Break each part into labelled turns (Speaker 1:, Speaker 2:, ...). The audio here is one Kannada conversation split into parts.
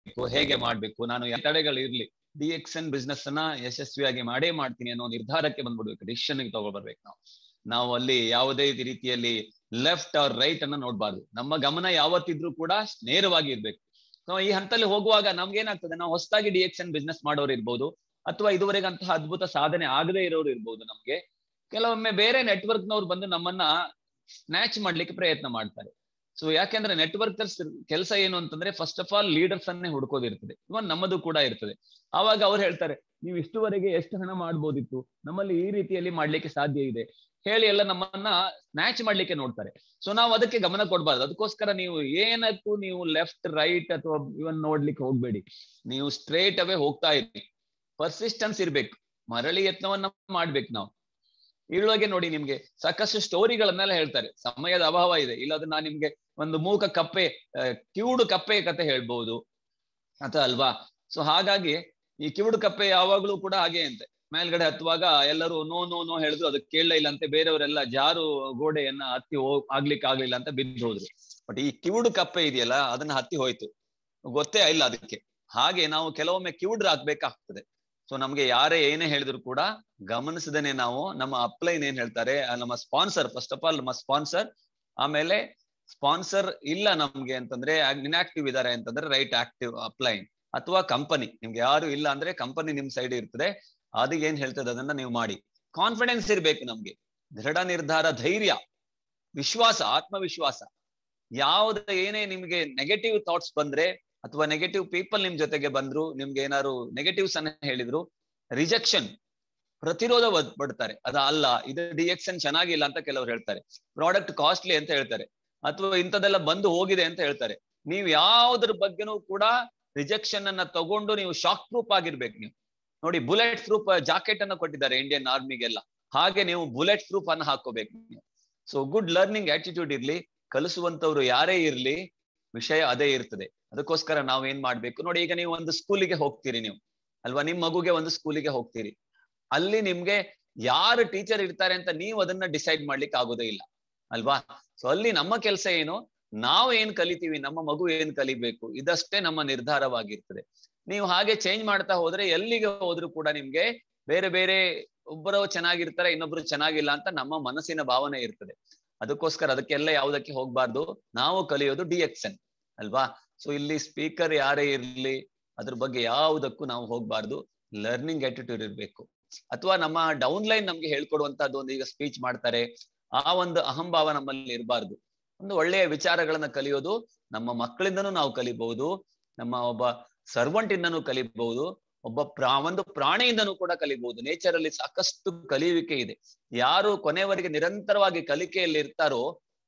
Speaker 1: ಮಾಡ್ಬೇಕು ಹೇಗೆ ಮಾಡ್ಬೇಕು ನಾನು ಯಾವ ತಡೆಗಳು ಇರ್ಲಿ ಡಿ ಎಕ್ಸ್ ಎನ್ ಬಿಸ್ನೆಸ್ ಅನ್ನ ಯಶಸ್ವಿಯಾಗಿ ಮಾಡೇ ಮಾಡ್ತೀನಿ ಅನ್ನೋ ನಿರ್ಧಾರಕ್ಕೆ ಬಂದ್ಬಿಡ್ಬೇಕು ಡಿಸಿಷನ್ ತಗೊಳ್ಬರ್ಬೇಕು ನಾವು ನಾವು ಅಲ್ಲಿ ಯಾವುದೇ ರೀತಿಯಲ್ಲಿ ಲೆಫ್ಟ್ ಆರ್ ರೈಟ್ ಅನ್ನ ನೋಡ್ಬಾರ್ದು ನಮ್ಮ ಗಮನ ಯಾವತ್ತಿದ್ರೂ ಕೂಡ ನೇರವಾಗಿ ಇರ್ಬೇಕು ನಾವು ಈ ಹಂತದಲ್ಲಿ ಹೋಗುವಾಗ ನಮ್ಗೆ ಏನಾಗ್ತದೆ ನಾವು ಹೊಸದಾಗಿ ಡಿ ಎಕ್ಸ್ ಎನ್ ಬಿಸ್ನೆಸ್ ಮಾಡೋರು ಇರ್ಬೋದು ಅಥವಾ ಇದುವರೆಗೆ ಅಂತಹ ಅದ್ಭುತ ಸಾಧನೆ ಆಗದೇ ಇರೋರು ಇರ್ಬೋದು ನಮ್ಗೆ ಕೆಲವೊಮ್ಮೆ ಬೇರೆ ನೆಟ್ವರ್ಕ್ ನವ್ರು ಬಂದು ನಮ್ಮನ್ನ ಸ್ನ್ಯಾಚ್ ಮಾಡ್ಲಿಕ್ಕೆ ಪ್ರಯತ್ನ ಮಾಡ್ತಾರೆ ಸೊ ಯಾಕೆಂದ್ರೆ ನೆಟ್ವರ್ಕರ್ಸ್ ಕೆಲಸ ಏನು ಅಂತಂದ್ರೆ ಫಸ್ಟ್ ಆಫ್ ಆಲ್ ಲೀಡರ್ಸ್ ಅನ್ನೇ ಹುಡ್ಕೋದಿರ್ತದೆ ಇವನ್ ನಮ್ಮದು ಕೂಡ ಇರ್ತದೆ ಆವಾಗ ಅವ್ರು ಹೇಳ್ತಾರೆ ನೀವು ಇಷ್ಟುವರೆಗೆ ಎಷ್ಟು ಹಣ ಮಾಡ್ಬೋದಿತ್ತು ನಮ್ಮಲ್ಲಿ ಈ ರೀತಿಯಲ್ಲಿ ಮಾಡ್ಲಿಕ್ಕೆ ಸಾಧ್ಯ ಇದೆ ಹೇಳಿ ಎಲ್ಲ ನಮ್ಮನ್ನ ಸ್ನ್ಯಾಚ್ ಮಾಡ್ಲಿಕ್ಕೆ ನೋಡ್ತಾರೆ ಸೊ ನಾವು ಅದಕ್ಕೆ ಗಮನ ಕೊಡ್ಬಾರ್ದು ಅದಕ್ಕೋಸ್ಕರ ನೀವು ಏನಕ್ಕೂ ನೀವು ಲೆಫ್ಟ್ ರೈಟ್ ಅಥವಾ ಇವನ್ ನೋಡ್ಲಿಕ್ಕೆ ಹೋಗ್ಬೇಡಿ ನೀವು ಸ್ಟ್ರೇಟ್ ಅವೇ ಹೋಗ್ತಾ ಇರಿ ಪರ್ಸಿಸ್ಟೆನ್ಸ್ ಇರ್ಬೇಕು ಮರಳಿ ಯತ್ನವನ್ನ ಮಾಡ್ಬೇಕು ನಾವು ಇಳುವಾಗೆ ನೋಡಿ ನಿಮ್ಗೆ ಸಾಕಷ್ಟು ಸ್ಟೋರಿಗಳನ್ನೆಲ್ಲ ಹೇಳ್ತಾರೆ ಸಮಯದ ಅಭಾವ ಇದೆ ಇಲ್ಲಾದ್ರೆ ನಾನು ನಿಮ್ಗೆ ಒಂದು ಮೂಕ ಕಪ್ಪೆ ಕಿವುಡು ಕಪ್ಪೆ ಕತೆ ಹೇಳ್ಬಹುದು ಅಥವಾ ಅಲ್ವಾ ಸೊ ಹಾಗಾಗಿ ಈ ಕಿವುಡು ಕಪ್ಪೆ ಯಾವಾಗ್ಲೂ ಕೂಡ ಹಾಗೆ ಅಂತೆ ಮೇಲ್ಗಡೆ ಹತ್ತುವಾಗ ಎಲ್ಲರೂ ನೋ ನೋ ನೋ ಹೇಳಿದ್ರು ಅದಕ್ಕೆ ಕೇಳಲೇ ಇಲ್ಲ ಅಂತೆ ಬೇರೆಯವರೆಲ್ಲ ಜಾರು ಗೋಡೆಯನ್ನ ಹತ್ತಿ ಹೋಗ್ ಆಗ್ಲಿಕ್ಕೆ ಆಗ್ಲಿಲ್ಲ ಅಂತ ಬಿದ್ದು ಹೋದ್ರು ಬಟ್ ಈ ಕಿವುಡು ಕಪ್ಪೆ ಇದೆಯಲ್ಲ ಅದನ್ನ ಹತ್ತಿ ಹೋಯ್ತು ಗೊತ್ತೇ ಇಲ್ಲ ಅದಕ್ಕೆ ಹಾಗೆ ನಾವು ಕೆಲವೊಮ್ಮೆ ಕಿವುಡ್ರ ಹಾಕ್ಬೇಕಾಗ್ತದೆ ಸೊ ನಮ್ಗೆ ಯಾರೇ ಏನೇ ಹೇಳಿದ್ರು ಕೂಡ ಗಮನಿಸದೇನೆ ನಾವು ನಮ್ಮ ಅಪ್ಲೈನ್ ಏನ್ ಹೇಳ್ತಾರೆ ನಮ್ಮ ಸ್ಪಾನ್ಸರ್ ಫಸ್ಟ್ ಆಫ್ ಆಲ್ ನಮ್ಮ ಸ್ಪಾನ್ಸರ್ ಆಮೇಲೆ ಸ್ಪಾನ್ಸರ್ ಇಲ್ಲ ನಮ್ಗೆ ಅಂತಂದ್ರೆ ಇನ್ಆಕ್ಟಿವ್ ಇದಾರೆ ಅಂತಂದ್ರೆ ರೈಟ್ ಆಕ್ಟಿವ್ ಅಪ್ಲೈನ್ ಅಥವಾ ಕಂಪನಿ ನಿಮ್ಗೆ ಯಾರು ಇಲ್ಲ ಅಂದ್ರೆ ಕಂಪನಿ ನಿಮ್ ಸೈಡ್ ಇರ್ತದೆ ಅದಕ್ಕೆ ಏನ್ ಹೇಳ್ತದೆ ಅದನ್ನ ನೀವು ಮಾಡಿ ಕಾನ್ಫಿಡೆನ್ಸ್ ಇರ್ಬೇಕು ನಮ್ಗೆ ದೃಢ ನಿರ್ಧಾರ ಧೈರ್ಯ ವಿಶ್ವಾಸ ಆತ್ಮವಿಶ್ವಾಸ ಯಾವ್ದ ಏನೇ ನಿಮ್ಗೆ ನೆಗೆಟಿವ್ ಥಾಟ್ಸ್ ಬಂದ್ರೆ ಅಥವಾ ನೆಗೆಟಿವ್ ಪೀಪಲ್ ನಿಮ್ ಜೊತೆಗೆ ಬಂದ್ರು ನಿಮ್ಗೆ ಏನಾದ್ರು ನೆಗೆಟಿವ್ಸ್ ಅನ್ನ ಹೇಳಿದ್ರು ರಿಜೆಕ್ಷನ್ ಪ್ರತಿರೋಧ ಪಡ್ತಾರೆ ಅದ ಅಲ್ಲ ಇದು ಡಿಎಕ್ಸನ್ ಚೆನ್ನಾಗಿಲ್ಲ ಅಂತ ಕೆಲವರು ಹೇಳ್ತಾರೆ ಪ್ರಾಡಕ್ಟ್ ಕಾಸ್ಟ್ಲಿ ಅಂತ ಹೇಳ್ತಾರೆ ಅಥವಾ ಇಂಥದೆಲ್ಲ ಬಂದು ಹೋಗಿದೆ ಅಂತ ಹೇಳ್ತಾರೆ ನೀವು ಯಾವ್ದ್ರ ಬಗ್ಗೆನೂ ಕೂಡ ರಿಜೆಕ್ಷನ್ ಅನ್ನ ತಗೊಂಡು ನೀವು ಶಾಕ್ ಪ್ರೂಫ್ ಆಗಿರ್ಬೇಕು ನೀವು ನೋಡಿ ಬುಲೆಟ್ ಪ್ರೂಫ್ ಜಾಕೆಟ್ ಅನ್ನ ಕೊಟ್ಟಿದ್ದಾರೆ ಇಂಡಿಯನ್ ಆರ್ಮಿಗೆಲ್ಲ ಹಾಗೆ ನೀವು ಬುಲೆಟ್ ಪ್ರೂಫ್ ಅನ್ನ ಹಾಕೋಬೇಕು ನೀವು ಸೊ ಗುಡ್ ಲರ್ನಿಂಗ್ ಆಟಿಟ್ಯೂಡ್ ಇರ್ಲಿ ಕಲಿಸುವಂತವ್ರು ಯಾರೇ ಇರ್ಲಿ ವಿಷಯ ಅದೇ ಇರ್ತದೆ ಅದಕ್ಕೋಸ್ಕರ ನಾವ್ ಏನ್ ಮಾಡ್ಬೇಕು ನೋಡಿ ಈಗ ನೀವು ಒಂದು ಸ್ಕೂಲಿಗೆ ಹೋಗ್ತೀರಿ ನೀವು ಅಲ್ವಾ ನಿಮ್ ಮಗುಗೆ ಒಂದು ಸ್ಕೂಲಿಗೆ ಹೋಗ್ತೀರಿ ಅಲ್ಲಿ ನಿಮ್ಗೆ ಯಾರು ಟೀಚರ್ ಇರ್ತಾರೆ ಅಂತ ನೀವು ಅದನ್ನ ಡಿಸೈಡ್ ಮಾಡ್ಲಿಕ್ಕೆ ಆಗೋದೇ ಇಲ್ಲ ಅಲ್ವಾ ಸೊ ಅಲ್ಲಿ ನಮ್ಮ ಕೆಲಸ ಏನು ನಾವು ಏನ್ ಕಲಿತೀವಿ ನಮ್ಮ ಮಗು ಏನ್ ಕಲಿಬೇಕು ಇದಷ್ಟೇ ನಮ್ಮ ನಿರ್ಧಾರವಾಗಿರ್ತದೆ ನೀವು ಹಾಗೆ ಚೇಂಜ್ ಮಾಡ್ತಾ ಹೋದ್ರೆ ಎಲ್ಲಿಗೆ ಹೋದ್ರು ಕೂಡ ನಿಮ್ಗೆ ಬೇರೆ ಬೇರೆ ಒಬ್ಬರು ಚೆನ್ನಾಗಿರ್ತಾರೆ ಇನ್ನೊಬ್ರು ಚೆನ್ನಾಗಿಲ್ಲ ಅಂತ ನಮ್ಮ ಮನಸ್ಸಿನ ಭಾವನೆ ಇರ್ತದೆ ಅದಕ್ಕೋಸ್ಕರ ಅದಕ್ಕೆಲ್ಲ ಯಾವುದಕ್ಕೆ ಹೋಗ್ಬಾರ್ದು ನಾವು ಕಲಿಯೋದು ಡಿ ಎಕ್ಸನ್ ಅಲ್ವಾ ಸೊ ಇಲ್ಲಿ ಸ್ಪೀಕರ್ ಯಾರೇ ಇರ್ಲಿ ಅದ್ರ ಬಗ್ಗೆ ಯಾವುದಕ್ಕೂ ನಾವು ಹೋಗ್ಬಾರ್ದು ಲರ್ನಿಂಗ್ ಆಟಿಟ್ಯೂಡ್ ಇರ್ಬೇಕು ಅಥವಾ ನಮ್ಮ ಡೌನ್ ಲೈನ್ ನಮ್ಗೆ ಹೇಳ್ಕೊಡುವಂತಹದ್ದು ಒಂದು ಈಗ ಸ್ಪೀಚ್ ಮಾಡ್ತಾರೆ ಆ ಒಂದು ಅಹಂಭಾವ ನಮ್ಮಲ್ಲಿ ಇರಬಾರ್ದು ಒಂದು ಒಳ್ಳೆಯ ವಿಚಾರಗಳನ್ನ ಕಲಿಯೋದು ನಮ್ಮ ಮಕ್ಕಳಿಂದನೂ ನಾವು ಕಲಿಬಹುದು ನಮ್ಮ ಒಬ್ಬ ಸರ್ವಂಟ್ ಇಂದನೂ ಕಲಿಬಹುದು ಒಬ್ಬ ಪ್ರಾ ಒಂದು ಪ್ರಾಣಿಯಿಂದನೂ ಕೂಡ ಕಲಿಬಹುದು ನೇಚರ್ ಅಲ್ಲಿ ಸಾಕಷ್ಟು ಕಲಿಯುವಿಕೆ ಇದೆ ಯಾರು ಕೊನೆವರೆಗೆ ನಿರಂತರವಾಗಿ ಕಲಿಕೆಯಲ್ಲಿ ಇರ್ತಾರೋ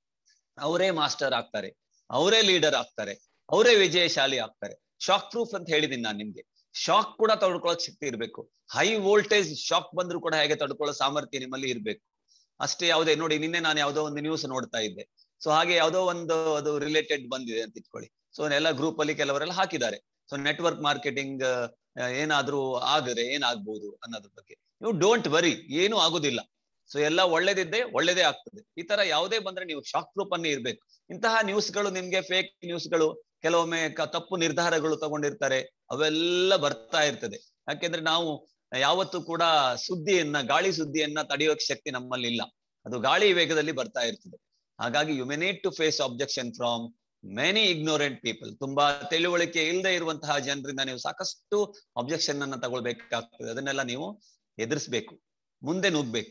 Speaker 1: ಅವರೇ ಮಾಸ್ಟರ್ ಆಗ್ತಾರೆ ಅವರೇ ಲೀಡರ್ ಆಗ್ತಾರೆ ಅವರೇ ವಿಜಯಶಾಲಿ ಆಗ್ತಾರೆ ಶಾಕ್ ಪ್ರೂಫ್ ಅಂತ ಹೇಳಿದೀನಿ ನಾನು ನಿಮ್ಗೆ ಶಾಕ್ ಕೂಡ ತಡ್ಕೊಳ್ಳೋ ಶಕ್ತಿ ಇರ್ಬೇಕು ಹೈ ವೋಲ್ಟೇಜ್ ಶಾಕ್ ಬಂದ್ರು ಕೂಡ ಹೇಗೆ ತಡ್ಕೊಳ್ಳೋ ಸಾಮರ್ಥ್ಯ ನಿಮ್ಮಲ್ಲಿ ಇರ್ಬೇಕು ಅಷ್ಟೇ ಯಾವುದೇ ನೋಡಿ ನಿನ್ನೆ ನಾನು ಯಾವುದೋ ಒಂದು ನ್ಯೂಸ್ ನೋಡ್ತಾ ಇದ್ದೆ ಸೊ ಹಾಗೆ ಯಾವುದೋ ಒಂದು ಅದು ರಿಲೇಟೆಡ್ ಬಂದಿದೆ ಅಂತ ಇಟ್ಕೊಳ್ಳಿ ಸೊ ಎಲ್ಲ ಗ್ರೂಪ್ ಅಲ್ಲಿ ಕೆಲವರೆಲ್ಲ ಹಾಕಿದ್ದಾರೆ ಸೊ ನೆಟ್ವರ್ಕ್ ಮಾರ್ಕೆಟಿಂಗ್ ಏನಾದ್ರೂ ಆದರೆ ಏನಾಗ್ಬೋದು ಅನ್ನೋದ್ರ ಬಗ್ಗೆ ನೀವು ಡೋಂಟ್ ವರಿ ಏನು ಆಗುದಿಲ್ಲ ಸೊ ಎಲ್ಲ ಒಳ್ಳೇದಿದ್ದೆ ಒಳ್ಳೇದೇ ಆಗ್ತದೆ ಈ ತರ ಯಾವುದೇ ಬಂದ್ರೆ ನೀವು ಶಾಕ್ ಪ್ರೂಫ್ ಅನ್ನೇ ಇರ್ಬೇಕು ಇಂತಹ ನ್ಯೂಸ್ಗಳು ನಿಮ್ಗೆ ಫೇಕ್ ನ್ಯೂಸ್ಗಳು ಕೆಲವೊಮ್ಮೆ ತಪ್ಪು ನಿರ್ಧಾರಗಳು ತಗೊಂಡಿರ್ತಾರೆ ಅವೆಲ್ಲ ಬರ್ತಾ ಇರ್ತದೆ ಯಾಕೆಂದ್ರೆ ನಾವು ಯಾವತ್ತೂ ಕೂಡ ಸುದ್ದಿಯನ್ನ ಗಾಳಿ ಸುದ್ದಿಯನ್ನ ತಡೆಯೋಕ್ ಶಕ್ತಿ ನಮ್ಮಲ್ಲಿ ಇಲ್ಲ ಅದು ಗಾಳಿ ವೇಗದಲ್ಲಿ ಬರ್ತಾ ಇರ್ತದೆ ಹಾಗಾಗಿ you may need to face objection from many ignorant people ತುಂಬಾ ತಿಳುವಳಿಕೆ ಇಲ್ಲದೆ ಇರುವಂತಹ ಜನರಿಂದ ನೀವು ಸಾಕಷ್ಟು ಅಬ್ಜೆಕ್ಷನ್ ಅನ್ನ ತಗೊಳ್ಬೇಕಾಗ್ತದೆ ಅದನ್ನೆಲ್ಲ ನೀವು ಎದುರಿಸ್ಬೇಕು ಮುಂದೆ ನುಗ್ಬೇಕು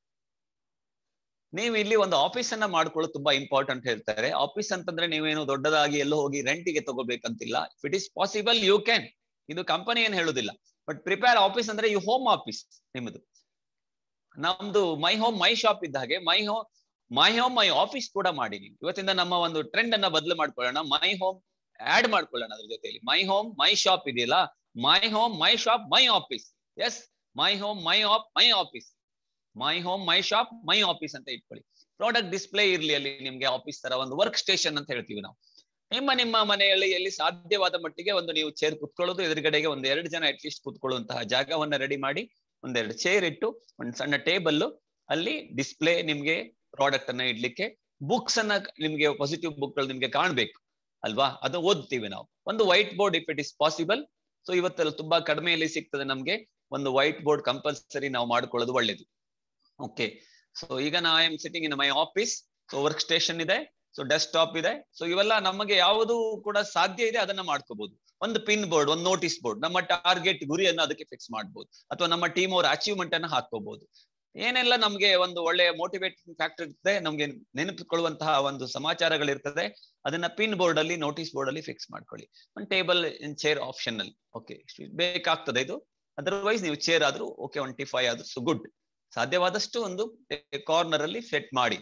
Speaker 1: ನೀವು ಇಲ್ಲಿ ಒಂದು ಆಫೀಸ್ ಅನ್ನ ಮಾಡ್ಕೊಳ್ಳೋದು ತುಂಬಾ ಇಂಪಾರ್ಟೆಂಟ್ ಹೇಳ್ತಾರೆ ಆಫೀಸ್ ಅಂತಂದ್ರೆ ನೀವೇನು ದೊಡ್ಡದಾಗಿ ಎಲ್ಲೋ ಹೋಗಿ ರೆಂಟಿಗೆ ತಗೋಬೇಕಂತಿಲ್ಲ if it is possible you can ಇದು ಕಂಪನಿ ಏನ್ ಹೇಳುದಿಲ್ಲ ಬಟ್ ಪ್ರಿಪೇರ್ ಆಫೀಸ್ ಅಂದ್ರೆ ಯು ಹೋಮ್ ಆಫೀಸ್ ನಿಮ್ಮದು ನಮ್ದು ಮೈ ಹೋಮ್ ಮೈ ಶಾಪ್ ಇದ್ದ ಹಾಗೆ my home my home my office ಕೂಡ ಮಾಡಿ ನೀವು ಇವತ್ತಿಂದ ನಮ್ಮ ಒಂದು ಟ್ರೆಂಡ್ ಅನ್ನ ಬದಲು ಮಾಡ್ಕೊಳ್ಳೋಣ ಮೈ ಹೋಮ್ ಆಡ್ ಮಾಡ್ಕೊಳ್ಳೋಣ ಅದ್ರ ಜೊತೆಲಿ ಮೈ ಹೋಮ್ ಮೈ ಶಾಪ್ ಇದೆಯಲ್ಲ my home my shop my office yes my home my of my office my home my shop my office ಅಂತ ಇಟ್ಕೊಳ್ಳಿ ಪ್ರಾಡಕ್ಟ್ ಡಿಸ್ಪ್ಲೇ ಇರ್ಲಿ ಅಲ್ಲಿ ನಿಮ್ಗೆ ಆಫೀಸ್ ತರ ಒಂದು ವರ್ಕ್ ಸ್ಟೇಷನ್ ಅಂತ ಹೇಳ್ತೀವಿ ನಾವು ನಿಮ್ಮ ನಿಮ್ಮ ಮನೆಯಲ್ಲಿ ಎಲ್ಲಿ ಸಾಧ್ಯವಾದ ಮಟ್ಟಿಗೆ ಒಂದು ನೀವು ಚೇರ್ ಕುತ್ಕೊಳ್ಳೋದು ಎದುರುಗಡೆಗೆ ಒಂದ್ ಎರಡು ಜನ ಅಟ್ಲೀಸ್ಟ್ ಕುತ್ಕೊಳ್ಳುವಂತಹ ಜಾಗವನ್ನ ರೆಡಿ ಮಾಡಿ ಒಂದೆರಡು ಚೇರ್ ಇಟ್ಟು ಒಂದ್ ಸಣ್ಣ ಟೇಬಲ್ ಅಲ್ಲಿ ಡಿಸ್ಪ್ಲೇ ನಿಮ್ಗೆ ಪ್ರಾಡಕ್ಟ್ ಅನ್ನ ಇಡ್ಲಿಕ್ಕೆ ಬುಕ್ಸ್ ಅನ್ನ ನಿಮ್ಗೆ ಪಾಸಿಟಿವ್ ಬುಕ್ ಗಳು ನಿಮ್ಗೆ ಕಾಣ್ಬೇಕು ಅಲ್ವಾ ಅದು ಓದ್ತೀವಿ ನಾವು ಒಂದು white board if it is possible so ಇವತ್ತೆಲ್ಲ ತುಂಬಾ ಕಡಿಮೆಯಲ್ಲಿ ಸಿಗ್ತದೆ ನಮ್ಗೆ ಒಂದು ವೈಟ್ ಬೋರ್ಡ್ ಕಂಪಲ್ಸರಿ ನಾವು ಮಾಡ್ಕೊಳ್ಳೋದು ಒಳ್ಳೇದು ಓಕೆ ಸೊ ಈಗ ನಾ I am sitting in my office so work station ಇದೆ ಸೊ ಡೆಸ್ಕ್ಟಾಪ್ ಇದೆ ಸೊ ಇವೆಲ್ಲ ನಮಗೆ ಯಾವುದು ಕೂಡ ಸಾಧ್ಯ ಇದೆ ಅದನ್ನ ಮಾಡ್ಕೋಬಹುದು ಒಂದು ಪಿನ್ ಬೋರ್ಡ್ ಒಂದು ನೋಟಿಸ್ ಬೋರ್ಡ್ ನಮ್ಮ ಟಾರ್ಗೆಟ್ ಗುರಿಯನ್ನು ಅದಕ್ಕೆ ಫಿಕ್ಸ್ ಮಾಡಬಹುದು ಅಥವಾ ನಮ್ಮ ಟೀಮ್ ಅವರ ಅಚೀವ್ಮೆಂಟ್ ಅನ್ನ ಹಾಕೋಬಹುದು ಏನೆಲ್ಲ ನಮ್ಗೆ ಒಂದು ಒಳ್ಳೆಯ ಮೋಟಿವೇಟಿಂಗ್ ಫ್ಯಾಕ್ಟರ್ ಇರ್ತದೆ ನಮ್ಗೆ ನೆನಪಿಕೊಳ್ಳುವಂತಹ ಒಂದು ಸಮಾಚಾರಗಳಿರ್ತದೆ ಅದನ್ನ ಪಿನ್ ಬೋರ್ಡ್ ಅಲ್ಲಿ ನೋಟಿಸ್ ಬೋರ್ಡ್ ಅಲ್ಲಿ ಫಿಕ್ಸ್ ಮಾಡ್ಕೊಳ್ಳಿ ಒಂದು ಟೇಬಲ್ ಇನ್ ಚೇರ್ ಆಪ್ಷನ್ ಅಲ್ಲಿ ಓಕೆ ಬೇಕಾಗ್ತದೆ ಇದು ಅದರ್ವೈಸ್ ನೀವು ಚೇರ್ ಆದ್ರೂ ಓಕೆ ಒನ್ ಫೈವ್ ಆದ್ರೂ ಸೊ ಗುಡ್ ಸಾಧ್ಯವಾದಷ್ಟು ಒಂದು ಕಾರ್ನರ್ ಅಲ್ಲಿ ಸೆಟ್ ಮಾಡಿ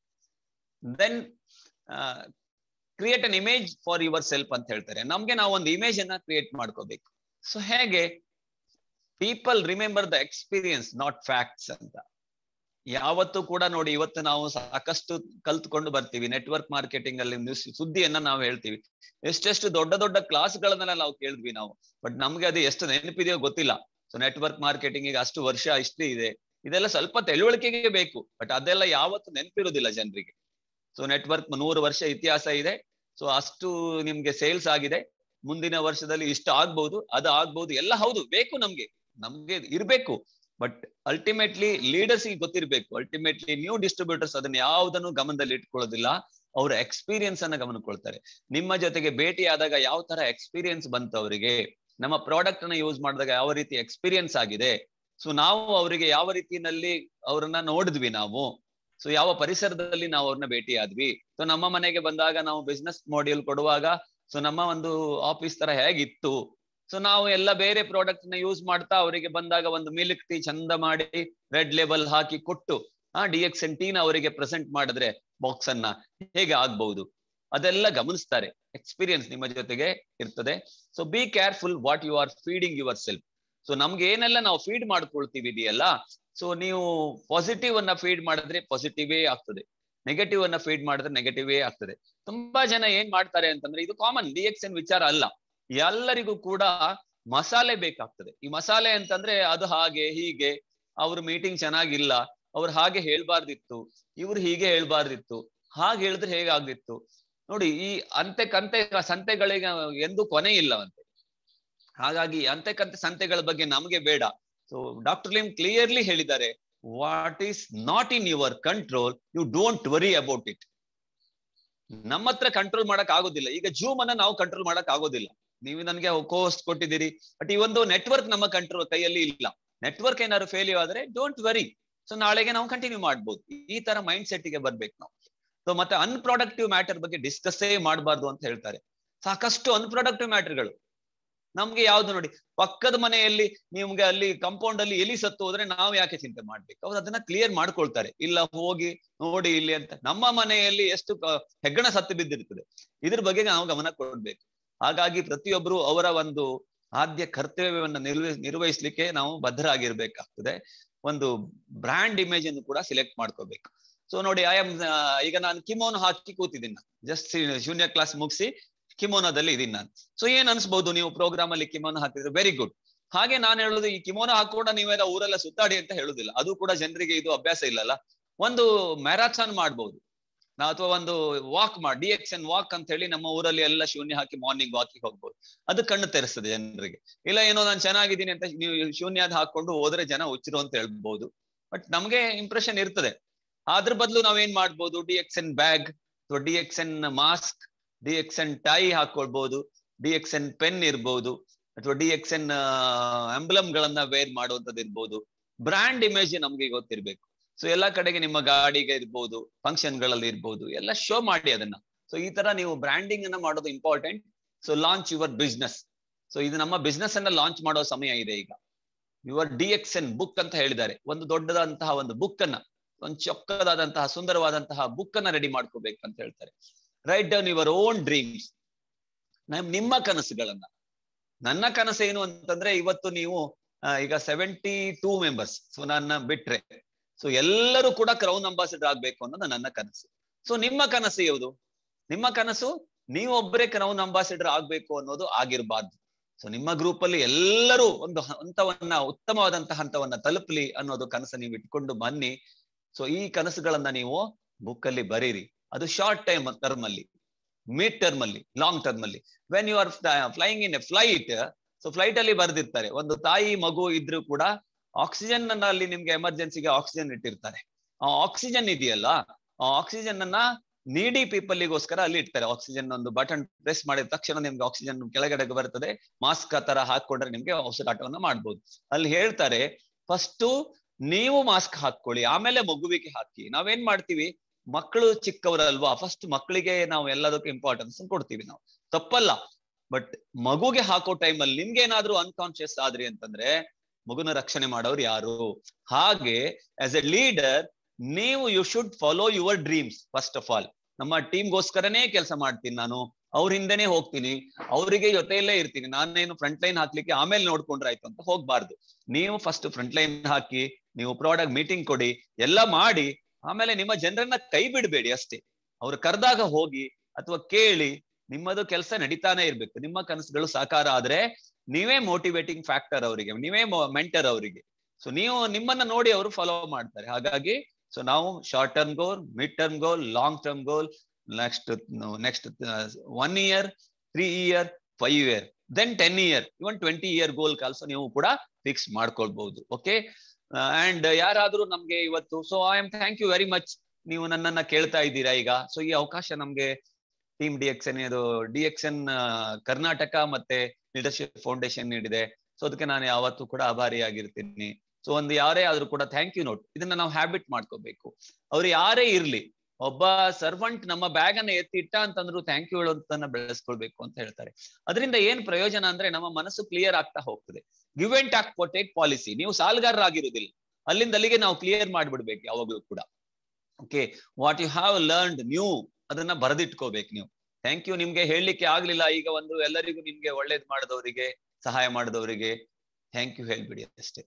Speaker 1: then create an image for yourself ಅಂತ ಹೇಳ್ತಾರೆ ನಮ್ಗೆ ನಾವು ಒಂದು ಇಮೇಜ್ ಅನ್ನ ಕ್ರಿಯೇಟ್ ಮಾಡ್ಕೋಬೇಕು ಸೊ ಹೇಗೆ people remember the experience not facts ಅಂತ ಯಾವತ್ತು ಕೂಡ ನೋಡಿ ಇವತ್ತು ನಾವು ಸಾಕಷ್ಟು ಕಲ್ತ್ಕೊಂಡು ಬರ್ತೀವಿ ನೆಟ್ವರ್ಕ್ ಮಾರ್ಕೆಟಿಂಗ್ ಅಲ್ಲಿ ನ್ಯೂಸ್ ಸುದ್ದಿಯನ್ನ ನಾವು ಹೇಳ್ತೀವಿ ಎಷ್ಟೆಷ್ಟು ದೊಡ್ಡ ದೊಡ್ಡ ಕ್ಲಾಸ್ಗಳನ್ನೆಲ್ಲ ನಾವು ಕೇಳಿದ್ವಿ ನಾವು ಬಟ್ ನಮ್ಗೆ ಅದು ಎಷ್ಟು ನೆನಪಿದೆಯೋ ಗೊತ್ತಿಲ್ಲ ಸೊ ನೆಟ್ವರ್ಕ್ ಮಾರ್ಕೆಟಿಂಗ್ ಈಗ ಅಷ್ಟು ವರ್ಷ ಇಷ್ಟು ಇದೆ ಇದೆಲ್ಲ ಸ್ವಲ್ಪ ತಿಳುವಳಿಕೆಗೆ ಬೇಕು ಬಟ್ ಅದೆಲ್ಲ ಯಾವತ್ತು ನೆನಪಿರುವುದಿಲ್ಲ ಜನರಿಗೆ ಸೊ ನೆಟ್ವರ್ಕ್ ನೂರು ವರ್ಷ ಇತಿಹಾಸ ಇದೆ ಸೊ ಅಷ್ಟು ನಿಮ್ಗೆ ಸೇಲ್ಸ್ ಆಗಿದೆ ಮುಂದಿನ ವರ್ಷದಲ್ಲಿ ಇಷ್ಟ ಆಗ್ಬಹುದು ಅದು ಆಗ್ಬಹುದು ಎಲ್ಲ ಹೌದು ಬೇಕು ನಮ್ಗೆ ನಮ್ಗೆ ಇರ್ಬೇಕು ಬಟ್ ಅಲ್ಟಿಮೇಟ್ಲಿ ಲೀಡರ್ಸ್ ಗೊತ್ತಿರ್ಬೇಕು ಅಲ್ಟಿಮೇಟ್ಲಿ ನ್ಯೂ ಡಿಸ್ಟ್ರಿಬ್ಯೂಟರ್ಸ್ ಅದನ್ನ ಯಾವುದನ್ನು ಗಮನದಲ್ಲಿ ಇಟ್ಕೊಳ್ಳೋದಿಲ್ಲ ಅವರ ಎಕ್ಸ್ಪೀರಿಯನ್ಸ್ ಅನ್ನ ಗಮನಕೊಳ್ತಾರೆ ನಿಮ್ಮ ಜೊತೆಗೆ ಭೇಟಿ ಆದಾಗ ಯಾವ ತರ ಎಕ್ಸ್ಪೀರಿಯನ್ಸ್ ಬಂತು ಅವರಿಗೆ ನಮ್ಮ ಪ್ರಾಡಕ್ಟ್ ಅನ್ನ ಯೂಸ್ ಮಾಡಿದಾಗ ಯಾವ ರೀತಿ ಎಕ್ಸ್ಪೀರಿಯನ್ಸ್ ಆಗಿದೆ ಸೊ ನಾವು ಅವರಿಗೆ ಯಾವ ರೀತಿಯಲ್ಲಿ ಅವರನ್ನ ನೋಡಿದ್ವಿ ನಾವು ಸೊ ಯಾವ ಪರಿಸರದಲ್ಲಿ ನಾವು ಅವ್ರನ್ನ ಭೇಟಿ ಆದ್ವಿ ಸೊ ನಮ್ಮ ಮನೆಗೆ ಬಂದಾಗ ನಾವು ಬಿಸ್ನೆಸ್ ಮಾಡ್ಯೂಲ್ ಕೊಡುವಾಗ ಸೊ ನಮ್ಮ ಒಂದು ಆಫೀಸ್ ತರ ಹೇಗಿತ್ತು ಸೊ ನಾವು ಎಲ್ಲ ಬೇರೆ ಪ್ರಾಡಕ್ಟ್ ನ ಯೂಸ್ ಮಾಡ್ತಾ ಅವರಿಗೆ ಬಂದಾಗ ಒಂದು ಮಿಲ್ಕ್ ಟೀ ಚಂದ ಮಾಡಿ ರೆಡ್ ಲೇಬಲ್ ಹಾಕಿ ಕೊಟ್ಟು ಆ ಡಿ ಎಕ್ಸ್ ಎನ್ ಟೀನ ಅವರಿಗೆ ಪ್ರೆಸೆಂಟ್ ಮಾಡಿದ್ರೆ ಬಾಕ್ಸ್ ಅನ್ನ ಹೇಗೆ ಆಗ್ಬಹುದು ಅದೆಲ್ಲ ಗಮನಿಸ್ತಾರೆ ಎಕ್ಸ್ಪೀರಿಯನ್ಸ್ ನಿಮ್ಮ ಜೊತೆಗೆ ಇರ್ತದೆ so be careful what you are feeding yourself so ನಮ್ಗೆ ಏನೆಲ್ಲ ನಾವು ಫೀಡ್ ಮಾಡ್ಕೊಳ್ತೀವಿ ಇದೆಯಲ್ಲ ಸೊ ನೀವು ಪಾಸಿಟಿವ್ ಅನ್ನ ಫೀಡ್ ಮಾಡಿದ್ರೆ ಪಾಸಿಟಿವೇ ಆಗ್ತದೆ ನೆಗೆಟಿವ್ ಅನ್ನ ಫೀಡ್ ಮಾಡಿದ್ರೆ ನೆಗೆಟಿವೇ ಆಗ್ತದೆ ತುಂಬಾ ಜನ ಏನ್ ಮಾಡ್ತಾರೆ ಅಂತಂದ್ರೆ ಇದು ಕಾಮನ್ ಡಿ ಎಕ್ಸ್ ಎನ್ ವಿಚಾರ ಅಲ್ಲ ಎಲ್ಲರಿಗೂ ಕೂಡ ಮಸಾಲೆ ಬೇಕಾಗ್ತದೆ ಈ ಮಸಾಲೆ ಅಂತಂದ್ರೆ ಅದು ಹಾಗೆ ಹೀಗೆ ಅವ್ರ ಮೀಟಿಂಗ್ ಚೆನ್ನಾಗಿಲ್ಲ ಅವ್ರು ಹಾಗೆ ಹೇಳ್ಬಾರ್ದಿತ್ತು ಇವ್ರು ಹೀಗೆ ಹೇಳ್ಬಾರ್ದಿತ್ತು ಹಾಗೆ ಹೇಳಿದ್ರೆ ಹೇಗಾಗಿತ್ತು ನೋಡಿ ಈ ಅಂತೆ ಕಂತೆ ಸಂತೆಗಳಿಗೆ ಎಂದು ಕೊನೆ ಇಲ್ಲವಂತೆ ಹಾಗಾಗಿ ಅಂತೆ ಕಂತೆ ಸಂತೆಗಳ ಬಗ್ಗೆ ನಮಗೆ ಬೇಡ ಸೊ ಡಾಕ್ಟರ್ ಲಿಮ್ ಕ್ಲಿಯರ್ಲಿ ಹೇಳಿದ್ದಾರೆ what is not in your control you don't worry about it ನಮ್ಮ ಹತ್ರ ಕಂಟ್ರೋಲ್ ಮಾಡಕ್ ಆಗೋದಿಲ್ಲ ಈಗ ಜೂಮ್ ಅನ್ನ ನಾವು ಕಂಟ್ರೋಲ್ ಮಾಡಕ್ ಆಗೋದಿಲ್ಲ ನೀವು ನನಗೆ ಕೋಸ್ಟ್ ಕೊಟ್ಟಿದ್ದೀರಿ ಬಟ್ ಈ ಒಂದು ನೆಟ್ವರ್ಕ್ ನಮ್ಮ ಕಂಟ್ರೋಲ್ ಕೈಯಲ್ಲಿ ಇಲ್ಲ ನೆಟ್ವರ್ಕ್ ಏನಾದ್ರು ಫೇಲ್ಯೂರ್ ಆದ್ರೆ ಡೋಂಟ್ ವರಿ ಸೊ ನಾಳೆಗೆ ನಾವು ಕಂಟಿನ್ಯೂ ಮಾಡ್ಬೋದು ಈ ತರ ಮೈಂಡ್ ಸೆಟ್ ಗೆ ಬರ್ಬೇಕು ನಾವು ಸೊ ಮತ್ತೆ ಅನ್ಪ್ರೊಡಕ್ಟಿವ್ ಮ್ಯಾಟರ್ ಬಗ್ಗೆ ಡಿಸ್ಕಸ್ಸೇ ಮಾಡಬಾರ್ದು ಅಂತ ಹೇಳ್ತಾರೆ ಸಾಕಷ್ಟು ಅನ್ಪ್ರೊಡಕ್ಟಿವ್ ಮ್ಯಾಟರ್ಗಳು ನಮ್ಗೆ ಯಾವ್ದು ನೋಡಿ ಪಕ್ಕದ ಮನೆಯಲ್ಲಿ ನಿಮ್ಗೆ ಅಲ್ಲಿ ಕಾಂಪೌಂಡ್ ಅಲ್ಲಿ ಎಲಿ ಸತ್ತು ಹೋದ್ರೆ ನಾವು ಯಾಕೆ ಚಿಂತೆ ಮಾಡ್ಬೇಕು ಅವ್ರು ಅದನ್ನ ಕ್ಲಿಯರ್ ಮಾಡ್ಕೊಳ್ತಾರೆ ಇಲ್ಲ ಹೋಗಿ ನೋಡಿ ಇಲ್ಲಿ ಅಂತ ನಮ್ಮ ಮನೆಯಲ್ಲಿ ಎಷ್ಟು ಹೆಗ್ಗಣ ಸತ್ತು ಬಿದ್ದಿರ್ತದೆ ಇದ್ರ ಬಗ್ಗೆ ನಾವು ಗಮನ ಕೊಡ್ಬೇಕು ಹಾಗಾಗಿ ಪ್ರತಿಯೊಬ್ರು ಅವರ ಒಂದು ಆದ್ಯ ಕರ್ತವ್ಯವನ್ನ ನಿರ್ವ ನಿರ್ವಹಿಸ್ಲಿಕ್ಕೆ ನಾವು ಬದ್ಧರಾಗಿರ್ಬೇಕಾಗ್ತದೆ ಒಂದು ಬ್ರ್ಯಾಂಡ್ ಇಮೇಜ್ ಅನ್ನು ಕೂಡ ಸಿಲೆಕ್ಟ್ ಮಾಡ್ಕೋಬೇಕು ಸೊ ನೋಡಿ ಐ ಆಮ್ ಈಗ ನಾನು ಕಿಮೋನ್ ಹಾಕಿ ಕೂತಿದ್ದೀನಿ ಜಸ್ಟ್ ಶೂನ್ಯ ಕ್ಲಾಸ್ ಮುಗಿಸಿ ಕಿಮೋನದಲ್ಲಿ ಇದೀನಿ ನಾನು ಸೊ ಏನ್ ಅನ್ಸ್ಬಹುದು ನೀವು ಪ್ರೋಗ್ರಾಮ್ ಅಲ್ಲಿ ಕಿಮೋನ ಹಾಕಿದ್ರೆ ವೆರಿ ಗುಡ್ ಹಾಗೆ ನಾನು ಹೇಳುದು ಈ ಕಿಮೋನ ಹಾಕೋಣ ನೀವೆಲ್ಲ ಊರೆಲ್ಲ ಸುತ್ತಾಡಿ ಅಂತ ಹೇಳುದಿಲ್ಲ ಅದು ಕೂಡ ಜನರಿಗೆ ಇದು ಅಭ್ಯಾಸ ಇಲ್ಲಲ್ಲ ಒಂದು ಮ್ಯಾರಾಥಾನ್ ಮಾಡ್ಬೋದು ನಾ ಅಥವಾ ಒಂದು ವಾಕ್ ಮಾಡಿ ಡಿ ಎಕ್ಸ್ ಎನ್ ವಾಕ್ ಅಂತ ಹೇಳಿ ನಮ್ಮ ಊರಲ್ಲಿ ಎಲ್ಲ ಶೂನ್ಯ ಹಾಕಿ ಮಾರ್ನಿಂಗ್ ವಾಕಿಗೆ ಹೋಗ್ಬೋದು ಅದು ಕಣ್ಣು ತೆರೆಸ್ತದೆ ಜನರಿಗೆ ಇಲ್ಲ ಏನೋ ನಾನು ಚೆನ್ನಾಗಿದ್ದೀನಿ ಅಂತ ನೀವು ಶೂನ್ಯದ ಹಾಕೊಂಡು ಹೋದ್ರೆ ಜನ ಹುಚ್ಚರು ಅಂತ ಹೇಳ್ಬಹುದು ಬಟ್ ನಮ್ಗೆ ಇಂಪ್ರೆಷನ್ ಇರ್ತದೆ ಅದ್ರ ಬದಲು ನಾವೇನ್ ಮಾಡ್ಬೋದು ಡಿ ಎಕ್ಸ್ ಎನ್ ಬ್ಯಾಗ್ ಅಥವಾ D X N mask D X N tie ಹಾಕೊಳ್ಬಹುದು ಡಿ ಎಕ್ಸ್ ಎನ್ ಪೆನ್ ಇರ್ಬೋದು ಅಥವಾ ಡಿ ಎಕ್ಸ್ ಎನ್ ಎಂಬ್ಲಮ್ ಗಳನ್ನ ವೇರ್ ಮಾಡುವಂತದ್ದು ಇರ್ಬೋದು ಬ್ರ್ಯಾಂಡ್ ಇಮೇಜ್ ನಮ್ಗೆ ಗೊತ್ತಿರ್ಬೇಕು ಸೊ ಎಲ್ಲಾ ಕಡೆಗೆ ನಿಮ್ಮ ಗಾಡಿಗೆ ಇರ್ಬೋದು ಫಂಕ್ಷನ್ ಗಳಲ್ಲಿ ಇರ್ಬೋದು ಎಲ್ಲ ಶೋ ಮಾಡಿ ಅದನ್ನ ಸೊ ಈ ತರ ನೀವು ಬ್ರ್ಯಾಂಡಿಂಗ್ ಅನ್ನ ಮಾಡೋದು important so launch your business so ಇದು ನಮ್ಮ ಬಿಸ್ನೆಸ್ ಅನ್ನ ಲಾಂಚ್ ಮಾಡೋ ಸಮಯ ಇದೆ ಈಗ your D X N book ಅಂತ ಹೇಳಿದ್ದಾರೆ ಒಂದು ದೊಡ್ಡದಂತಹ ಒಂದು ಬುಕ್ ಅನ್ನ ಒಂದು ಚೊಕ್ಕದಾದಂತಹ ಸುಂದರವಾದಂತಹ ಬುಕ್ ಅನ್ನ ರೆಡಿ ಮಾಡ್ಕೋಬೇಕು ಅಂತ ಹೇಳ್ತಾರೆ write down your own dreams ನಿಮ್ಮ ಕನಸುಗಳನ್ನ ನನ್ನ ಕನಸು ಏನು ಅಂತಂದ್ರೆ ಇವತ್ತು ನೀವು ಈಗ ಸೆವೆಂಟಿ ಟೂ ಮೆಂಬರ್ಸ್ ಸೊ ನನ್ನ ಬಿಟ್ರೆ ಸೊ ಎಲ್ಲರೂ ಕೂಡ ಕ್ರೌನ್ ಅಂಬಾಸಿಡರ್ ಆಗ್ಬೇಕು ಅನ್ನೋದು ನನ್ನ ಕನಸು ಸೊ ನಿಮ್ಮ ಕನಸು ಯಾವುದು ನಿಮ್ಮ ಕನಸು ನೀವೊಬ್ಬರೇ ಕ್ರೌನ್ ಅಂಬಾಸಿಡರ್ ಆಗ್ಬೇಕು ಅನ್ನೋದು ಆಗಿರ್ಬಾರ್ದು ಸೊ ನಿಮ್ಮ ಗ್ರೂಪ್ ಅಲ್ಲಿ ಎಲ್ಲರೂ ಒಂದು ಹಂತವನ್ನ ಉತ್ತಮವಾದಂತಹ ಹಂತವನ್ನ ತಲುಪಲಿ ಅನ್ನೋದು ಕನಸು ನೀವು ಇಟ್ಕೊಂಡು ಬನ್ನಿ ಸೊ ಈ ಕನಸುಗಳನ್ನ ನೀವು ಬುಕ್ ಅಲ್ಲಿ ಬರೀರಿ ಅದು ಶಾರ್ಟ್ ಟೈಮ್ ಟರ್ಮ್ ಅಲ್ಲಿ ಮಿಡ್ ಟರ್ಮ್ ಅಲ್ಲಿ ಲಾಂಗ್ ಟರ್ಮ್ ಅಲ್ಲಿ when you are flying in a flight so flight ಅಲ್ಲಿ ಬರ್ದಿರ್ತಾರೆ ಒಂದು ತಾಯಿ ಮಗು ಇದ್ರೂ ಕೂಡ ಆಕ್ಸಿಜನ್ ಅನ್ನ ಅಲ್ಲಿ ನಿಮ್ಗೆ ಎಮರ್ಜೆನ್ಸಿಗೆ ಆಕ್ಸಿಜನ್ ಇಟ್ಟಿರ್ತಾರೆ ಆ ಆಕ್ಸಿಜನ್ ಇದೆಯಲ್ಲ ಆ ಆಕ್ಸಿಜನ್ ಅನ್ನ ನೀಡಿ ಪೀಪಲ್ಗೋಸ್ಕರ ಅಲ್ಲಿ ಇಡ್ತಾರೆ ಆಕ್ಸಿಜನ್ ಒಂದು ಬಟನ್ ಪ್ರೆಸ್ ಮಾಡಿದ ತಕ್ಷಣ ನಿಮ್ಗೆ ಆಕ್ಸಿಜನ್ ಕೆಳಗಡೆ ಬರ್ತದೆ ಮಾಸ್ಕ್ ತರ ಹಾಕೊಂಡ್ರೆ ನಿಮ್ಗೆ ಉಸಿರಾಟವನ್ನ ಮಾಡ್ಬೋದು ಅಲ್ಲಿ ಹೇಳ್ತಾರೆ ಫಸ್ಟ್ ನೀವು ಮಾಸ್ಕ್ ಹಾಕೊಳ್ಳಿ ಆಮೇಲೆ ಮಗುವಿಗೆ ಹಾಕಿ ನಾವೇನ್ ಮಾಡ್ತೀವಿ ಮಕ್ಕಳು ಚಿಕ್ಕವರಲ್ವಾ ಫಸ್ಟ್ ಮಕ್ಕಳಿಗೆ ನಾವು ಎಲ್ಲದಕ್ಕೂ ಇಂಪಾರ್ಟೆನ್ಸ್ ಕೊಡ್ತೀವಿ ನಾವು ತಪ್ಪಲ್ಲ ಬಟ್ ಮಗುಗೆ ಹಾಕೋ ಟೈಮಲ್ಲಿ ನಿಮ್ಗೆ ಏನಾದ್ರೂ ಅನ್ಕಾನ್ಶಿಯಸ್ ಆದ್ರಿ ಅಂತಂದ್ರೆ ಮಗುನ ರಕ್ಷಣೆ ಮಾಡೋರು ಯಾರು ಹಾಗೆ ಆಸ್ ಎ ಲೀಡರ್ ನೀವು you should follow your dreams first of all ನಮ್ಮ ಟೀಮ್ಗೋಸ್ಕರನೇ ಕೆಲಸ ಮಾಡ್ತೀನಿ ನಾನು ಅವ್ರ ಹಿಂದೆನೆ ಹೋಗ್ತೀನಿ ಅವರಿಗೆ ಜೊತೆಯಲ್ಲೇ ಇರ್ತೀನಿ ನಾನೇನು ಫ್ರಂಟ್ ಲೈನ್ ಹಾಕ್ಲಿಕ್ಕೆ ಆಮೇಲೆ ನೋಡ್ಕೊಂಡ್ರೆ ಆಯ್ತು ಅಂತ ಹೋಗ್ಬಾರ್ದು ನೀವು ಫಸ್ಟ್ ಫ್ರಂಟ್ ಲೈನ್ ಹಾಕಿ ನೀವು ಪ್ರಾಡಕ್ಟ್ ಮೀಟಿಂಗ್ ಕೊಡಿ ಎಲ್ಲ ಮಾಡಿ ಆಮೇಲೆ ನಿಮ್ಮ ಜನರನ್ನ ಕೈ ಬಿಡಬೇಡಿ ಅಷ್ಟೇ ಅವ್ರು ಕರೆದಾಗ ಹೋಗಿ ಅಥವಾ ಕೇಳಿ ನಿಮ್ಮದು ಕೆಲಸ ನಡೀತಾನೆ ಇರ್ಬೇಕು ನಿಮ್ಮ ಕನಸುಗಳು ಸಾಕಾರ ಆದ್ರೆ ನೀವೇ ಮೋಟಿವೇಟಿಂಗ್ ಫ್ಯಾಕ್ಟರ್ ಅವರಿಗೆ ನೀವೇ ಮೆಂಟರ್ ಅವರಿಗೆ ಸೊ ನೀವು ನಿಮ್ಮನ್ನ ನೋಡಿ ಅವರು ಫಾಲೋ ಮಾಡ್ತಾರೆ ಹಾಗಾಗಿ ಸೊ ನಾವು short term goal mid term goal long term goal next next one year three year five year then ten year even twenty year goal ಕಾಲ್ಸ ನೀವು ಕೂಡ ಫಿಕ್ಸ್ ಮಾಡ್ಕೊಳ್ಬಹುದು ಓಕೆ ಅಂಡ್ ಯಾರಾದ್ರೂ ನಮ್ಗೆ ಇವತ್ತು so I am thank you very much ನೀವು ನನ್ನನ್ನ ಕೇಳ್ತಾ ಇದ್ದೀರಾ ಈಗ ಸೊ ಈ ಅವಕಾಶ ನಮ್ಗೆ ಟೀಮ್ ಡಿ ಎಕ್ಸ್ ಎನ್ ಇದು ಡಿ ಎಕ್ಸ್ ಎನ್ ಕರ್ನಾಟಕ ಮತ್ತೆ ಲೀಡರ್ಶಿಪ್ ಫೌಂಡೇಶನ್ ನೀಡಿದೆ ಸೊ ಅದಕ್ಕೆ ನಾನು ಯಾವತ್ತೂ ಕೂಡ ಆಭಾರಿಯಾಗಿರ್ತೀನಿ ಸೊ ಒಂದು ಯಾರೇ ಆದ್ರೂ ಕೂಡ ಥ್ಯಾಂಕ್ ಯು ನೋಟ್ ಇದನ್ನ ನಾವು ಹ್ಯಾಬಿಟ್ ಮಾಡ್ಕೋಬೇಕು ಅವ್ರು ಯಾರೇ ಇರ್ಲಿ ಒಬ್ಬ ಸರ್ವೆಂಟ್ ನಮ್ಮ ಬ್ಯಾಗ್ ಅನ್ನ ಎತ್ತಿಟ್ಟ ಅಂತಂದ್ರು ಥ್ಯಾಂಕ್ ಯು ಹೇಳೋದನ್ನ ಬೆಳೆಸ್ಕೊಳ್ಬೇಕು ಅಂತ ಹೇಳ್ತಾರೆ ಅದರಿಂದ ಏನ್ ಪ್ರಯೋಜನ ಅಂದ್ರೆ ನಮ್ಮ ಮನಸ್ಸು ಕ್ಲಿಯರ್ ಆಗ್ತಾ ಹೋಗ್ತದೆ give and talk take policy ನೀವು ಸಾಲಗಾರರಾಗಿರುವುದಿಲ್ಲ ಅಲ್ಲಿಂದ ಅಲ್ಲಿಗೆ ನಾವು ಕ್ಲಿಯರ್ ಮಾಡ್ಬಿಡ್ಬೇಕು ಯಾವಾಗ್ಲೂ ಕೂಡ okay what you have learned new ಅದನ್ನ ಬರೆದಿಟ್ಕೋಬೇಕು ನೀವು ಥ್ಯಾಂಕ್ ಯು ನಿಮ್ಗೆ ಹೇಳಲಿಕ್ಕೆ ಆಗ್ಲಿಲ್ಲ ಈಗ ಒಂದು ಎಲ್ಲರಿಗೂ ನಿಮ್ಗೆ ಒಳ್ಳೇದ್ ಮಾಡಿದವರಿಗೆ ಸಹಾಯ ಮಾಡಿದವರಿಗೆ ಥ್ಯಾಂಕ್ ಯು ಹೇಳ್ಬಿಡಿ ಅಷ್ಟೇ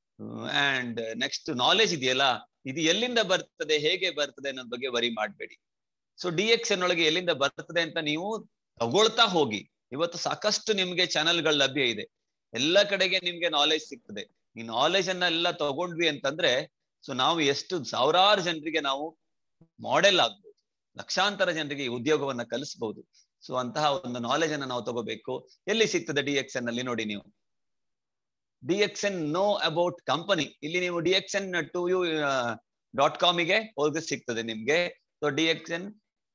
Speaker 1: ಅಂಡ್ ನೆಕ್ಸ್ಟ್ ನಾಲೆಜ್ ಇದೆಯಲ್ಲ ಇದು ಎಲ್ಲಿಂದ ಬರ್ತದೆ ಹೇಗೆ ಬರ್ತದೆ ಅನ್ನೋದ್ ಬಗ್ಗೆ ವರಿ ಮಾಡಬೇಡಿ ಸೊ ಡಿ ಎಕ್ಸ್ ಎನ್ ಒಳಗೆ ಎಲ್ಲಿಂದ ಬರ್ತದೆ ಅಂತ ನೀವು ತಗೊಳ್ತಾ ಹೋಗಿ ಇವತ್ತು ಸಾಕಷ್ಟು ನಿಮ್ಗೆ ಚಾನೆಲ್ಗಳು ಲಭ್ಯ ಇದೆ ಎಲ್ಲ ಕಡೆಗೆ ನಿಮ್ಗೆ ನಾಲೆಜ್ ಸಿಗ್ತದೆ ಈ ನಾಲೆಜ್ ಅನ್ನ ಎಲ್ಲ ತಗೊಂಡ್ವಿ ಅಂತಂದ್ರೆ ಸೊ ನಾವು ಎಷ್ಟು ಸಾವಿರಾರು ಜನರಿಗೆ ನಾವು ಮಾಡೆಲ್ ಆಗ್ಬೋದು ಲಕ್ಷಾಂತರ ಜನರಿಗೆ ಈ ಉದ್ಯೋಗವನ್ನ ಕಲಿಸಬಹುದು ಸೊ ಅಂತಹ ಒಂದು ನಾಲೆಜ್ ಅನ್ನ ನಾವು ತಗೋಬೇಕು ಎಲ್ಲಿ ಸಿಗ್ತದೆ ಡಿ ಎಕ್ಸ್ ಎನ್ ಅಲ್ಲಿ ನೋಡಿ ನೀವು D X N know about company ಇಲ್ಲಿ ನೀವು D X N two you dot ಕಾಮಿಗೆ ಹೋಗಿ ಸಿಗ್ತದೆ ನಿಮ್ಗೆ so D X N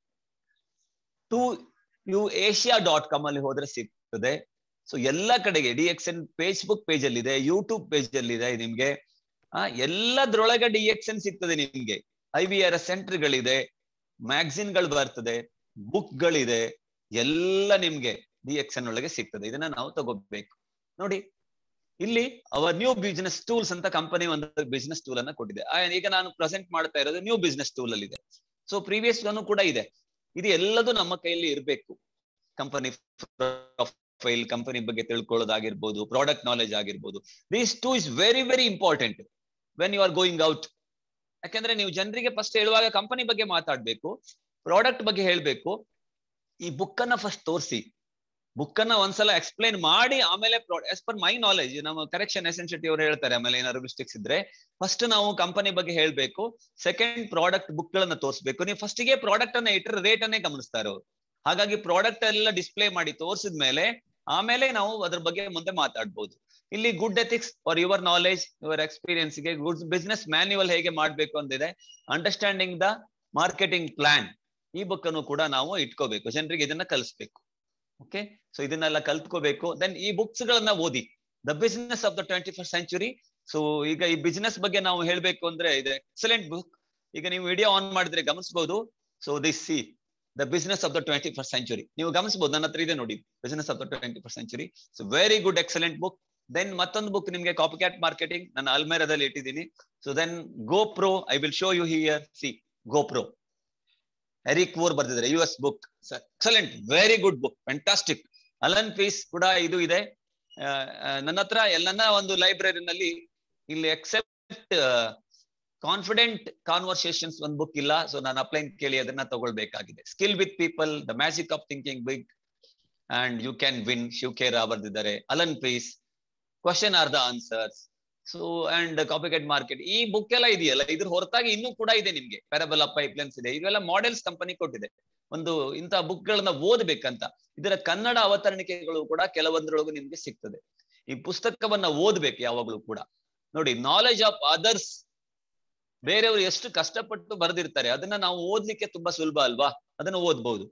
Speaker 1: two you Asia dot com ಅಲ್ಲಿ ಹೋದ್ರೆ ಸಿಗ್ತದೆ ಸೊ ಎಲ್ಲ ಕಡೆಗೆ D X N Facebook page ಅಲ್ಲಿ ಇದೆ ಯೂಟ್ಯೂಬ್ ಪೇಜ್ ಅಲ್ಲಿ ಇದೆ ನಿಮ್ಗೆ ಆ ಎಲ್ಲದ್ರೊಳಗೆ ಡಿ ಎಕ್ಸ್ ಎನ್ ಸಿಗ್ತದೆ ನಿಮ್ಗೆ ಐ ವಿ ಆರ್ ಎಸ್ ಸೆಂಟರ್ಗಳಿದೆ ಮ್ಯಾಗಝಿನ್ ಗಳು ಬರ್ತದೆ ಬುಕ್ ಗಳಿದೆ ಎಲ್ಲ ನಿಮ್ಗೆ ಡಿ ಎಕ್ಸ್ ಎನ್ ಒಳಗೆ ಸಿಗ್ತದೆ ಇದನ್ನ ನಾವು ತಗೋಬೇಕು ನೋಡಿ ಇಲ್ಲಿ ಅವರ್ ನ್ಯೂ ಬಿಸ್ನೆಸ್ ಟೂಲ್ಸ್ ಅಂತ ಕಂಪನಿ ಒಂದು ಬಿಸ್ನೆಸ್ ಟೂಲ್ ಅನ್ನ ಕೊಟ್ಟಿದೆ ಈಗ ನಾನು ಪ್ರೆಸೆಂಟ್ ಮಾಡ್ತಾ ಇರೋದು ನ್ಯೂ ಬಿಸ್ನೆಸ್ ಟೂಲ್ ಅಲ್ಲಿ ಇದೆ ಸೊ ಪ್ರೀವಿಯಸ್ ಕೂಡ ಇದೆ ಇದು ಎಲ್ಲದೂ ನಮ್ಮ ಕೈಯಲ್ಲಿ ಇರಬೇಕು ಕಂಪನಿ ಪ್ರೊಫೈಲ್ ಕಂಪನಿ ಬಗ್ಗೆ ತಿಳ್ಕೊಳ್ಳೋದಾಗಿರ್ಬೋದು ಪ್ರಾಡಕ್ಟ್ ನಾಲೆಜ್ ಆಗಿರ್ಬೋದು these two is very very important when you are going out ಯಾಕಂದ್ರೆ ನೀವು ಜನರಿಗೆ ಫಸ್ಟ್ ಹೇಳುವಾಗ ಕಂಪನಿ ಬಗ್ಗೆ ಮಾತಾಡ್ಬೇಕು ಪ್ರಾಡಕ್ಟ್ ಬಗ್ಗೆ ಹೇಳ್ಬೇಕು ಈ ಬುಕ್ ಅನ್ನ ಫಸ್ಟ್ ತೋರಿಸಿ ಬುಕ್ ಅನ್ನ ಒಂದ್ಸಲ ಎಕ್ಸ್ಪ್ಲೈನ್ ಮಾಡಿ ಆಮೇಲೆ ಎಸ್ ಪರ್ ಮೈ ನಾಲೆಜ್ ನಮ್ಮ ಕರೆಕ್ಷನ್ ಎಸೆನ್ಸಿಟಿ ಅವ್ರು ಹೇಳ್ತಾರೆ ಆಮೇಲೆ ಏನಾದ್ರು ಮಿಸ್ಟೇಕ್ಸ್ ಇದ್ರೆ ಫಸ್ಟ್ ನಾವು ಕಂಪನಿ ಬಗ್ಗೆ ಹೇಳ್ಬೇಕು ಸೆಕೆಂಡ್ ಪ್ರಾಡಕ್ಟ್ ಬುಕ್ ಗಳನ್ನ ತೋರಿಸ್ಬೇಕು ನೀವು ಫಸ್ಟ್ ಗೆ ಪ್ರಾಡಕ್ಟ್ ಅನ್ನ ಇಟ್ಟರೆ ರೇಟ್ ಅನ್ನೇ ಗಮನಿಸ್ತಾರೆ ಅವರು ಹಾಗಾಗಿ ಪ್ರಾಡಕ್ಟ್ ಎಲ್ಲ ಡಿಸ್ಪ್ಲೇ ಮಾಡಿ ತೋರಿಸಿದ ಮೇಲೆ ಆಮೇಲೆ ನಾವು ಅದ್ರ ಬಗ್ಗೆ ಮುಂದೆ ಮಾತಾಡ್ಬೋದು ಇಲ್ಲಿ good ethics for your knowledge your experience ಗೆ ಗುಡ್ ಬಿಸ್ನೆಸ್ ಮ್ಯಾನ್ಯುವಲ್ ಹೇಗೆ ಮಾಡ್ಬೇಕು ಅಂದಿದೆ ಅಂಡರ್ಸ್ಟ್ಯಾಂಡಿಂಗ್ ದ ಮಾರ್ಕೆಟಿಂಗ್ ಪ್ಲಾನ್ ಈ ಬುಕ್ ಅನ್ನು ಕೂಡ ನಾವು ಇಟ್ಕೋಬೇಕು ಜನರಿಗೆ ಇದನ್ನ ಕಲಿಸ್ಬೇಕು ಓಕೆ ಸೊ ಇದನ್ನೆಲ್ಲ ಕಲ್ತ್ಕೋಬೇಕು ದೆನ್ ಈ ಬುಕ್ಸ್ ಗಳನ್ನ ಓದಿ the business of the twenty first century so ಈಗ ಈ ಬಿಸ್ನೆಸ್ ಬಗ್ಗೆ ನಾವು ಹೇಳ್ಬೇಕು ಅಂದ್ರೆ ಇದು ಎಕ್ಸಲೆಂಟ್ ಬುಕ್ ಈಗ ನೀವು ವಿಡಿಯೋ ಆನ್ ಮಾಡಿದ್ರೆ ಗಮನಿಸಬಹುದು so this see the business of the twenty first century ನೀವು ಗಮನಿಸಬಹುದು ನನ್ನ ಹತ್ರ ಇದೆ ನೋಡಿ business of the twenty first century so very good excellent book then ಮತ್ತೊಂದು ಬುಕ್ ನಿಮ್ಗೆ ಕಾಪಿ ಕ್ಯಾಟ್ ಮಾರ್ಕೆಟಿಂಗ್ ನನ್ನ ಅಲ್ಮೇರದಲ್ಲಿ ಇಟ್ಟಿದ್ದೀನಿ so then go pro I will show you here see go pro Eric Worre ಬರ್ತಿದ್ದಾರೆ U S book excellent very good book fantastic Allan Pease ಕೂಡ ಇದು ಇದೆ ನನ್ನ ಹತ್ರ ಎಲ್ಲನ್ನ ಒಂದು ಲೈಬ್ರರಿನಲ್ಲಿ ಇಲ್ಲಿ ಎಕ್ಸೆಪ್ಟ್ ಕಾನ್ಫಿಡೆಂಟ್ ಕಾನ್ವರ್ಸೇಷನ್ಸ್ ಒಂದು ಬುಕ್ ಇಲ್ಲ ಸೊ ನಾನು ಅಪ್ಲೈನ್ ಕೇಳಿ ಅದನ್ನ ತಗೊಳ್ಬೇಕಾಗಿದೆ skill with people the magic of thinking big and you can win Shiv Khera ಬರ್ದಿದ್ದಾರೆ Allan Pease question are the answers so and copycat market ಈ ಬುಕ್ ಎಲ್ಲ ಇದೆಯಲ್ಲ ಇದ್ರ ಹೊರತಾಗಿ ಇನ್ನೂ ಕೂಡ ಇದೆ ನಿಮ್ಗೆ ಪ್ಯಾರಬಲ್ ಅಪ್ ಪೈಪ್ಲೈನ್ಸ್ ಇದೆ ಇವೆಲ್ಲ ಮಾಡೆಲ್ಸ್ ಕಂಪನಿ ಕೊಟ್ಟಿದೆ ಒಂದು ಇಂತಹ ಬುಕ್ ಗಳನ್ನ ಓದ್ಬೇಕಂತ ಇದರ ಕನ್ನಡ ಅವತರಣಿಕೆಗಳು ಕೂಡ ಕೆಲವೊಂದ್ರೊಳಗೂ ನಿಮ್ಗೆ ಸಿಗ್ತದೆ ಈ ಪುಸ್ತಕವನ್ನ ಓದ್ಬೇಕು ಯಾವಾಗ್ಲೂ ಕೂಡ ನೋಡಿ ನಾಲೆಜ್ ಆಫ್ ಅದರ್ಸ್ ಬೇರೆಯವರು ಎಷ್ಟು ಕಷ್ಟಪಟ್ಟು ಬರೆದಿರ್ತಾರೆ ಅದನ್ನ ನಾವು ಓದ್ಲಿಕ್ಕೆ ತುಂಬಾ ಸುಲಭ ಅಲ್ವಾ ಅದನ್ನ ಓದ್ಬಹುದು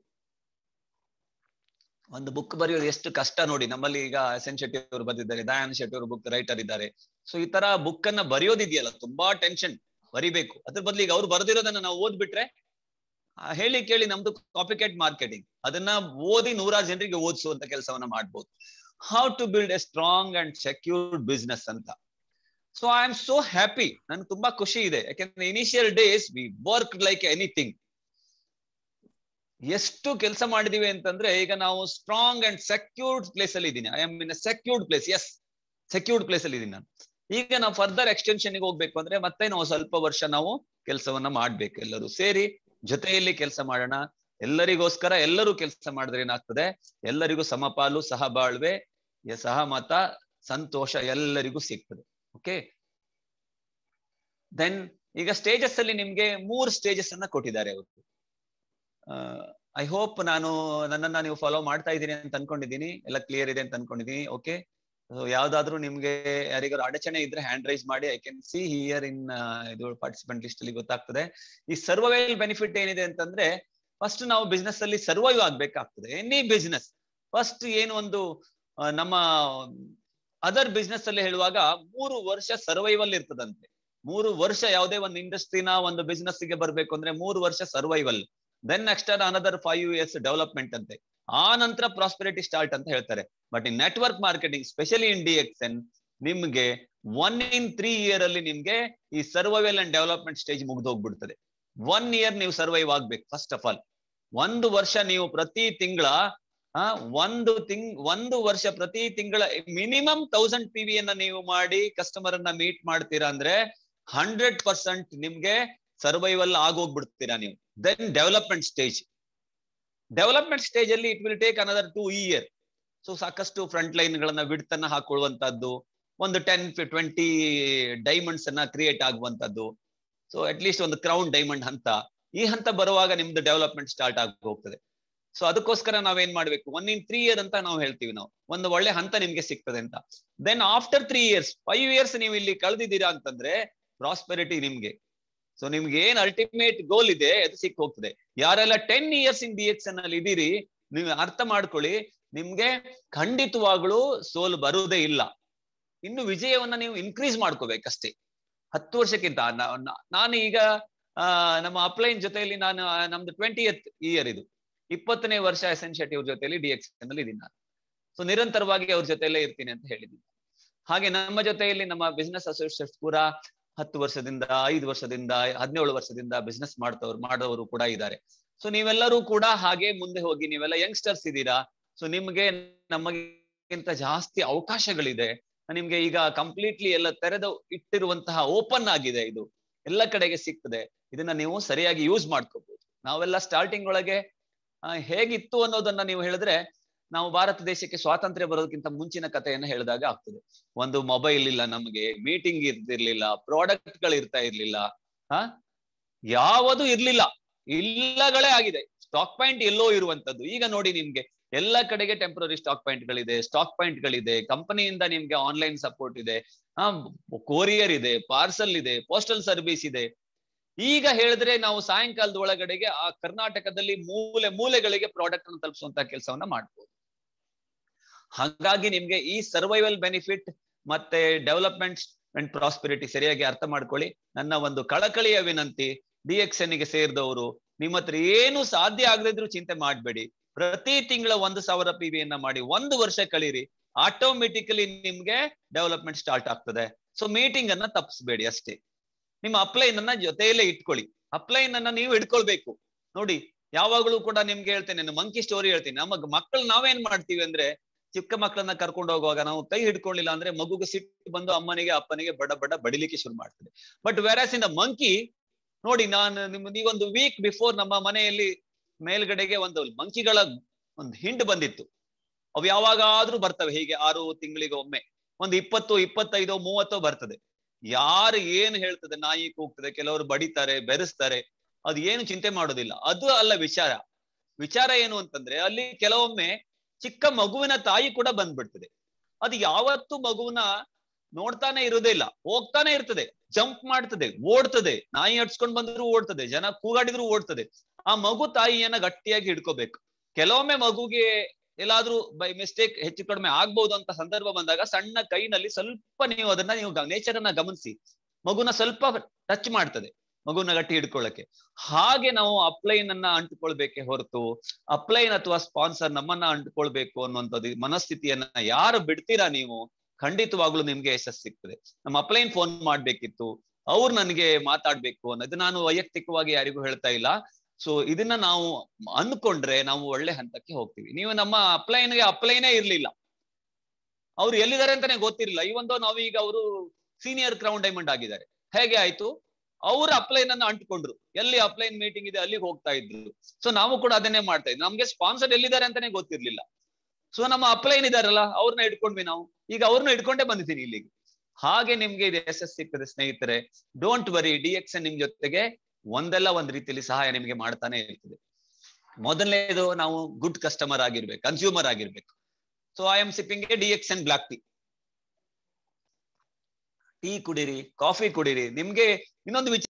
Speaker 1: ಒಂದು ಬುಕ್ ಬರೆಯೋದು ಎಷ್ಟು ಕಷ್ಟ ನೋಡಿ ನಮ್ಮಲ್ಲಿ ಈಗ ಎಸ್ ಎನ್ ಶೆಟ್ಟಿ ಅವರು ಬರೆದಿದ್ದಾರೆ ದಯಾನಂದ್ ಶೆಟ್ಟಿ ಅವರು ಬುಕ್ ರೈಟರ್ ಇದ್ದಾರೆ ಸೊ ಈ ತರ ಬುಕ್ ಅನ್ನ ಬರೆಯೋದಿದೆಯಲ್ಲ ತುಂಬಾ ಟೆನ್ಷನ್ ಬರಿಬೇಕು ಅದ್ರ ಬದಲಿಗೆ ಅವ್ರು ಬರೆದಿರೋದನ್ನ ನಾವು ಓದ್ಬಿಟ್ರೆ ಹೇಳಿ ಕೇಳಿ ನಮ್ದು ಕಾಪಿಕೇಟ್ ಮಾರ್ಕೆಟಿಂಗ್ ಅದನ್ನ ಓದಿ ನೂರಾರು ಜನರಿಗೆ ಓದಿಸುವಂತ ಕೆಲಸವನ್ನ ಮಾಡ್ಬೋದು how to build a strong and secured business ಅಂತ so I am so happy ನನ್ಗೆ ತುಂಬಾ ಖುಷಿ ಇದೆ ಯಾಕಂದ್ರೆ initial days we work like anything ಎಷ್ಟು ಕೆಲಸ ಮಾಡಿದೀವಿ ಅಂತಂದ್ರೆ ಈಗ ನಾವು ಸ್ಟ್ರಾಂಗ್ ಅಂಡ್ ಸೆಕ್ಯೂರ್ಡ್ ಪ್ಲೇಸ್ ಅಲ್ಲಿ ಇದ್ದೀನಿ I am in secured place yes secured place ಅಲ್ಲಿ ಇದ್ದೀನಿ ನಾನು ಈಗ ನಾವು ಫರ್ದರ್ ಎಕ್ಸ್ಟೆನ್ಷನ್ ಹೋಗ್ಬೇಕು ಅಂದ್ರೆ ಮತ್ತೆ ನಾವು ಸ್ವಲ್ಪ ವರ್ಷ ನಾವು ಕೆಲಸವನ್ನ ಮಾಡ್ಬೇಕು ಎಲ್ಲರೂ ಸೇರಿ ಜೊತೆಯಲ್ಲಿ ಕೆಲಸ ಮಾಡೋಣ ಎಲ್ಲರಿಗೋಸ್ಕರ ಎಲ್ಲರೂ ಕೆಲಸ ಮಾಡಿದ್ರೆ ಏನಾಗ್ತದೆ ಎಲ್ಲರಿಗೂ ಸಮಪಾಲು ಸಹಬಾಳ್ವೆ ಸಹಮತ ಸಂತೋಷ ಎಲ್ಲರಿಗೂ ಸಿಗ್ತದೆ ಓಕೆ ದೆನ್ ಈಗ ಸ್ಟೇಜಸ್ ಅಲ್ಲಿ ನಿಮ್ಗೆ ಮೂರು ಸ್ಟೇಜಸ್ ಅನ್ನ ಕೊಟ್ಟಿದ್ದಾರೆ ಅವರು ಐ ಹೋಪ್ ನಾನು ನನ್ನನ್ನ ನೀವು ಫಾಲೋ ಮಾಡ್ತಾ ಇದ್ದೀನಿ ಅಂತ ಅನ್ಕೊಂಡಿದ್ದೀನಿ ಎಲ್ಲ ಕ್ಲಿಯರ್ ಇದೆ ಅಂತ ಅನ್ಕೊಂಡಿದ್ದೀನಿ ಓಕೆ ಯಾವ್ದಾದ್ರು ನಿಮ್ಗೆ ಯಾರಿಗಾರು ಅಡಚಣೆ ಇದ್ರೆ ಹ್ಯಾಂಡ್ ರೈಸ್ ಮಾಡಿ I can see here in ಇದು ಪಾರ್ಟಿಸಿಪೆಂಟ್ ಲಿಸ್ಟ್ ಅಲ್ಲಿ ಗೊತ್ತಾಗ್ತದೆ ಈ ಸರ್ವೈವಲ್ ಬೆನಿಫಿಟ್ ಏನಿದೆ ಅಂತಂದ್ರೆ ಫಸ್ಟ್ ನಾವು ಬಿಸ್ನೆಸ್ ಅಲ್ಲಿ ಸರ್ವೈವ್ ಆಗ್ಬೇಕಾಗ್ತದೆ ಎನಿ ಬಿಸ್ನೆಸ್ ಫಸ್ಟ್ ಏನು ಒಂದು ನಮ್ಮ ಅದರ್ ಬಿಸ್ನೆಸ್ ಅಲ್ಲಿ ಹೇಳುವಾಗ ಮೂರು ವರ್ಷ ಸರ್ವೈವಲ್ ಇರ್ತದಂತೆ ಮೂರು ವರ್ಷ ಯಾವುದೇ ಒಂದು ಇಂಡಸ್ಟ್ರಿನ ಒಂದು ಬಿಸ್ನೆಸ್ ಗೆ ಬರ್ಬೇಕು ಅಂದ್ರೆ ಮೂರು ವರ್ಷ survival then next another five years development ಅಂತೆ ಆ ನಂತರ ಪ್ರಾಸ್ಪೆರಿಟಿ ಸ್ಟಾರ್ಟ್ ಅಂತ ಹೇಳ್ತಾರೆ but in network marketing specially in D X N ನಿಮ್ಗೆ ಒನ್ ಇನ್ ತ್ರೀ ಇಯರ್ ಅಲ್ಲಿ ನಿಮ್ಗೆ ಈ ಸರ್ವೈವಲ್ ಅಂಡ್ ಡೆವಲಪ್ಮೆಂಟ್ ಸ್ಟೇಜ್ ಮುಗ್ದೋಗ್ಬಿಡ್ತದೆ ಒನ್ ಇಯರ್ ನೀವು ಸರ್ವೈವ್ ಆಗ್ಬೇಕು ಫಸ್ಟ್ ಆಫ್ ಆಲ್ ಒಂದು ವರ್ಷ ನೀವು ಪ್ರತಿ ತಿಂಗಳ ಆ ಒಂದು ತಿಂಗ್ ಒಂದು ವರ್ಷ ಪ್ರತಿ ತಿಂಗಳ ಮಿನಿಮಮ್ ತೌಸಂಡ್ ಪಿ ವಿ ಅನ್ನ ನೀವು ಮಾಡಿ ಕಸ್ಟಮರ್ ಅನ್ನ ಮೀಟ್ ಮಾಡ್ತೀರಾ ಅಂದ್ರೆ ಹಂಡ್ರೆಡ್ ಪರ್ಸೆಂಟ್ ನಿಮ್ಗೆ ಸರ್ವೈವಲ್ ಆಗೋಗ್ಬಿಡ್ತೀರಾ ನೀವು then development stage development stage ಅಲ್ಲಿ it will take another two year so ಸಾಕಷ್ಟು ಫ್ರಂಟ್ ಲೈನ್ ಗಳನ್ನ ವಿಡ್ತನ್ನ ಹಾಕೊಳ್ಳುವಂತದ್ದು ಒಂದು ಟೆನ್ ಟ್ವೆಂಟಿ ಡೈಮಂಡ್ಸ್ ಅನ್ನ ಕ್ರಿಯೇಟ್ ಆಗುವಂತದ್ದು ಸೊ ಅಟ್ ಲೀಸ್ಟ್ ಒಂದು ಕ್ರೌನ್ ಡೈಮಂಡ್ ಹಂತ ಈ ಹಂತ ಬರುವಾಗ ನಿಮ್ದು ಡೆವಲಪ್ಮೆಂಟ್ ಸ್ಟಾರ್ಟ್ ಆಗಿ ಹೋಗ್ತದೆ ಸೊ ಅದಕ್ಕೋಸ್ಕರ ನಾವೇನ್ ಮಾಡ್ಬೇಕು ಒನ್ ಇನ್ ತ್ರೀ ಇಯರ್ ಅಂತ ನಾವು ಹೇಳ್ತೀವಿ ನಾವು ಒಂದು ಒಳ್ಳೆ ಹಂತ ನಿಮ್ಗೆ ಸಿಗ್ತದೆ ಅಂತ then after three years five years ನೀವು ಇಲ್ಲಿ ಕಳೆದಿದ್ದೀರಾ ಅಂತಂದ್ರೆ ಪ್ರಾಸ್ಪೆರಿಟಿ ನಿಮ್ಗೆ ಸೊ ನಿಮ್ಗೆ ಏನ್ ಅಲ್ಟಿಮೇಟ್ ಗೋಲ್ ಇದೆ ಅದು ಸಿಕ್ ಹೋಗ್ತದೆ ಯಾರೆಲ್ಲ ten years in D X ಅಲ್ಲಿ ಇದೀರಿ ನೀವು ಅರ್ಥ ಮಾಡ್ಕೊಳ್ಳಿ ನಿಮ್ಗೆ ಖಂಡಿತವಾಗ್ಲೂ ಸೋಲು ಬರುವುದೇ ಇಲ್ಲ ಇನ್ನು ವಿಜಯವನ್ನ ನೀವು ಇನ್ಕ್ರೀಸ್ ಮಾಡ್ಕೋಬೇಕಷ್ಟೇ ಹತ್ತು ವರ್ಷಕ್ಕಿಂತ ನಾನು ಈಗ ಆ ನಮ್ಮ ಅಪ್ಲೈನ್ ಜೊತೆಯಲ್ಲಿ ನಾನು ನಮ್ದು ಟ್ವೆಂಟಿ ಇಯರ್ ಇದು ಇಪ್ಪತ್ತನೇ ವರ್ಷ ಎಸ್ ಎನ್ ಶೆಟ್ಟಿ ಅವ್ರ ಜೊತೆಯಲ್ಲಿ ಡಿ ಎಕ್ಸ್ ಅಲ್ಲಿ ಇದ್ದೀನಿ ನಾನು ಸೊ ನಿರಂತರವಾಗಿ ಅವ್ರ ಜೊತೆಯಲ್ಲೇ ಇರ್ತೀನಿ ಅಂತ ಹೇಳಿದ್ದೀನಿ ಹಾಗೆ ನಮ್ಮ ಜೊತೆಯಲ್ಲಿ ನಮ್ಮ ಬಿಸ್ನೆಸ್ ಅಸೋಸಿಯೇಟ್ಸ್ ಕೂಡ ಹತ್ತು ವರ್ಷದಿಂದ ಐದು ವರ್ಷದಿಂದ ಹದಿನೇಳು ವರ್ಷದಿಂದ ಬಿಸ್ನೆಸ್ ಮಾಡ್ತವ್ರು ಮಾಡೋರು ಕೂಡ ಇದ್ದಾರೆ ಸೊ ನೀವೆಲ್ಲರೂ ಕೂಡ ಹಾಗೆ ಮುಂದೆ ಹೋಗಿ ನೀವೆಲ್ಲ ಯಂಗ್ಸ್ಟರ್ಸ್ ಇದ್ದೀರಾ ಸೊ ನಿಮ್ಗೆ ನಮಗಿಂತ ಜಾಸ್ತಿ ಅವಕಾಶಗಳಿದೆ ನಿಮ್ಗೆ ಈಗ ಕಂಪ್ಲೀಟ್ಲಿ ಎಲ್ಲ ತೆರೆದು ಇಟ್ಟಿರುವಂತಹ ಓಪನ್ ಆಗಿದೆ ಇದು ಎಲ್ಲ ಕಡೆಗೆ ಸಿಗ್ತದೆ ಇದನ್ನ ನೀವು ಸರಿಯಾಗಿ ಯೂಸ್ ಮಾಡ್ಕೋಬಹುದು ನಾವೆಲ್ಲ ಸ್ಟಾರ್ಟಿಂಗ್ ಒಳಗೆ ಹೇಗಿತ್ತು ಅನ್ನೋದನ್ನ ನೀವು ಹೇಳಿದ್ರೆ ನಾವು ಭಾರತ ದೇಶಕ್ಕೆ ಸ್ವಾತಂತ್ರ್ಯ ಬರೋದಕ್ಕಿಂತ ಮುಂಚಿನ ಕಥೆಯನ್ನ ಹೇಳಿದಾಗ ಆಗ್ತದೆ ಒಂದು ಮೊಬೈಲ್ ಇಲ್ಲ ನಮ್ಗೆ ಮೀಟಿಂಗ್ ಇರ್ತಿರ್ಲಿಲ್ಲ ಪ್ರಾಡಕ್ಟ್ ಗಳು ಇರ್ತಾ ಇರ್ಲಿಲ್ಲ ಹ ಯಾವುದು ಇರ್ಲಿಲ್ಲ ಇಲ್ಲಗಳೇ ಆಗಿದೆ ಸ್ಟಾಕ್ ಪಾಯಿಂಟ್ ಎಲ್ಲೋ ಇರುವಂತದ್ದು ಈಗ ನೋಡಿ ನಿಮ್ಗೆ ಎಲ್ಲ ಕಡೆಗೆ ಟೆಂಪರರಿ ಸ್ಟಾಕ್ ಪಾಯಿಂಟ್ ಗಳಿದೆ ಸ್ಟಾಕ್ ಪಾಯಿಂಟ್ ಗಳಿದೆ ಕಂಪನಿಯಿಂದ ನಿಮ್ಗೆ ಆನ್ಲೈನ್ ಸಪೋರ್ಟ್ ಇದೆ ಹ ಕೊರಿಯರ್ ಇದೆ ಪಾರ್ಸಲ್ ಇದೆ ಪೋಸ್ಟಲ್ ಸರ್ವಿಸ್ ಇದೆ ಈಗ ಹೇಳಿದ್ರೆ ನಾವು ಸಾಯಂಕಾಲದ ಒಳಗಡೆಗೆ ಆ ಕರ್ನಾಟಕದಲ್ಲಿ ಮೂಲೆ ಮೂಲೆಗಳಿಗೆ ಪ್ರಾಡಕ್ಟ್ ಅನ್ನು ತಲುಪಿಸುವಂತ ಕೆಲಸವನ್ನ ಮಾಡ್ಬೋದು ಹಾಗಾಗಿ ನಿಮ್ಗೆ ಈ ಸರ್ವೈವಲ್ ಬೆನಿಫಿಟ್ ಮತ್ತೆ ಡೆವಲಪ್ಮೆಂಟ್ ಅಂಡ್ ಪ್ರಾಸ್ಪೆರಿಟಿ ಸರಿಯಾಗಿ ಅರ್ಥ ಮಾಡ್ಕೊಳ್ಳಿ ನನ್ನ ಒಂದು ಕಳಕಳಿಯ ವಿನಂತಿ ಡಿ ಎಕ್ಸ್ ಎನ್ ಗೆ ಸೇರಿದವರು ನಿಮ್ಮ ಹತ್ರ ಏನು ಸಾಧ್ಯ ಆಗದಿದ್ರು ಚಿಂತೆ ಮಾಡಬೇಡಿ ಪ್ರತಿ ತಿಂಗಳ ಒಂದು ಸಾವಿರ ಪಿ ವಿಯನ್ನ ಮಾಡಿ ಒಂದು ವರ್ಷ ಕಳೀರಿ ಆಟೋಮೆಟಿಕಲಿ ನಿಮ್ಗೆ ಡೆವಲಪ್ಮೆಂಟ್ ಸ್ಟಾರ್ಟ್ ಆಗ್ತದೆ ಸೊ ಮೀಟಿಂಗ್ ಅನ್ನ ತಪ್ಪಿಸ್ಬೇಡಿ ಅಷ್ಟೇ ನಿಮ್ಮ ಅಪ್ಲೈನ್ ಅನ್ನ ಜೊತೆಯಲ್ಲೇ ಇಟ್ಕೊಳ್ಳಿ ಅಪ್ಲೈನ್ ಅನ್ನ ನೀವು ಇಟ್ಕೊಳ್ಬೇಕು ನೋಡಿ ಯಾವಾಗಲೂ ಕೂಡ ನಿಮ್ಗೆ ಹೇಳ್ತೇನೆ ಮಂಕಿ ಸ್ಟೋರಿ ಹೇಳ್ತೀನಿ ನಮಗ್ ಮಕ್ಕಳು ನಾವೇನ್ ಮಾಡ್ತೀವಿ ಅಂದ್ರೆ ಚಿಕ್ಕ ಮಕ್ಕಳನ್ನ ಕರ್ಕೊಂಡು ಹೋಗುವಾಗ ನಾವು ಕೈ ಹಿಡ್ಕೊಳ್ಳಿಲ್ಲ ಅಂದ್ರೆ ಮಗುಗೆ ಸಿಟ್ಟು ಬಂದು ಅಮ್ಮನಿಗೆ ಅಪ್ಪನಿಗೆ ಬಡ ಬಡ ಬಡಿಲಿಕ್ಕೆ ಶುರು ಮಾಡ್ತದೆ ಬಟ್ ವೆರಾಸ್ ಇನ್ ದ ಮಂಕಿ ನೋಡಿ ನಾನು ನಿಮ್ ನೀವೊಂದು ವೀಕ್ ಬಿಫೋರ್ ನಮ್ಮ ಮನೆಯಲ್ಲಿ ಮೇಲ್ಗಡೆಗೆ ಒಂದು ಮಂಕಿಗಳ ಒಂದು ಹಿಂಡ್ ಬಂದಿತ್ತು ಅವು ಯಾವಾಗಾದ್ರೂ ಬರ್ತವೆ ಹೀಗೆ ಆರು ತಿಂಗಳಿಗೆ ಒಮ್ಮೆ ಒಂದು ಇಪ್ಪತ್ತು ಇಪ್ಪತ್ತೈದು ಮೂವತ್ತೋ ಬರ್ತದೆ ಯಾರು ಏನ್ ಹೇಳ್ತದೆ ನಾಯಿ ಕೂಗ್ತದೆ ಕೆಲವರು ಬಡಿತಾರೆ ಬೆರೆಸ್ತಾರೆ ಅದು ಏನು ಚಿಂತೆ ಮಾಡೋದಿಲ್ಲ ಅದು ಅಲ್ಲ ವಿಚಾರ ವಿಚಾರ ಏನು ಅಂತಂದ್ರೆ ಅಲ್ಲಿ ಕೆಲವೊಮ್ಮೆ ಚಿಕ್ಕ ಮಗುವಿನ ತಾಯಿ ಕೂಡ ಬಂದ್ಬಿಡ್ತದೆ ಅದು ಯಾವತ್ತು ಮಗುವನ್ನ ನೋಡ್ತಾನೆ ಇರೋದೇ ಇಲ್ಲ ಹೋಗ್ತಾನೆ ಇರ್ತದೆ ಜಂಪ್ ಮಾಡ್ತದೆ ಓಡ್ತದೆ ನಾಯಿ ಹಡ್ಸ್ಕೊಂಡ್ ಬಂದ್ರು ಓಡ್ತದೆ ಜನ ಕೂಗಾಡಿದ್ರು ಓಡ್ತದೆ ಆ ಮಗು ತಾಯಿಯನ್ನ ಗಟ್ಟಿಯಾಗಿ ಹಿಡ್ಕೋಬೇಕು ಕೆಲವೊಮ್ಮೆ ಮಗುಗೆ ಎಲ್ಲಾದ್ರೂ ಬೈ ಮಿಸ್ಟೇಕ್ ಹೆಚ್ಚು ಕಡಿಮೆ ಆಗ್ಬಹುದು ಅಂತ ಸಂದರ್ಭ ಬಂದಾಗ ಸಣ್ಣ ಕೈನಲ್ಲಿ ಸ್ವಲ್ಪ ನೀವು ಅದನ್ನ ನೀವು ನೇಚರ್ ಅನ್ನ ಗಮನಿಸಿ ಮಗುನ ಸ್ವಲ್ಪ ಟಚ್ ಮಾಡ್ತದೆ ಮಗುನ ಗಟ್ಟಿ ಹಿಡ್ಕೊಳ್ಳಕ್ಕೆ ಹಾಗೆ ನಾವು ಅಪ್ಲೈನ್ ಅನ್ನ ಅಂಟ್ಕೊಳ್ಬೇಕೆ ಹೊರತು ಅಪ್ಲೈನ್ ಅಥವಾ ಸ್ಪಾನ್ಸರ್ ನಮ್ಮನ್ನ ಅಂಟ್ಕೊಳ್ಬೇಕು ಅನ್ನುವಂಥದ್ದು ಮನಸ್ಥಿತಿಯನ್ನ ಯಾರು ಬಿಡ್ತೀರಾ ನೀವು ಖಂಡಿತವಾಗ್ಲೂ ನಿಮ್ಗೆ ಯಶಸ್ಸು ಸಿಗ್ತದೆ ನಮ್ಮ ಅಪ್ಲೈನ್ ಫೋನ್ ಮಾಡ್ಬೇಕಿತ್ತು ಅವ್ರು ನನಗೆ ಮಾತಾಡ್ಬೇಕು ಅನ್ನೋದು ನಾನು ವೈಯಕ್ತಿಕವಾಗಿ ಯಾರಿಗೂ ಹೇಳ್ತಾ ಇಲ್ಲ ಸೊ ಇದನ್ನ ನಾವು ಅಂದ್ಕೊಂಡ್ರೆ ನಾವು ಒಳ್ಳೆ ಹಂತಕ್ಕೆ ಹೋಗ್ತೀವಿ ನೀವು ನಮ್ಮ ಅಪ್ಲೈನ್ಗೆ ಅಪ್ಲೈನೇ ಇರ್ಲಿಲ್ಲ ಅವ್ರು ಎಲ್ಲಿದ್ದಾರೆ ಅಂತಾನೆ ಗೊತ್ತಿರಲಿಲ್ಲ ಈ ಒಂದು ನಾವು ಈಗ ಅವರು ಸೀನಿಯರ್ ಕ್ರೌನ್ ಡೈಮಂಡ್ ಆಗಿದ್ದಾರೆ ಹೇಗೆ ಆಯ್ತು ಅವ್ರ ಅಪ್ಲೈನ್ ಅನ್ನ ಅಂಟ್ಕೊಂಡ್ರು ಎಲ್ಲಿ ಅಪ್ಲೈನ್ ಮೀಟಿಂಗ್ ಇದೆ ಅಲ್ಲಿಗೆ ಹೋಗ್ತಾ ಇದ್ರು ಸೊ ನಾವು ಕೂಡ ಅದನ್ನೇ ಮಾಡ್ತಾ ಇದ್ವಿ ನಮ್ಗೆ ಸ್ಪಾನ್ಸರ್ ಎಲ್ಲಿದ್ದಾರೆ ಅಂತಾನೆ ಗೊತ್ತಿರ್ಲಿಲ್ಲ ಸೊ ನಮ್ಮ ಅಪ್ಲೈನ್ ಇದಾರಲ್ಲ ಅವ್ರನ್ನ ಇಟ್ಕೊಂಡ್ವಿ ನಾವು ಈಗ ಅವ್ರನ್ನ ಇಟ್ಕೊಂಡೇ ಬಂದಿದ್ದೀನಿ ಇಲ್ಲಿಗೆ ಹಾಗೆ ನಿಮ್ಗೆ ಇದು ಎಸ್ ಸಿಗ್ತದೆ ಸ್ನೇಹಿತರೆ ಡೋಂಟ್ ವರಿ ಡಿ ಎಕ್ಸ್ ನಿಮ್ ಜೊತೆಗೆ ಒಂದಲ್ಲ ಒಂದ್ ರೀತಿಯಲ್ಲಿ ಸಹಾಯ ನಿಮ್ಗೆ ಮಾಡ್ತಾನೆ ಇರ್ತದೆ ಮೊದಲನೇದು ನಾವು ಗುಡ್ ಕಸ್ಟಮರ್ ಆಗಿರ್ಬೇಕು ಕನ್ಸ್ಯೂಮರ್ ಆಗಿರ್ಬೇಕು so I am sipping D X N black tea tea ಕುಡಿರಿ ಕಾಫಿ ಕುಡಿರಿ ನಿಮ್ಗೆ ಇನ್ನೊಂದು ವಿಚಾರ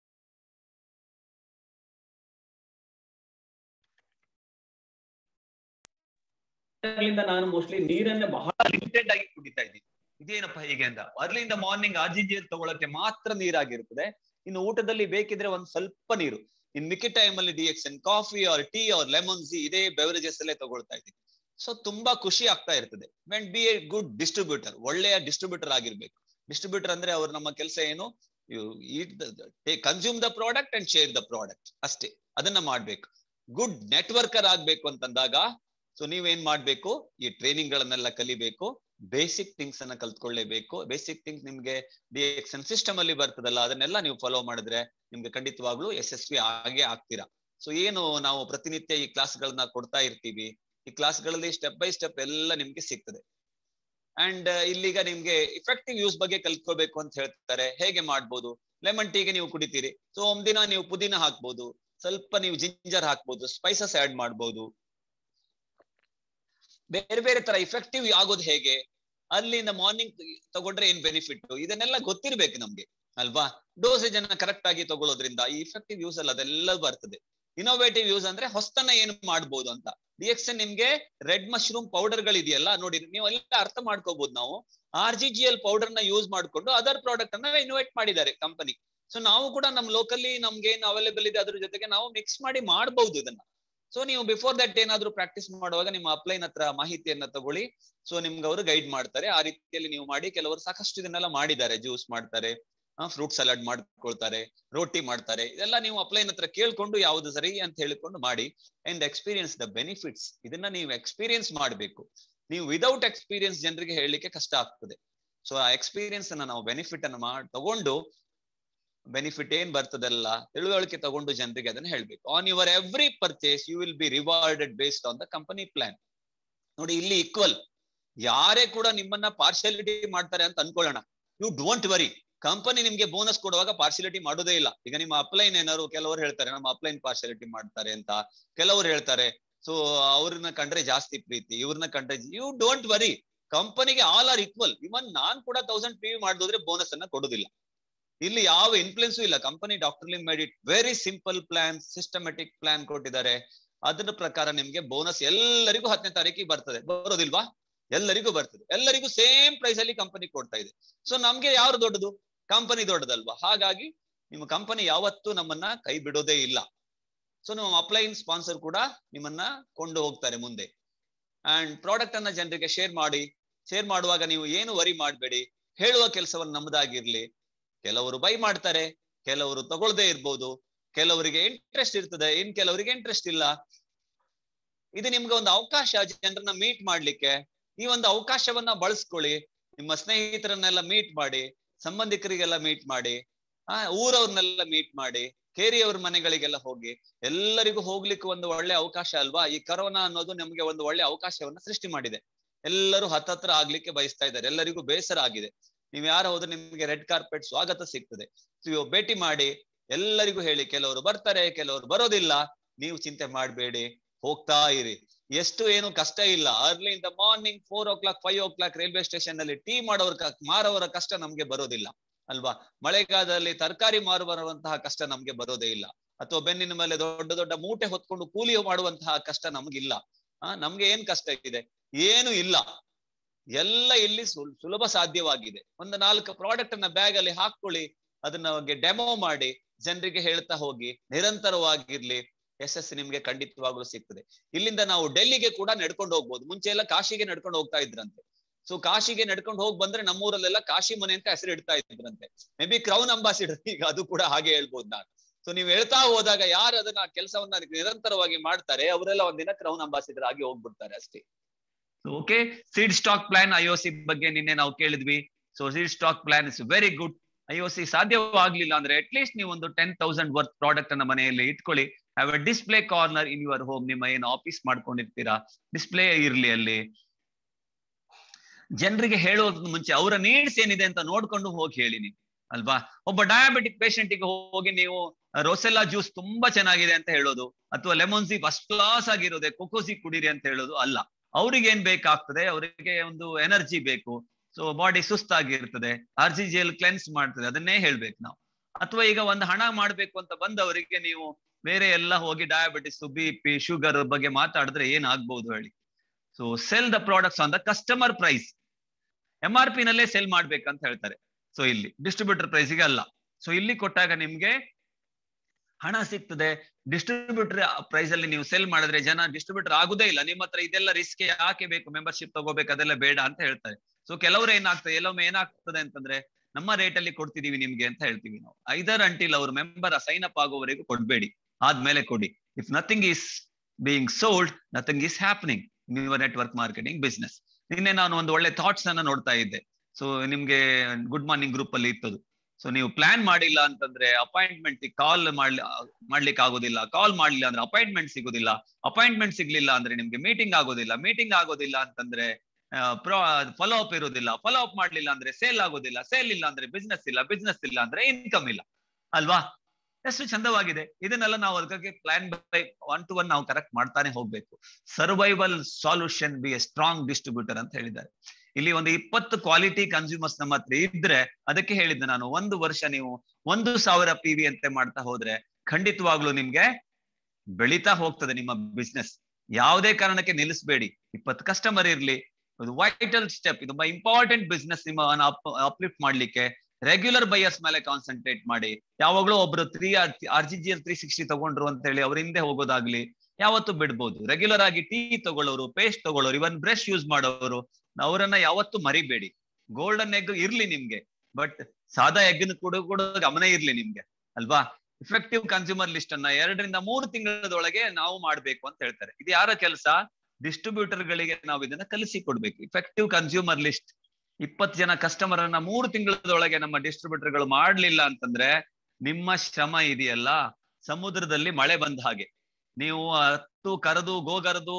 Speaker 1: ನಾನು ಮೋಸ್ಟ್ಲಿ ನೀರನ್ನ ಬಹಳ ಲಿಮಿಟೆಡ್ ಆಗಿ ಕುಡಿತಾ ಇದ್ದೀನಿ ಇದೇನಪ್ಪ ಹೀಗೆ ಅಂತ ಅರ್ಲಿಂದ ಮಾರ್ನಿಂಗ್ ಆರ್ ಜಿ ತಗೊಳಕ್ಕೆ ಮಾತ್ರ ನೀರಾಗಿರ್ತದೆ ಇನ್ನು ಊಟದಲ್ಲಿ ಬೇಕಿದ್ರೆ ಒಂದ್ ಸ್ವಲ್ಪ ನೀರು ಇನ್ ಮಿಕ್ಕಿ ಟೈಮ್ ಅಲ್ಲಿ D X N coffee or tea or lemons ಇದೇ ಬೆವರೇಜಸ್ ಅಲ್ಲೇ ತಗೊಳ್ತಾ ಇದ್ದೀನಿ ಸೊ ತುಂಬಾ ಖುಷಿ ಆಗ್ತಾ ಇರ್ತದೆ when be a good distributor ಒಳ್ಳೆಯ ಡಿಸ್ಟ್ರಿಬ್ಯೂಟರ್ ಆಗಿರ್ಬೇಕು ಡಿಸ್ಟ್ರಿಬ್ಯೂಟರ್ ಅಂದ್ರೆ ಅವ್ರು ನಮ್ಮ ಕೆಲಸ ಏನು consume the product and share the product ಅಷ್ಟೇ ಅದನ್ನ ಮಾಡ್ಬೇಕು ಗುಡ್ ನೆಟ್ವರ್ಕರ್ ಆಗ್ಬೇಕು ಅಂತಂದಾಗ ಸೊ ನೀವೇನ್ ಮಾಡ್ಬೇಕು ಈ ಟ್ರೈನಿಂಗ್ ಗಳನ್ನೆಲ್ಲ ಕಲಿಬೇಕು ಬೇಸಿಕ್ ಥಿಂಗ್ಸ್ ಅನ್ನ ಕಲ್ತ್ಕೊಳ್ಳೇಬೇಕು ಬೇಸಿಕ್ ಥಿಂಗ್ಸ್ ನಿಮ್ಗೆ ಡಿ ಎಕ್ಸನ್ ಸಿಸ್ಟಮ್ ಅಲ್ಲಿ ಬರ್ತದಲ್ಲ ಅದನ್ನೆಲ್ಲ ನೀವು ಫಾಲೋ ಮಾಡಿದ್ರೆ ನಿಮ್ಗೆ ಖಂಡಿತವಾಗ್ಲೂ ಯಶಸ್ವಿ ಆಗೇ ಆಗ್ತೀರಾ ಸೊ ಏನು ನಾವು ಪ್ರತಿನಿತ್ಯ ಈ ಕ್ಲಾಸ್ ಗಳನ್ನ ಕೊಡ್ತಾ ಇರ್ತೀವಿ ಈ ಕ್ಲಾಸ್ ಗಳಲ್ಲಿ ಸ್ಟೆಪ್ ಬೈ ಸ್ಟೆಪ್ ಎಲ್ಲ ನಿಮ್ಗೆ ಸಿಗ್ತದೆ ಅಂಡ್ ಇಲ್ಲಿಗ ನಿಮ್ಗೆ ಇಫೆಕ್ಟಿವ್ ಯೂಸ್ ಬಗ್ಗೆ ಕಲ್ತ್ಕೋಬೇಕು ಅಂತ ಹೇಳ್ತಾರೆ ಹೇಗೆ ಮಾಡ್ಬೋದು ಲೆಮನ್ ಟೀಗೆ ನೀವು ಕುಡಿತೀರಿ ಸೊ ಒಂದಿನ ನೀವು ಪುದೀನ ಹಾಕ್ಬೋದು ಸ್ವಲ್ಪ ನೀವು ಜಿಂಜರ್ ಹಾಕ್ಬೋದು ಸ್ಪೈಸಸ್ ಆಡ್ ಮಾಡ್ಬೋದು ಬೇರೆ ಬೇರೆ ತರ ಇಫೆಕ್ಟಿವ್ ಆಗೋದು ಹೇಗೆ ಅಲ್ಲಿಂದ ಮಾರ್ನಿಂಗ್ ತಗೊಂಡ್ರೆ ಏನ್ ಬೆನಿಫಿಟ್ ಇದನ್ನೆಲ್ಲ ಗೊತ್ತಿರ್ಬೇಕು ನಮ್ಗೆ ಅಲ್ವಾ ಡೋಸೇಜ್ ಅನ್ನ ಕರೆಕ್ಟ್ ಆಗಿ ತಗೊಳ್ಳೋದ್ರಿಂದ ಈ ಇಫೆಕ್ಟಿವ್ ಯೂಸ್ ಅಲ್ಲ ಅದೆಲ್ಲ ಬರ್ತದೆ ಇನೋವೇಟಿವ್ ಯೂಸ್ ಅಂದ್ರೆ ಹೊಸ್ತನ ಏನು ಮಾಡ್ಬೋದು ಅಂತ ರಿಯಕ್ಷನ್ ನಿಮ್ಗೆ ರೆಡ್ ಮಶ್ರೂಮ್ ಪೌಡರ್ ಗಳಿದೆಯಲ್ಲ ನೋಡಿ ನೀವು ಎಲ್ಲ ಅರ್ಥ ಮಾಡ್ಕೋಬಹುದು ನಾವು R G G L powder ನ ಯೂಸ್ ಮಾಡ್ಕೊಂಡು ಅದರ್ ಪ್ರಾಡಕ್ಟ್ ಅನ್ನ ಇನ್ವೈಟ್ ಮಾಡಿದ್ದಾರೆ ಕಂಪನಿ ಸೊ ನಾವು ಕೂಡ ನಮ್ ಲೋಕಲ್ಲಿ ನಮ್ಗೆ ಏನು ಅವೈಲೇಬಲ್ ಇದೆ ಅದ್ರ ಜೊತೆಗೆ ನಾವು ಮಿಕ್ಸ್ ಮಾಡಿ ಮಾಡಬಹುದು ಇದನ್ನ ಸೊ ನೀವು ಬಿಫೋರ್ ದಟ್ ಏನಾದ್ರು ಪ್ರಾಕ್ಟೀಸ್ ಮಾಡುವಾಗ ನಿಮ್ಮ ಅಪ್ಲೈನ್ ಹತ್ರ ಮಾಹಿತಿಯನ್ನ ತಗೊಳ್ಳಿ ಸೊ ನಿಮ್ಗೆ ಅವರು ಗೈಡ್ ಮಾಡ್ತಾರೆ ಆ ರೀತಿಯಲ್ಲಿ ನೀವು ಮಾಡಿ ಕೆಲವರು ಸಾಕಷ್ಟು ಇದನ್ನೆಲ್ಲ ಮಾಡಿದ್ದಾರೆ ಜ್ಯೂಸ್ ಮಾಡ್ತಾರೆ ಫ್ರೂಟ್ ಸಲಾಡ್ ಮಾಡ್ಕೊಳ್ತಾರೆ ರೋಟಿ ಮಾಡ್ತಾರೆ ಇದೆಲ್ಲ ನೀವು ಅಪ್ಲೈನ್ ಹತ್ರ ಕೇಳ್ಕೊಂಡು ಯಾವ್ದು ಸರಿ ಅಂತ ಹೇಳಿಕೊಂಡು ಮಾಡಿ ಅಂಡ್ ಎಕ್ಸ್ಪೀರಿಯನ್ಸ್ ದ ಬೆನಿಫಿಟ್ಸ್ ಇದನ್ನ ನೀವು ಎಕ್ಸ್ಪೀರಿಯನ್ಸ್ ಮಾಡಬೇಕು ನೀವು ವಿದೌಟ್ ಎಕ್ಸ್ಪೀರಿಯನ್ಸ್ ಜನರಿಗೆ ಹೇಳಲಿಕ್ಕೆ ಕಷ್ಟ ಆಗ್ತದೆ ಸೊ ಆ ಎಕ್ಸ್ಪೀರಿಯನ್ಸ್ ಅನ್ನ ನಾವು ಬೆನಿಫಿಟ್ ಅನ್ನ ಮಾಡಿ ತಗೊಂಡು ಬೆನಿಫಿಟ್ ಏನ್ ಬರ್ತದಲ್ಲ ತಿಳುವಳಿಕೆ ತಗೊಂಡು ಜನರಿಗೆ ಅದನ್ನ ಹೇಳ್ಬೇಕು on your every purchase you will be rewarded based on the company plan ನೋಡಿ ಇಲ್ಲಿ ಈಕ್ವಲ್ ಯಾರೇ ಕೂಡ ನಿಮ್ಮನ್ನ ಪಾರ್ಶಿಯಾಲಿಟಿ ಮಾಡ್ತಾರೆ ಅಂತ ಅನ್ಕೊಳ್ಳೋಣ ಯು ಡೋಂಟ್ ವರಿ ಕಂಪನಿ ನಿಮ್ಗೆ ಬೋನಸ್ ಕೊಡುವಾಗ ಪಾರ್ಶಿಯಾಲಿಟಿ ಮಾಡೋದೇ ಇಲ್ಲ ಈಗ ನಿಮ್ಮ ಅಪ್ಲೈನ್ ಏನಾದ್ರು ಕೆಲವರು ಹೇಳ್ತಾರೆ ನಮ್ಮ ಅಪ್ಲೈನ್ ಪಾರ್ಶಿಯಾಲಿಟಿ ಮಾಡ್ತಾರೆ ಅಂತ ಕೆಲವರು ಹೇಳ್ತಾರೆ ಸೊ ಅವ್ರನ್ನ ಕಂಡ್ರೆ ಜಾಸ್ತಿ ಪ್ರೀತಿ ಇವ್ರನ್ನ ಕಂಡ್ರೆ ಯು ಡೋಂಟ್ ವರಿ ಕಂಪನಿಗೆ ಆಲ್ ಆರ್ ಈಕ್ವಲ್ ಇವನ್ ನಾನ್ ಕೂಡ ತೌಸಂಡ್ ಪಿ ವಿ ಮಾಡಿದ್ರೆ ಬೋನಸ್ ಅನ್ನ ಕೊಡುದಿಲ್ಲ ಇಲ್ಲಿ ಯಾವ ಇನ್ಫ್ಲುಯೆನ್ಸು ಇಲ್ಲ ಕಂಪನಿ ಡಾಕ್ಟರ್ಲಿ made it very simple plan systematic plan ಕೊಟ್ಟಿದ್ದಾರೆ ಅದರ ಪ್ರಕಾರ ನಿಮ್ಗೆ ಬೋನಸ್ ಎಲ್ಲರಿಗೂ ಹತ್ತನೇ ತಾರೀಕಿಗೆ ಬರ್ತದೆ ಬರೋದಿಲ್ವಾ ಎಲ್ಲರಿಗೂ ಬರ್ತದೆ ಎಲ್ಲರಿಗೂ ಸೇಮ್ ಪ್ರೈಸ್ ಅಲ್ಲಿ ಕಂಪನಿ ಕೊಡ್ತಾ ಇದೆ ಸೊ ನಮ್ಗೆ ಯಾರು ದೊಡ್ಡದು ಕಂಪನಿ ದೊಡ್ಡದಲ್ವಾ ಹಾಗಾಗಿ ನಿಮ್ಮ ಕಂಪನಿ ಯಾವತ್ತೂ ನಮ್ಮನ್ನ ಕೈ ಬಿಡೋದೇ ಇಲ್ಲ ಸೊ ನಮ್ಮ ಅಪ್ಲೈನ್ ಸ್ಪಾನ್ಸರ್ ಕೂಡ ನಿಮ್ಮನ್ನ ಕೊಂಡು ಹೋಗ್ತಾರೆ ಮುಂದೆ ಅಂಡ್ ಪ್ರಾಡಕ್ಟ್ ಅನ್ನ ಜನರಿಗೆ ಶೇರ್ ಮಾಡಿ ಶೇರ್ ಮಾಡುವಾಗ ನೀವು ಏನು ವರಿ ಮಾಡಬೇಡಿ ಹೇಳುವ ಕೆಲಸವನ್ನು ನಮ್ಮದಾಗಿರ್ಲಿ ಕೆಲವರು ಬೈ ಮಾಡ್ತಾರೆ ಕೆಲವರು ತಗೊಳ್ದೇ ಇರ್ಬೋದು ಕೆಲವರಿಗೆ ಇಂಟ್ರೆಸ್ಟ್ ಇರ್ತದೆ ಇನ್ ಕೆಲವರಿಗೆ ಇಂಟ್ರೆಸ್ಟ್ ಇಲ್ಲ ಇದು ನಿಮ್ಗೆ ಒಂದು ಅವಕಾಶ ಜನರನ್ನ ಮೀಟ್ ಮಾಡ್ಲಿಕ್ಕೆ ಈ ಒಂದು ಅವಕಾಶವನ್ನ ಬಳಸ್ಕೊಳ್ಳಿ ನಿಮ್ಮ ಸ್ನೇಹಿತರನ್ನೆಲ್ಲ ಮೀಟ್ ಮಾಡಿ ಸಂಬಂಧಿಕರಿಗೆಲ್ಲ ಮೀಟ್ ಮಾಡಿ ಆ ಊರವ್ರನ್ನೆಲ್ಲ ಮೀಟ್ ಮಾಡಿ ಕೇರಿಯವ್ರ ಮನೆಗಳಿಗೆಲ್ಲ ಹೋಗಿ ಎಲ್ಲರಿಗೂ ಹೋಗ್ಲಿಕ್ಕೆ ಒಂದು ಒಳ್ಳೆ ಅವಕಾಶ ಅಲ್ವಾ ಈ ಕರೋನಾ ಅನ್ನೋದು ನಮ್ಗೆ ಒಂದು ಒಳ್ಳೆ ಅವಕಾಶವನ್ನ ಸೃಷ್ಟಿ ಮಾಡಿದೆ ಎಲ್ಲರೂ ಹತ್ತತ್ರ ಆಗ್ಲಿಕ್ಕೆ ಬಯಸ್ತಾ ಇದ್ದಾರೆ ಎಲ್ಲರಿಗೂ ಬೇಸರ ಆಗಿದೆ ನೀವ್ ಯಾರು ಹೋದ್ರೆ ನಿಮ್ಗೆ ರೆಡ್ ಕಾರ್ಪೆಟ್ ಸ್ವಾಗತ ಸಿಗ್ತದೆ ನೀವು ಭೇಟಿ ಮಾಡಿ ಎಲ್ಲರಿಗೂ ಹೇಳಿ ಕೆಲವರು ಬರ್ತಾರೆ ಕೆಲವರು ಬರೋದಿಲ್ಲ ನೀವು ಚಿಂತೆ ಮಾಡಬೇಡಿ ಹೋಗ್ತಾ ಇರಿ ಎಷ್ಟು ಏನು ಕಷ್ಟ ಇಲ್ಲ early in the morning four o'clock five o'clock railway station ನಲ್ಲಿ ಟೀ ಮಾಡೋರ ಮಾರೋವರ ಕಷ್ಟ ನಮ್ಗೆ ಬರೋದಿಲ್ಲ ಅಲ್ವಾ ಮಳೆಗಾಲದಲ್ಲಿ ತರಕಾರಿ ಮಾರುವಂತಹ ಕಷ್ಟ ನಮ್ಗೆ ಬರೋದೇ ಇಲ್ಲ ಅಥವಾ ಬೆನ್ನಿನ ಮೇಲೆ ದೊಡ್ಡ ದೊಡ್ಡ ಮೂಟೆ ಹೊತ್ಕೊಂಡು ಕೂಲಿ ಮಾಡುವಂತಹ ಕಷ್ಟ ನಮ್ಗಿಲ್ಲ ಆ ನಮ್ಗೆ ಏನ್ ಕಷ್ಟ ಇದೆ ಏನು ಇಲ್ಲ ಎಲ್ಲ ಇಲ್ಲಿ ಸುಲಭ ಸಾಧ್ಯವಾಗಿದೆ ಒಂದು ನಾಲ್ಕು ಪ್ರಾಡಕ್ಟ್ ಅನ್ನ ಬ್ಯಾಗ್ ಅಲ್ಲಿ ಹಾಕೊಳ್ಳಿ ಅದನ್ನ ಡೆಮೋ ಮಾಡಿ ಜನರಿಗೆ ಹೇಳ್ತಾ ಹೋಗಿ ನಿರಂತರವಾಗಿರ್ಲಿ ಯಶಸ್ಸು ನಿಮ್ಗೆ ಖಂಡಿತವಾಗ್ಲೂ ಸಿಗ್ತದೆ ಇಲ್ಲಿಂದ ನಾವು ಡೆಲ್ಲಿಗೆ ಕೂಡ ನಡ್ಕೊಂಡು ಹೋಗ್ಬೋದು ಮುಂಚೆ ಎಲ್ಲ ಕಾಶಿಗೆ ನಡ್ಕೊಂಡು ಹೋಗ್ತಾ ಇದ್ರಂತೆ ಸೊ ಕಾಶಿಗೆ ನಡ್ಕೊಂಡು ಹೋಗಿ ಬಂದ್ರೆ ನಮ್ಮೂರಲ್ಲೆಲ್ಲ ಕಾಶಿ ಮನೆ ಅಂತ ಹೆಸರು ಇಡ್ತಾ ಇದ್ರಂತೆ ಮೇ ಬಿ ಕ್ರೌನ್ ಅಂಬಾಸಿಡರ್ ಈಗ ಅದು ಕೂಡ ಹಾಗೆ ಹೇಳ್ಬೋದು ನಾನು ಸೊ ನೀವ್ ಹೇಳ್ತಾ ಹೋದಾಗ ಯಾರು ಅದನ್ನ ಕೆಲಸವನ್ನ ನಿರಂತರವಾಗಿ ಮಾಡ್ತಾರೆ ಅವರೆಲ್ಲ ಒಂದಿನ ಕ್ರೌನ್ ಅಂಬಾಸಿಡರ್ ಆಗಿ ಹೋಗ್ಬಿಡ್ತಾರೆ ಅಷ್ಟೇ okay seed stock plan I see ಬಗ್ಗೆ ನಿನ್ನೆ ನಾವು ಕೇಳಿದ್ವಿ so seed stock plan is very good I see ಸಾಧ್ಯವಾಗ್ಲಿಲ್ಲ ಅಂದ್ರೆ ಅಟ್ ಲೀಸ್ಟ್ ನೀವು ಒಂದು ಟೆನ್ ತೌಸಂಡ್ ವರ್ತ್ ಪ್ರಾಡಕ್ಟ್ ಅನ್ನ ಮನೆಯಲ್ಲಿ ಇಟ್ಕೊಳ್ಳಿ have a display corner in your home ನಿಮ್ಮ ಏನು ಆಫೀಸ್ ಮಾಡ್ಕೊಂಡಿರ್ತೀರಾ ಡಿಸ್ಪ್ಲೇ ಇರ್ಲಿ ಅಲ್ಲಿ ಜನರಿಗೆ ಹೇಳೋದ್ ಮುಂಚೆ ಅವರ ನೀಡ್ಸ್ ಏನಿದೆ ಅಂತ ನೋಡ್ಕೊಂಡು ಹೋಗಿ ಹೇಳಿ ನೀವು ಅಲ್ವಾ ಒಬ್ಬ ಡಯಾಬಿಟಿಕ್ ಪೇಷಂಟಿಗೆ ಹೋಗಿ ನೀವು ರೋಸೆಲ್ಲಾ ಜ್ಯೂಸ್ ತುಂಬಾ ಚೆನ್ನಾಗಿದೆ ಅಂತ ಹೇಳೋದು ಅಥವಾ ಲೆಮನ್ಸಿ ಫಸ್ಟ್ ಕ್ಲಾಸ್ ಆಗಿರೋದೆ ಕೊಕೋಸಿ ಕುಡೀರಿ ಅಂತ ಹೇಳೋದು ಅಲ್ಲ ಅವ್ರಿಗೆ ಏನ್ ಬೇಕಾಗ್ತದೆ ಅವರಿಗೆ ಒಂದು ಎನರ್ಜಿ ಬೇಕು ಸೊ ಬಾಡಿ ಸುಸ್ತಾಗಿರ್ತದೆ ಆರ್ ಜಿ ಜೆಲ್ ಕ್ಲೆನ್ಸ್ ಮಾಡ್ತದೆ ಅದನ್ನೇ ಹೇಳ್ಬೇಕು ನಾವು ಅಥವಾ ಈಗ ಒಂದು ಹಣ ಮಾಡ್ಬೇಕು ಅಂತ ಬಂದವರಿಗೆ ನೀವು ಬೇರೆ ಎಲ್ಲ ಹೋಗಿ ಡಯಾಬಿಟಿಸ್ ಬಿ ಪಿ ಶುಗರ್ ಬಗ್ಗೆ ಮಾತಾಡಿದ್ರೆ ಏನಾಗ್ಬಹುದು ಹೇಳಿ so sell the products on the customer price M R P ನಲ್ಲೇ ಸೆಲ್ ಮಾಡ್ಬೇಕಂತ ಹೇಳ್ತಾರೆ ಸೊ ಇಲ್ಲಿ ಡಿಸ್ಟ್ರಿಬ್ಯೂಟರ್ ಪ್ರೈಸ್ಗೆ ಅಲ್ಲ ಸೊ ಇಲ್ಲಿ ಕೊಟ್ಟಾಗ ನಿಮ್ಗೆ ಹಣ ಸಿಗ್ತದೆ ಡಿಸ್ಟ್ರಿಬ್ಯೂಟರ್ ಪ್ರೈಸ್ ಅಲ್ಲಿ ನೀವು ಸೆಲ್ ಮಾಡಿದ್ರೆ ಜನ ಡಿಸ್ಟ್ರಿಬ್ಯೂಟರ್ ಆಗುದೇ ಇಲ್ಲ ನಿಮ್ಮ ಹತ್ರ ಇದೆಲ್ಲ ರಿಸ್ಕ್ ಯಾಕೆ ಬೇಕು ಮೆಂಬರ್ಶಿಪ್ ತಗೋಬೇಕು ಅದೆಲ್ಲ ಬೇಡ ಅಂತ ಹೇಳ್ತಾರೆ ಸೊ ಕೆಲವರು ಏನಾಗ್ತದೆ ಎಲ್ಲೊಮ್ಮೆ ಏನಾಗ್ತದೆ ಅಂತಂದ್ರೆ ನಮ್ಮ ರೇಟ್ ಅಲ್ಲಿ ಕೊಡ್ತಿದೀವಿ ನಿಮ್ಗೆ ಅಂತ ಹೇಳ್ತೀವಿ ನಾವು ಐದರ್ ಅಂಟಿಲ್ ಅವ್ರ ಮೆಂಬರ್ ಸೈನ್ ಅಪ್ ಆಗೋವರೆಗೂ ಕೊಡ್ಬೇಡಿ ಆದ್ಮೇಲೆ ಕೊಡಿ if nothing is being sold nothing is happening your network marketing business ನಿನ್ನೆ ನಾನು ಒಂದು ಒಳ್ಳೆ ಥಾಟ್ಸ್ ಅನ್ನ ನೋಡ್ತಾ ಇದ್ದೆ ಸೊ ನಿಮ್ಗೆ ಗುಡ್ ಮಾರ್ನಿಂಗ್ ಗ್ರೂಪ್ ಅಲ್ಲಿ ಇತ್ತದು ಸೊ ನೀವು ಪ್ಲಾನ್ ಮಾಡಿಲ್ಲ ಅಂತಂದ್ರೆ ಅಪಾಯಿಂಟ್ಮೆಂಟ್ ಕಾಲ್ ಮಾಡ್ಲಿ ಮಾಡ್ಲಿಕ್ಕೆ ಆಗೋದಿಲ್ಲ ಕಾಲ್ ಮಾಡ್ಲಿಲ್ಲ ಅಂದ್ರೆ ಅಪಾಯಿಂಟ್ಮೆಂಟ್ ಸಿಗೋದಿಲ್ಲ ಅಪಾಯಿಂಟ್ಮೆಂಟ್ ಸಿಗ್ಲಿಲ್ಲ ಅಂದ್ರೆ ನಿಮ್ಗೆ ಮೀಟಿಂಗ್ ಆಗೋದಿಲ್ಲ ಮೀಟಿಂಗ್ ಆಗೋದಿಲ್ಲ ಅಂತಂದ್ರೆ ಫಾಲೋ ಅಪ್ ಇರೋದಿಲ್ಲ ಫಾಲೋ ಅಪ್ ಮಾಡ್ಲಿಲ್ಲ ಅಂದ್ರೆ ಸೇಲ್ ಆಗೋದಿಲ್ಲ ಸೇಲ್ ಇಲ್ಲ ಅಂದ್ರೆ ಬಿಸ್ನೆಸ್ ಇಲ್ಲ ಬಿಸ್ನೆಸ್ ಇಲ್ಲ ಅಂದ್ರೆ ಇನ್ಕಮ್ ಇಲ್ಲ ಅಲ್ವಾ ಎಷ್ಟು ಚಂದವಾಗಿದೆ ಇದನ್ನೆಲ್ಲ ನಾವು ಅದಕ್ಕೆ plan by one to one ನಾವು ಕರೆಕ್ಟ್ ಮಾಡ್ತಾನೆ ಹೋಗ್ಬೇಕು survival solution be a strong distributor ಅಂತ ಹೇಳಿದ್ದಾರೆ ಇಲ್ಲಿ ಒಂದು ಇಪ್ಪತ್ತು ಕ್ವಾಲಿಟಿ ಕನ್ಸ್ಯೂಮರ್ಸ್ ನಮ್ಮ ಹತ್ರ ಇದ್ರೆ ಅದಕ್ಕೆ ಹೇಳಿದ್ದೆ ನಾನು ಒಂದು ವರ್ಷ ನೀವು ಒಂದು ಸಾವಿರ ಪಿ ವಿ ಅಂತೆ ಮಾಡ್ತಾ ಹೋದ್ರೆ ಖಂಡಿತವಾಗ್ಲೂ ನಿಮ್ಗೆ ಬೆಳೀತಾ ಹೋಗ್ತದೆ ನಿಮ್ಮ ಬಿಸ್ನೆಸ್ ಯಾವುದೇ ಕಾರಣಕ್ಕೆ ನಿಲ್ಲಿಸಬೇಡಿ ಇಪ್ಪತ್ತು ಕಸ್ಟಮರ್ ಇರ್ಲಿ ವೈಟಲ್ ಸ್ಟೆಪ್ ತುಂಬಾ ಇಂಪಾರ್ಟೆಂಟ್ ಬಿಸ್ನೆಸ್ ನಿಮ್ಮ ಅಪ್ಲಿಫ್ಟ್ ಮಾಡ್ಲಿಕ್ಕೆ ರೆಗ್ಯುಲರ್ ಬೈಯರ್ಸ್ ಮೇಲೆ ಕಾನ್ಸಂಟ್ರೇಟ್ ಮಾಡಿ ಯಾವಾಗ್ಲೂ ಒಬ್ರು three R G G L three sixty ತಗೊಂಡ್ರು ಅಂತ ಹೇಳಿ ಅವ್ರ ಹಿಂದೆ ಹೋಗೋದಾಗ್ಲಿ ಯಾವತ್ತು ಬಿಡ್ಬೋದು ರೆಗ್ಯುಲರ್ ಆಗಿ ಟೀ ತಗೊಳ್ಳೋರು ಪೇಸ್ಟ್ ತಗೊಳ್ಳೋರು ಇವನ್ ಬ್ರಷ್ ಯೂಸ್ ಮಾಡೋರು ಅವರನ್ನ ಯಾವತ್ತು ಮರಿಬೇಡಿ ಗೋಲ್ಡನ್ ಎಗ್ ಇರ್ಲಿ ನಿಮ್ಗೆ ಬಟ್ ಸಾದಾ ಎಗ್ನ ಕೂಡ ಕೂಡ ಗಮನ ಇರ್ಲಿ ನಿಮ್ಗೆ ಅಲ್ವಾ ಇಫೆಕ್ಟಿವ್ ಕನ್ಸ್ಯೂಮರ್ ಲಿಸ್ಟ್ ಅನ್ನ ಎರಡರಿಂದ ಮೂರು ತಿಂಗಳದೊಳಗೆ ನಾವು ಮಾಡ್ಬೇಕು ಅಂತ ಹೇಳ್ತಾರೆ ಇದು ಯಾರ ಕೆಲಸ ಡಿಸ್ಟ್ರಿಬ್ಯೂಟರ್ ಗಳಿಗೆ ನಾವು ಇದನ್ನ ಕಲಿಸಿ ಕೊಡ್ಬೇಕು ಇಫೆಕ್ಟಿವ್ ಕನ್ಸ್ಯೂಮರ್ ಲಿಸ್ಟ್ ಇಪ್ಪತ್ತು ಜನ ಕಸ್ಟಮರ್ ಅನ್ನ ಮೂರು ತಿಂಗಳದೊಳಗೆ ನಮ್ಮ ಡಿಸ್ಟ್ರಿಬ್ಯೂಟರ್ ಗಳು ಮಾಡ್ಲಿಲ್ಲ ಅಂತಂದ್ರೆ ನಿಮ್ಮ ಶ್ರಮ ಇದೆಯಲ್ಲ ಸಮುದ್ರದಲ್ಲಿ ಮಳೆ ಬಂದ ಹಾಗೆ ನೀವು ಹತ್ತು ಕರೆದು ಗೋಗರದು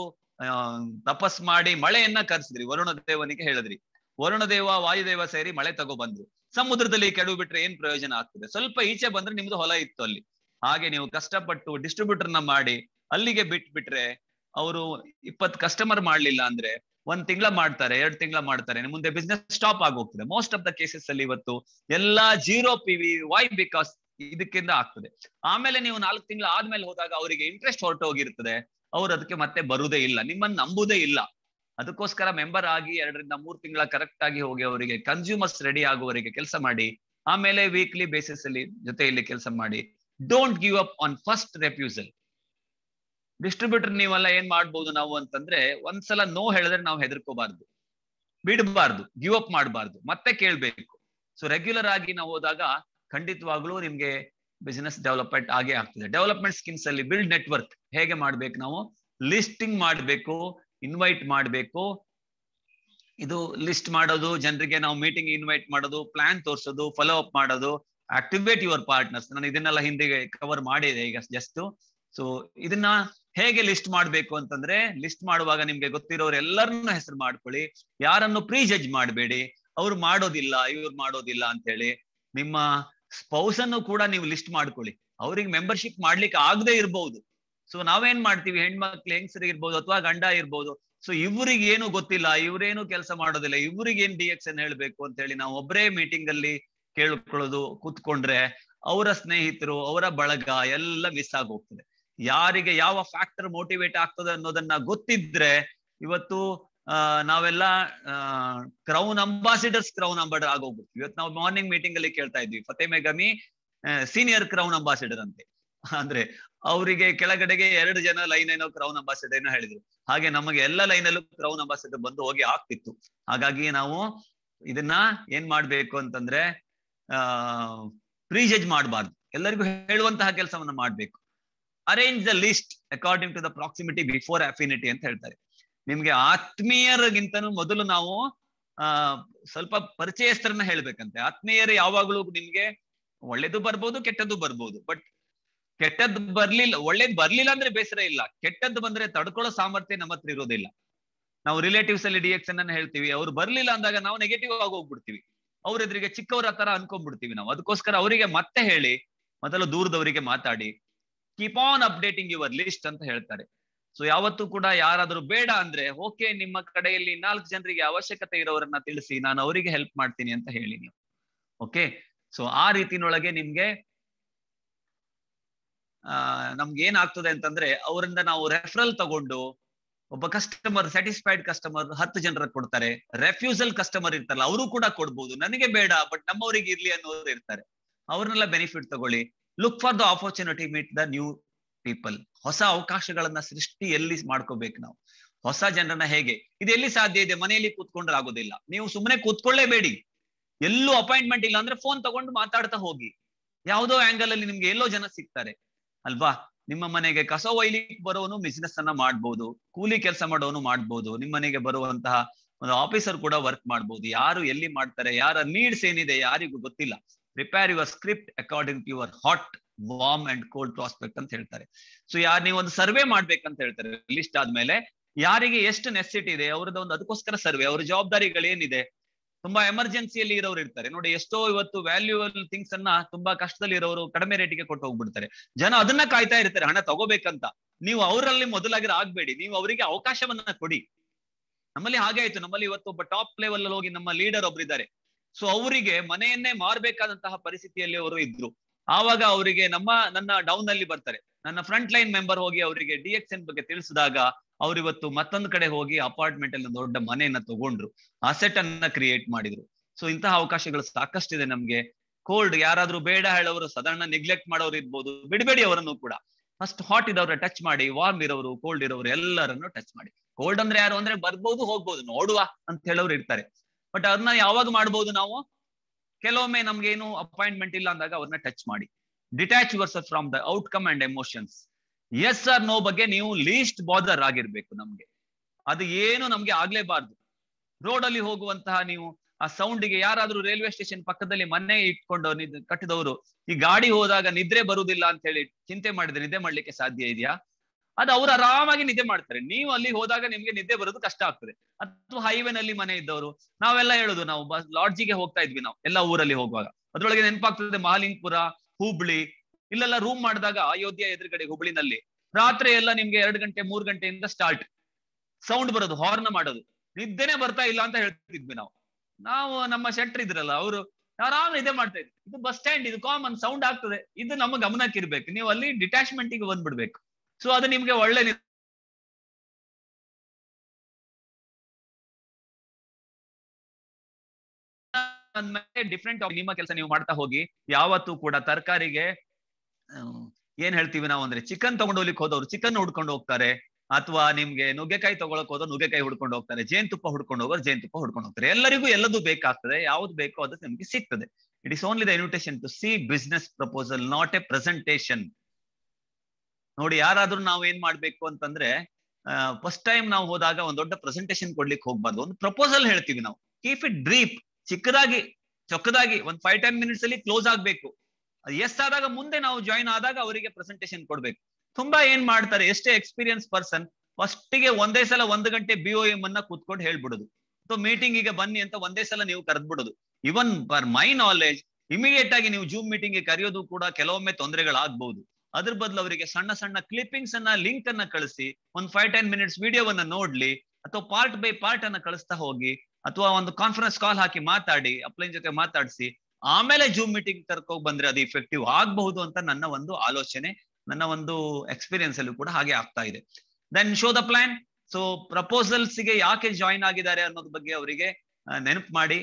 Speaker 1: ತಪಸ್ ಮಾಡಿ ಮಳೆಯನ್ನ ಕರ್ಸಿದ್ರಿ ವರುಣ ದೇವನಿಗೆ ಹೇಳಿದ್ರಿ ವರುಣ ದೇವ ವಾಯುದೇವ ಸೇರಿ ಮಳೆ ತಗೋ ಬಂದ್ರು ಸಮುದ್ರದಲ್ಲಿ ಕೆಡವು ಬಿಟ್ರೆ ಏನ್ ಪ್ರಯೋಜನ ಆಗ್ತದೆ ಸ್ವಲ್ಪ ಈಚೆ ಬಂದ್ರೆ ನಿಮ್ದು ಹೊಲ ಇತ್ತು ಅಲ್ಲಿ ಹಾಗೆ ನೀವು ಕಷ್ಟಪಟ್ಟು ಡಿಸ್ಟ್ರಿಬ್ಯೂಟರ್ನ ಮಾಡಿ ಅಲ್ಲಿಗೆ ಬಿಟ್ ಬಿಟ್ರೆ ಅವರು ಇಪ್ಪತ್ ಕಸ್ಟಮರ್ ಮಾಡ್ಲಿಲ್ಲ ಅಂದ್ರೆ ಒಂದ್ ತಿಂಗಳ ಮಾಡ್ತಾರೆ ಎರಡ್ ತಿಂಗಳ ಮಾಡ್ತಾರೆ ಮುಂದೆ ಬಿಸ್ನೆಸ್ ಸ್ಟಾಪ್ ಆಗೋಗ್ತದೆ ಮೋಸ್ಟ್ ಆಫ್ ದ ಕೇಸಸ್ ಅಲ್ಲಿ ಇವತ್ತು ಎಲ್ಲಾ zero P V why because ಇದಕ್ಕಿಂದ ಆಗ್ತದೆ ಆಮೇಲೆ ನೀವು ನಾಲ್ಕು ತಿಂಗಳ ಆದ್ಮೇಲೆ ಹೋದಾಗ ಅವರಿಗೆ ಇಂಟ್ರೆಸ್ಟ್ ಹೊರಟೋಗಿರ್ತದೆ ಅವ್ರು ಅದಕ್ಕೆ ಮತ್ತೆ ಬರುವುದೇ ಇಲ್ಲ ನಿಮ್ಮನ್ನ ನಂಬುದೇ ಇಲ್ಲ ಅದಕ್ಕೋಸ್ಕರ ಮೆಂಬರ್ ಆಗಿ ಎರಡರಿಂದ ಮೂರು ತಿಂಗಳ ಕರೆಕ್ಟ್ ಆಗಿ ಹೋಗಿ ಅವರಿಗೆ ಕನ್ಸ್ಯೂಮರ್ಸ್ ರೆಡಿ ಆಗುವವರಿಗೆ ಕೆಲಸ ಮಾಡಿ ಆಮೇಲೆ ವೀಕ್ಲಿ ಬೇಸಿಸ್ ಅಲ್ಲಿ ಜೊತೆಯಲ್ಲಿ ಕೆಲಸ ಮಾಡಿ don't give up on first refusal distributor ನೀವೆಲ್ಲ ಏನ್ ಮಾಡ್ಬೋದು ನಾವು ಅಂತಂದ್ರೆ ಒಂದ್ಸಲ ನೋ ಹೇಳಿದ್ರೆ ನಾವು ಹೆದರ್ಕೋಬಾರ್ದು ಬಿಡಬಾರ್ದು ಗಿವ್ ಅಪ್ ಮಾಡಬಾರ್ದು ಮತ್ತೆ ಕೇಳ್ಬೇಕು ಸೊ ರೆಗ್ಯುಲರ್ ಆಗಿ ನಾವು ಹೋದಾಗ ಖಂಡಿತವಾಗ್ಲೂ ನಿಮ್ಗೆ ಬಿಸಿನೆಸ್ ಡೆವಲಪ್ಮೆಂಟ್ ಆಗೇ ಆಗ್ತದೆ ಡೆವಲಪ್ಮೆಂಟ್ ಸ್ಕಿಮ್ಸ್ ಅಲ್ಲಿ ಬಿಲ್ಡ್ ನೆಟ್ವರ್ಕ್ ಹೇಗೆ ಮಾಡ್ಬೇಕು ನಾವು ಲಿಸ್ಟಿಂಗ್ ಮಾಡಬೇಕು ಇನ್ವೈಟ್ ಮಾಡಬೇಕು ಇದು ಲಿಸ್ಟ್ ಮಾಡೋದು ಜನರಿಗೆ ನಾವು ಮೀಟಿಂಗ್ ಇನ್ವೈಟ್ ಮಾಡೋದು ಪ್ಲಾನ್ ತೋರಿಸೋದು ಫಾಲೋ ಅಪ್ ಮಾಡೋದು ಆಕ್ಟಿವೇಟ್ ಯುವರ್ ಪಾರ್ಟ್ನರ್ಸ್ ನಾನು ಇದನ್ನೆಲ್ಲ ಹಿಂದೆ ಕವರ್ ಮಾಡಿದೆ ಈಗ ಜಸ್ಟ್ ಸೊ ಇದನ್ನ ಹೇಗೆ ಲಿಸ್ಟ್ ಮಾಡ್ಬೇಕು ಅಂತಂದ್ರೆ ಲಿಸ್ಟ್ ಮಾಡುವಾಗ ನಿಮ್ಗೆ ಗೊತ್ತಿರೋರು ಎಲ್ಲರನ್ನ ಹೆಸರು ಮಾಡ್ಕೊಳ್ಳಿ ಯಾರನ್ನು ಪ್ರೀ ಜಡ್ಜ್ ಮಾಡಬೇಡಿ ಅವ್ರು ಮಾಡೋದಿಲ್ಲ ಇವ್ರು ಮಾಡೋದಿಲ್ಲ ಅಂತ ಹೇಳಿ ನಿಮ್ಮ ಸ್ಪೌಸ್ ಅನ್ನು ಕೂಡ ನೀವು ಲಿಸ್ಟ್ ಮಾಡ್ಕೊಳ್ಳಿ ಅವ್ರಿಗೆ ಮೆಂಬರ್ಶಿಪ್ ಮಾಡ್ಲಿಕ್ಕೆ ಆಗದೆ ಇರಬಹುದು ಸೊ ನಾವೇನ್ ಮಾಡ್ತೀವಿ ಹೆಣ್ಮಕ್ಳು ಹೆಂಗಸರಿಗೆ ಇರ್ಬೋದು ಅಥವಾ ಗಂಡ ಇರ್ಬೋದು ಸೊ ಇವ್ರಿಗೆ ಏನು ಗೊತ್ತಿಲ್ಲ ಇವ್ರೇನು ಕೆಲಸ ಮಾಡೋದಿಲ್ಲ ಇವ್ರಿಗೆ ಏನ್ ಡಿ ಎಕ್ಸ್ ಅನ್ ಹೇಳ್ಬೇಕು ಅಂತ ಹೇಳಿ ನಾವು ಒಬ್ಬರೇ ಮೀಟಿಂಗ್ ಅಲ್ಲಿ ಕೇಳ್ಕೊಳ್ಳೋದು ಕೂತ್ಕೊಂಡ್ರೆ ಅವರ ಸ್ನೇಹಿತರು ಅವರ ಬಳಗ ಎಲ್ಲ ಮಿಸ್ ಆಗಿ ಹೋಗ್ತದೆ ಯಾರಿಗೆ ಯಾವ ಫ್ಯಾಕ್ಟರ್ ಮೋಟಿವೇಟ್ ಆಗ್ತದೆ ಅನ್ನೋದನ್ನ ಗೊತ್ತಿದ್ರೆ ಇವತ್ತು ಆ ನಾವೆಲ್ಲ ಕ್ರೌನ್ ಅಂಬಾಸಿಡರ್ಸ್ ಕ್ರೌನ್ ಅಂಬಾಸಿಡರ್ ಆಗೋಗ್ಬಿಡ್ತೀವಿ ಇವತ್ತು ನಾವು ಮಾರ್ನಿಂಗ್ ಮೀಟಿಂಗ್ ಅಲ್ಲಿ ಕೇಳ್ತಾ ಇದ್ವಿ ಫತೇಮೆ ಗಮಿ ಸೀನಿಯರ್ ಕ್ರೌನ್ ಅಂಬಾಸಿಡರ್ ಅಂತೆ ಅಂದ್ರೆ ಅವರಿಗೆ ಕೆಳಗಡೆಗೆ ಎರಡು ಜನ ಲೈನ್ ಏನೋ ಕ್ರೌನ್ ಅಂಬಾಸಿಡರ್ ಏನೋ ಹೇಳಿದ್ರು ಹಾಗೆ ನಮಗೆ ಎಲ್ಲ ಲೈನ್ ಅಲ್ಲೂ ಕ್ರೌನ್ ಅಂಬಾಸಿಡರ್ ಬಂದು ಹೋಗಿ ಆಗ್ತಿತ್ತು ಹಾಗಾಗಿ ನಾವು ಇದನ್ನ ಏನ್ ಮಾಡ್ಬೇಕು ಅಂತಂದ್ರೆ ಆ ಪ್ರೀಜಜ್ ಮಾಡಬಾರ್ದು ಎಲ್ಲರಿಗೂ ಹೇಳುವಂತಹ ಕೆಲಸವನ್ನ ಮಾಡ್ಬೇಕು arrange the list according to the proximity before affinity ಅಂತ ಹೇಳ್ತಾರೆ ನಿಮ್ಗೆ ಆತ್ಮೀಯರಿಗಿಂತನೂ ಮೊದಲು ನಾವು ಆ ಸ್ವಲ್ಪ ಪರಿಚಯಸ್ಥರನ್ನ ಹೇಳ್ಬೇಕಂತೆ ಆತ್ಮೀಯರು ಯಾವಾಗ್ಲೂ ನಿಮ್ಗೆ ಒಳ್ಳೇದು ಬರ್ಬೋದು ಕೆಟ್ಟದ್ದು ಬರ್ಬೋದು ಬಟ್ ಕೆಟ್ಟದ್ದು ಬರ್ಲಿಲ್ಲ ಒಳ್ಳೇದ್ ಬರ್ಲಿಲ್ಲ ಅಂದ್ರೆ ಬೇಸರ ಇಲ್ಲ ಕೆಟ್ಟದ್ದು ಬಂದ್ರೆ ತಡ್ಕೊಳ್ಳೋ ಸಾಮರ್ಥ್ಯ ನಮ್ಮ ಹತ್ರ ಇರೋದಿಲ್ಲ ನಾವು ರಿಲೇಟಿವ್ಸ್ ಅಲ್ಲಿ ಡಿಎಕ್ಸ್ ಅನ್ನ ಹೇಳ್ತೀವಿ ಅವ್ರು ಬರ್ಲಿಲ್ಲ ಅಂದಾಗ ನಾವು ನೆಗೆಟಿವ್ ಆಗಿ ಹೋಗ್ಬಿಡ್ತೀವಿ ಅವ್ರ ಎದುರಿಗೆ ಚಿಕ್ಕವರ ತರ ಅನ್ಕೊಂಡ್ಬಿಡ್ತೀವಿ ನಾವು ಅದಕ್ಕೋಸ್ಕರ ಅವರಿಗೆ ಮತ್ತೆ ಹೇಳಿ ಮೊದಲು ದೂರದವರಿಗೆ ಮಾತಾಡಿ keep on updating your list ಅಂತ ಹೇಳ್ತಾರೆ ಸೊ ಯಾವತ್ತೂ ಕೂಡ ಯಾರಾದ್ರೂ ಬೇಡ ಅಂದ್ರೆ ಓಕೆ ನಿಮ್ಮ ಕಡೆಯಲ್ಲಿ ನಾಲ್ಕು ಜನರಿಗೆ ಅವಶ್ಯಕತೆ ಇರೋರನ್ನ ತಿಳಿಸಿ ನಾನು ಅವರಿಗೆ ಹೆಲ್ಪ್ ಮಾಡ್ತೀನಿ ಅಂತ ಹೇಳಿ ನೀವು ಓಕೆ ಸೊ ಆ ರೀತಿನೊಳಗೆ ನಿಮ್ಗೆ ಆ ನಮ್ಗೆ ಏನಾಗ್ತದೆ ಅಂತಂದ್ರೆ ಅವರಿಂದ ನಾವು ರೆಫರಲ್ ತಗೊಂಡು ಒಬ್ಬ ಕಸ್ಟಮರ್ ಸ್ಯಾಟಿಸ್ಫೈಡ್ ಕಸ್ಟಮರ್ ಹತ್ತು ಜನರ ಕೊಡ್ತಾರೆ ರೆಫ್ಯೂಸಲ್ ಕಸ್ಟಮರ್ ಇರ್ತಾರಲ್ಲ ಅವರು ಕೂಡ ಕೊಡ್ಬೋದು ನನಗೆ ಬೇಡ ಬಟ್ ನಮ್ಮವರಿಗೆ ಇರ್ಲಿ ಅನ್ನೋರು ಇರ್ತಾರೆ ಅವ್ರನ್ನೆಲ್ಲ ಬೆನಿಫಿಟ್ ತಗೊಳ್ಳಿ look for the opportunity meet the new people ಹೊಸ ಅವಕಾಶಗಳನ್ನ ಸೃಷ್ಟಿ ಎಲ್ಲಿ ಮಾಡ್ಕೋಬೇಕು ನಾವು ಹೊಸ ಜನರನ್ನ ಹೇಗೆ ಇದು ಎಲ್ಲಿ ಸಾಧ್ಯ ಇದೆ ಮನೆಯಲ್ಲಿ ಕೂತ್ಕೊಂಡ್ರೆ ಆಗೋದಿಲ್ಲ ನೀವು ಸುಮ್ಮನೆ ಕೂತ್ಕೊಳ್ಳೇಬೇಡಿ ಎಲ್ಲೂ ಅಪಾಯಿಂಟ್ಮೆಂಟ್ ಇಲ್ಲ ಅಂದ್ರೆ ಫೋನ್ ತಗೊಂಡು ಮಾತಾಡ್ತಾ ಹೋಗಿ ಯಾವುದೋ ಆಂಗಲ್ ಅಲ್ಲಿ ನಿಮ್ಗೆ ಎಲ್ಲೋ ಜನ ಸಿಗ್ತಾರೆ ಅಲ್ವಾ ನಿಮ್ಮ ಮನೆಗೆ ಕಸ ಒಯ್ಲಿಕ್ಕೆ ಬರೋನು ಬಿಸ್ನೆಸ್ ಅನ್ನ ಮಾಡ್ಬೋದು ಕೂಲಿ ಕೆಲಸ ಮಾಡೋನು ಮಾಡ್ಬೋದು ನಿಮ್ಮ ಮನೆಗೆ ಬರುವಂತಹ ಒಂದು ಆಫೀಸರ್ ಕೂಡ ವರ್ಕ್ ಮಾಡ್ಬೋದು ಯಾರು ಎಲ್ಲಿ ಮಾಡ್ತಾರೆ ಯಾರ ನೀಡ್ಸ್ ಏನಿದೆ ಯಾರಿಗೂ ಗೊತ್ತಿಲ್ಲ prepare your script according to your hot warm and cold prospect ಅಂತ ಹೇಳ್ತಾರೆ ಸೊ ಯಾರು ನೀವು ಒಂದು ಸರ್ವೆ ಮಾಡ್ಬೇಕಂತ ಹೇಳ್ತಾರೆ ಲಿಸ್ಟ್ ಆದ್ಮೇಲೆ ಯಾರಿಗೆ ಎಷ್ಟು ನೆಸಿಟಿ ಇದೆ ಅವ್ರದ್ದು ಒಂದು ಅದಕ್ಕೋಸ್ಕರ ಸರ್ವೆ ಅವ್ರ ಜವಾಬ್ದಾರಿಗಳೇನಿದೆ ತುಂಬಾ ಎಮರ್ಜೆನ್ಸಿಯಲ್ಲಿ ಇರೋರು ಇರ್ತಾರೆ ನೋಡಿ ಎಷ್ಟೋ ಇವತ್ತು ವ್ಯಾಲ್ಯೂಯಬಲ್ ಥಿಂಗ್ಸ್ ಅನ್ನ ತುಂಬಾ ಕಷ್ಟದಲ್ಲಿ ಇರೋರು ಕಡಿಮೆ ರೇಟಿಗೆ ಕೊಟ್ಟು ಹೋಗ್ಬಿಡ್ತಾರೆ ಜನ ಅದನ್ನ ಕಾಯ್ತಾ ಇರ್ತಾರೆ ಹಣ ತಗೋಬೇಕಂತ ನೀವು ಅವರಲ್ಲಿ ಮೊದಲಾಗಿರ ಆಗ್ಬೇಡಿ ನೀವು ಅವರಿಗೆ ಅವಕಾಶವನ್ನ ಕೊಡಿ ನಮ್ಮಲ್ಲಿ ಹಾಗೆ ಆಯ್ತು ನಮ್ಮಲ್ಲಿ ಇವತ್ತು ಒಬ್ಬ ಟಾಪ್ ಲೆವೆಲ್ ಅಲ್ಲಿ ಹೋಗಿ ನಮ್ಮ ಲೀಡರ್ ಒಬ್ರಿದ್ದಾರೆ ಸೊ ಅವರಿಗೆ ಮನೆಯನ್ನೇ ಮಾರ್ಬೇಕಾದಂತಹ ಪರಿಸ್ಥಿತಿಯಲ್ಲಿ ಅವರು ಇದ್ರು ಆವಾಗ ಅವರಿಗೆ ನಮ್ಮ ನನ್ನ ಡೌನ್ ಅಲ್ಲಿ ಬರ್ತಾರೆ ನನ್ನ ಫ್ರಂಟ್ ಲೈನ್ ಮೆಂಬರ್ ಹೋಗಿ ಅವರಿಗೆ ಡಿ ಎಕ್ಸ್ ಎನ್ ಬಗ್ಗೆ ತಿಳಿಸಿದಾಗ ಅವ್ರಿವತ್ತು ಮತ್ತೊಂದು ಕಡೆ ಹೋಗಿ ಅಪಾರ್ಟ್ಮೆಂಟ್ ಅಲ್ಲಿ ದೊಡ್ಡ ಮನೆಯನ್ನ ತಗೊಂಡ್ರು ಅಸೆಟ್ ಅನ್ನ ಕ್ರಿಯೇಟ್ ಮಾಡಿದ್ರು ಸೊ ಇಂತಹ ಅವಕಾಶಗಳು ಸಾಕಷ್ಟಿದೆ ನಮ್ಗೆ ಕೋಲ್ಡ್ ಯಾರಾದ್ರೂ ಬೇಡ ಹೇಳೋರು ಸಾಧಾರಣ ನೆಗ್ಲೆಕ್ಟ್ ಮಾಡೋರು ಇರ್ಬೋದು ಬಿಡಬೇಡಿ ಅವರನ್ನು ಕೂಡ ಫಸ್ಟ್ ಹಾಟ್ ಇದವ್ರ ಟಚ್ ಮಾಡಿ ವಾರ್ಮ್ ಇರೋರು ಕೋಲ್ಡ್ ಇರೋರು ಎಲ್ಲರನ್ನು ಟಚ್ ಮಾಡಿ ಕೋಲ್ಡ್ ಅಂದ್ರೆ ಯಾರು ಅಂದ್ರೆ ಬರ್ಬೋದು ಹೋಗ್ಬೋದು ನೋಡುವ ಅಂತ ಹೇಳೋರು ಇರ್ತಾರೆ ಬಟ್ ಅದನ್ನ ಯಾವಾಗ ಮಾಡ್ಬೋದು ನಾವು ಕೆಲವೊಮ್ಮೆ ನಮ್ಗೆ ಏನು ಅಪಾಯಿಂಟ್ಮೆಂಟ್ ಇಲ್ಲ ಅಂದಾಗ ಅವ್ರನ್ನ ಟಚ್ ಮಾಡಿ detach yourself from the outcome and emotions yes or no ಬಗ್ಗೆ ನೀವು ಲೀಸ್ಟ್ ಬಾದರ್ ಆಗಿರ್ಬೇಕು ನಮ್ಗೆ ಅದು ಏನು ನಮ್ಗೆ ಆಗ್ಲೇಬಾರ್ದು ರೋಡ್ ಅಲ್ಲಿ ಹೋಗುವಂತಹ ನೀವು ಆ ಸೌಂಡ್ಗೆ ಯಾರಾದ್ರೂ ರೈಲ್ವೆ ಸ್ಟೇಷನ್ ಪಕ್ಕದಲ್ಲಿ ಮನೆ ಇಟ್ಕೊಂಡು ಕಟ್ಟಿದವರು ಈ ಗಾಡಿ ಹೋದಾಗ ನಿದ್ರೆ ಬರುವುದಿಲ್ಲ ಅಂತ ಹೇಳಿ ಚಿಂತೆ ಮಾಡಿದ್ರೆ ನಿದ್ದೆ ಮಾಡ್ಲಿಕ್ಕೆ ಸಾಧ್ಯ ಇದೆಯಾ ಅದು ಅವ್ರು ಆರಾಮಾಗಿ ನಿದ್ದೆ ಮಾಡ್ತಾರೆ ನೀವು ಅಲ್ಲಿ ಹೋದಾಗ ನಿಮ್ಗೆ ನಿದ್ದೆ ಬರೋದು ಕಷ್ಟ ಆಗ್ತದೆ ಅಥವಾ ಹೈವೇನಲ್ಲಿ ಮನೆ ಇದ್ದವರು ನಾವೆಲ್ಲ ಹೇಳುದು ನಾವು ಬಸ್ ಲಾಡ್ಜಿಗೆ ಹೋಗ್ತಾ ಇದ್ವಿ ನಾವು ಎಲ್ಲ ಊರಲ್ಲಿ ಹೋಗುವಾಗ ಅದ್ರೊಳಗೆ ನೆನಪಾಗ್ತದೆ ಮಹಾಲಿಂಗ್ಪುರ ಹುಬ್ಳಿ ಇಲ್ಲೆಲ್ಲ ರೂಮ್ ಮಾಡಿದಾಗ ಅಯೋಧ್ಯ ಎದುರುಗಡೆ ಹುಬ್ಳಿನಲ್ಲಿ ರಾತ್ರಿ ಎಲ್ಲ ನಿಮ್ಗೆ ಎರಡು ಗಂಟೆ ಮೂರ್ ಗಂಟೆಯಿಂದ ಸ್ಟಾರ್ಟ್ ಸೌಂಡ್ ಬರೋದು ಹಾರ್ನ್ ಮಾಡೋದು ನಿದ್ದೆನೆ ಬರ್ತಾ ಇಲ್ಲ ಅಂತ ಹೇಳ್ತಿದ್ವಿ ನಾವು ನಾವು ನಮ್ಮ ಶೆಟ್ರ್ ಇದ್ರಲ್ಲ ಅವರು ಆರಾಮ್ ಇದೇ ಮಾಡ್ತಾ ಇದ್ವಿ ಇದು ಬಸ್ ಸ್ಟ್ಯಾಂಡ್ ಇದು ಕಾಮನ್ ಸೌಂಡ್ ಆಗ್ತದೆ ಇದು ನಮ್ಮ ಗಮನಕ್ಕೆ ಇರ್ಬೇಕು ನೀವು ಅಲ್ಲಿ ಡಿಟ್ಯಾಚ್ಮೆಂಟ್ ಗೆ ಬಂದ್ಬಿಡ್ಬೇಕು ಸೊ ಅದು ನಿಮ್ಗೆ ಒಳ್ಳೆ ಡಿಫ್ರೆಂಟ್ ನಿಮ್ಮ ಕೆಲಸ ನೀವು ಮಾಡ್ತಾ ಹೋಗಿ ಯಾವತ್ತೂ ಕೂಡ ತರಕಾರಿಗೆ ಏನ್ ಹೇಳ್ತೀವಿ ನಾವು ಅಂದ್ರೆ ಚಿಕನ್ ತಗೊಂಡು ಹೋಗ್ಲಿಕ್ಕೆ ಹೋದವ್ರು ಚಿಕನ್ ಹುಡ್ಕೊಂಡು ಹೋಗ್ತಾರೆ ಅಥವಾ ನಿಮ್ಗೆ ನುಗ್ಗೆಕಾಯಿ ತಗೊಳಕ್ ಹೋದವ್ರು ನುಗ್ಗೆಕಾಯಿ ಹುಡ್ಕೊಂಡು ಹೋಗ್ತಾರೆ ಜೇನುತುಪ್ಪ ಹುಡ್ಕೊಂಡು ಹೋಗೋರು ಜೇನುತುಪ್ಪ ಹುಡ್ಕೊಂಡು ಹೋಗ್ತಾರೆ ಎಲ್ಲರಿಗೂ ಎಲ್ಲದೂ ಬೇಕಾಗ್ತದೆ ಯಾವ್ದು ಬೇಕೋ ಅದು ನಿಮ್ಗೆ ಸಿಗ್ತದೆ it is only the invitation to see business proposal not a presentation ನೋಡಿ ಯಾರಾದ್ರೂ ನಾವು ಏನ್ ಮಾಡ್ಬೇಕು ಅಂತಂದ್ರೆ ಫಸ್ಟ್ ಟೈಮ್ ನಾವು ಹೋದಾಗ ಒಂದ್ ದೊಡ್ಡ ಪ್ರೆಸೆಂಟೇಶನ್ ಕೊಡ್ಲಿಕ್ಕೆ ಹೋಗ್ಬಾರ್ದು ಒಂದು ಪ್ರಪೋಸಲ್ ಹೇಳ್ತೀವಿ ನಾವು ಕೀಪ್ ಇಟ್ ಡ್ರೀಪ್ ಚಿಕ್ಕದಾಗಿ ಚೊಕ್ಕದಾಗಿ ಒಂದ್ ಫೈವ್ ಟೆನ್ ಮಿನಿಟ್ಸ್ ಅಲ್ಲಿ ಕ್ಲೋಸ್ ಆಗ್ಬೇಕು ಎಸ್ ಆದಾಗ ಮುಂದೆ ನಾವು ಜಾಯಿನ್ ಆದಾಗ ಅವರಿಗೆ ಪ್ರೆಸೆಂಟೇಶನ್ ಕೊಡ್ಬೇಕು ತುಂಬಾ ಏನ್ ಮಾಡ್ತಾರೆ ಎಷ್ಟೇ ಎಕ್ಸ್ಪೀರಿಯನ್ಸ್ ಪರ್ಸನ್ ಫಸ್ಟ್ ಗೆ ಒಂದೇ ಸಲ ಒಂದು ಗಂಟೆ ಬಿ ಎಂ ಅನ್ನ ಕೂತ್ಕೊಂಡು ಹೇಳ್ಬಿಡುದು ಅಥವಾ ಮೀಟಿಂಗ್ ಗೆ ಬನ್ನಿ ಅಂತ ಒಂದೇ ಸಲ ನೀವು ಕರೆದ್ಬಿಡುದು even per my knowledge immediate ಆಗಿ ನೀವು ಜೂಮ್ ಮೀಟಿಂಗ್ ಗೆ ಕರೆಯೋದು ಕೂಡ ಕೆಲವೊಮ್ಮೆ ತೊಂದರೆಗಳಾಗಬಹುದು ಅದ್ರ ಬದಲು ಅವರಿಗೆ ಸಣ್ಣ ಸಣ್ಣ ಕ್ಲಿಪ್ಪಿಂಗ್ಸ್ ಅನ್ನ ಲಿಂಕ್ ಅನ್ನ ಕಳಿಸಿ ಒಂದ್ ಫೈವ್ ಟೆನ್ ಮಿನಿಟ್ಸ್ ವಿಡಿಯೋವನ್ನ ನೋಡ್ಲಿ ಅಥವಾ ಪಾರ್ಟ್ ಬೈ ಪಾರ್ಟ್ ಅನ್ನ ಕಳಿಸ್ತಾ ಹೋಗಿ ಅಥವಾ ಒಂದು ಕಾನ್ಫರೆನ್ಸ್ ಕಾಲ್ ಹಾಕಿ ಮಾತಾಡಿ ಅಪ್ಲೈನ್ ಜೊತೆ ಮಾತಾಡಿಸಿ ಆಮೇಲೆ ಜೂಮ್ ಮೀಟಿಂಗ್ ಕರ್ಕೋಗ್ ಬಂದ್ರೆ ಅದು ಇಫೆಕ್ಟಿವ್ ಆಗಬಹುದು ಅಂತ ನನ್ನ ಒಂದು ಆಲೋಚನೆ ನನ್ನ ಒಂದು ಎಕ್ಸ್ಪೀರಿಯನ್ಸ್ ಅಲ್ಲೂ ಕೂಡ ಹಾಗೆ ಆಗ್ತಾ ಇದೆ then show the plan so proposals ಗೆ ಯಾಕೆ ಜಾಯಿನ್ ಆಗಿದ್ದಾರೆ ಅನ್ನೋದ್ ಬಗ್ಗೆ ಅವರಿಗೆ ನೆನಪು ಮಾಡಿ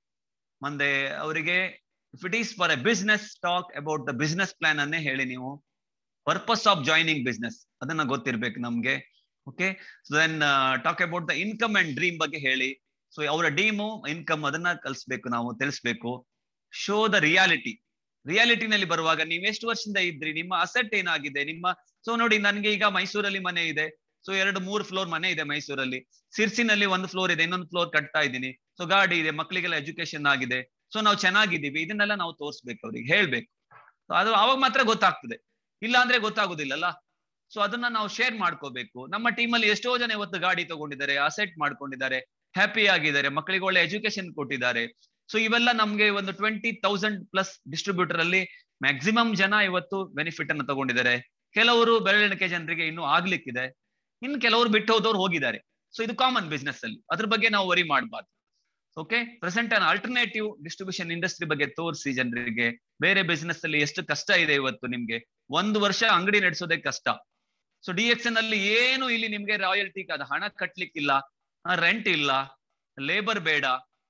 Speaker 1: ಮುಂದೆ ಅವರಿಗೆ if it is for a business talk about the business plan ಅನ್ನೇ ಹೇಳಿ ನೀವು ಪರ್ಪಸ್ ಆಫ್ ಜಾಯ್ನಿಂಗ್ ಬಿಸ್ನೆಸ್ ಅದನ್ನ ಗೊತ್ತಿರ್ಬೇಕು ನಮ್ಗೆ okay so then talk about the income and dream ಬಗ್ಗೆ ಹೇಳಿ ಸೊ ಅವರ ಡೀಮು ಇನ್ಕಮ್ ಅದನ್ನ ಕಲಿಸ್ಬೇಕು ನಾವು ತಿಳಿಸ್ಬೇಕು ಶೋ ದ ರಿಯಾಲಿಟಿ ರಿಯಾಲಿಟಿನಲ್ಲಿ ಬರುವಾಗ ನೀವ್ ಎಷ್ಟು ವರ್ಷದಿಂದ ಇದ್ರಿ ನಿಮ್ಮ ಅಸೆಟ್ ಏನಾಗಿದೆ ನಿಮ್ಮ ಸೊ ನೋಡಿ ನನ್ಗೆ ಈಗ ಮೈಸೂರಲ್ಲಿ ಮನೆ ಇದೆ ಸೊ ಎರಡು ಮೂರು ಫ್ಲೋರ್ ಮನೆ ಇದೆ ಮೈಸೂರಲ್ಲಿ ಸಿರ್ಸಿನಲ್ಲಿ ಒಂದು ಫ್ಲೋರ್ ಇದೆ ಇನ್ನೊಂದು ಫ್ಲೋರ್ ಕಟ್ತಾ ಇದ್ದೀನಿ ಸೊ ಗಾಡಿ ಇದೆ ಮಕ್ಕಳಿಗೆಲ್ಲ ಎಜುಕೇಶನ್ ಆಗಿದೆ ಸೊ ನಾವು ಚೆನ್ನಾಗಿದ್ದೀವಿ ಇದನ್ನೆಲ್ಲ ನಾವು ತೋರಿಸ್ಬೇಕು ಅವ್ರಿಗೆ ಹೇಳ್ಬೇಕು ಸೊ ಅದು ಅವಾಗ ಮಾತ್ರ ಗೊತ್ತಾಗ್ತದೆ ಇಲ್ಲ ಅಂದ್ರೆ ಗೊತ್ತಾಗುದಿಲ್ಲಲ್ಲ ಸೊ ಅದನ್ನ ನಾವು ಶೇರ್ ಮಾಡ್ಕೋಬೇಕು ನಮ್ಮ ಟೀಮಲ್ಲಿ ಎಷ್ಟೋ ಜನ ಇವತ್ತು ಗಾಡಿ ತಗೊಂಡಿದ್ದಾರೆ ಅಸೆಟ್ ಮಾಡ್ಕೊಂಡಿದ್ದಾರೆ ಹ್ಯಾಪಿ ಆಗಿದ್ದಾರೆ ಮಕ್ಕಳಿಗೆ ಒಳ್ಳೆ ಎಜುಕೇಶನ್ ಕೊಟ್ಟಿದ್ದಾರೆ ಸೊ ಇವೆಲ್ಲ ನಮ್ಗೆ ಒಂದು ಟ್ವೆಂಟಿ ತೌಸಂಡ್ ಪ್ಲಸ್ ಡಿಸ್ಟ್ರಿಬ್ಯೂಟರ್ ಅಲ್ಲಿ ಮ್ಯಾಕ್ಸಿಮಮ್ ಜನ ಇವತ್ತು ಬೆನಿಫಿಟ್ ಅನ್ನು ತಗೊಂಡಿದ್ದಾರೆ ಕೆಲವರು ಬೆರಳೆಣಿಕೆ ಜನರಿಗೆ ಇನ್ನೂ ಆಗ್ಲಿಕ್ಕಿದೆ ಇನ್ನು ಕೆಲವರು ಬಿಟ್ಟು ಹೋದವ್ರು ಹೋಗಿದ್ದಾರೆ ಸೊ ಇದು ಕಾಮನ್ ಬಿಸ್ನೆಸ್ ಅಲ್ಲಿ ಅದ್ರ ಬಗ್ಗೆ ನಾವು ವರಿ ಮಾಡಬಾರ್ದು okay present an alternative distribution industry ಬಗ್ಗೆ ತೋರಿಸಿ ಜನರಿಗೆ ಬೇರೆ ಬಿಸ್ನೆಸ್ ಅಲ್ಲಿ ಎಷ್ಟು ಕಷ್ಟ ಇದೆ ಇವತ್ತು ನಿಮ್ಗೆ ಒಂದು ವರ್ಷ ಅಂಗಡಿ ನಡೆಸೋದೇ ಕಷ್ಟ ಸೊ ಡಿ ಎಕ್ಸ್ ಎನ್ ಅಲ್ಲಿ ಏನು ಇಲ್ಲಿ ನಿಮ್ಗೆ ರಾಯಲ್ಟಿ ಅದ ಹಣ ಕಟ್ಲಿಕ್ಕಿಲ್ಲ ರೆಂಟ್ ಇಲ್ಲ ಲೇಬರ್ ಬೇಡ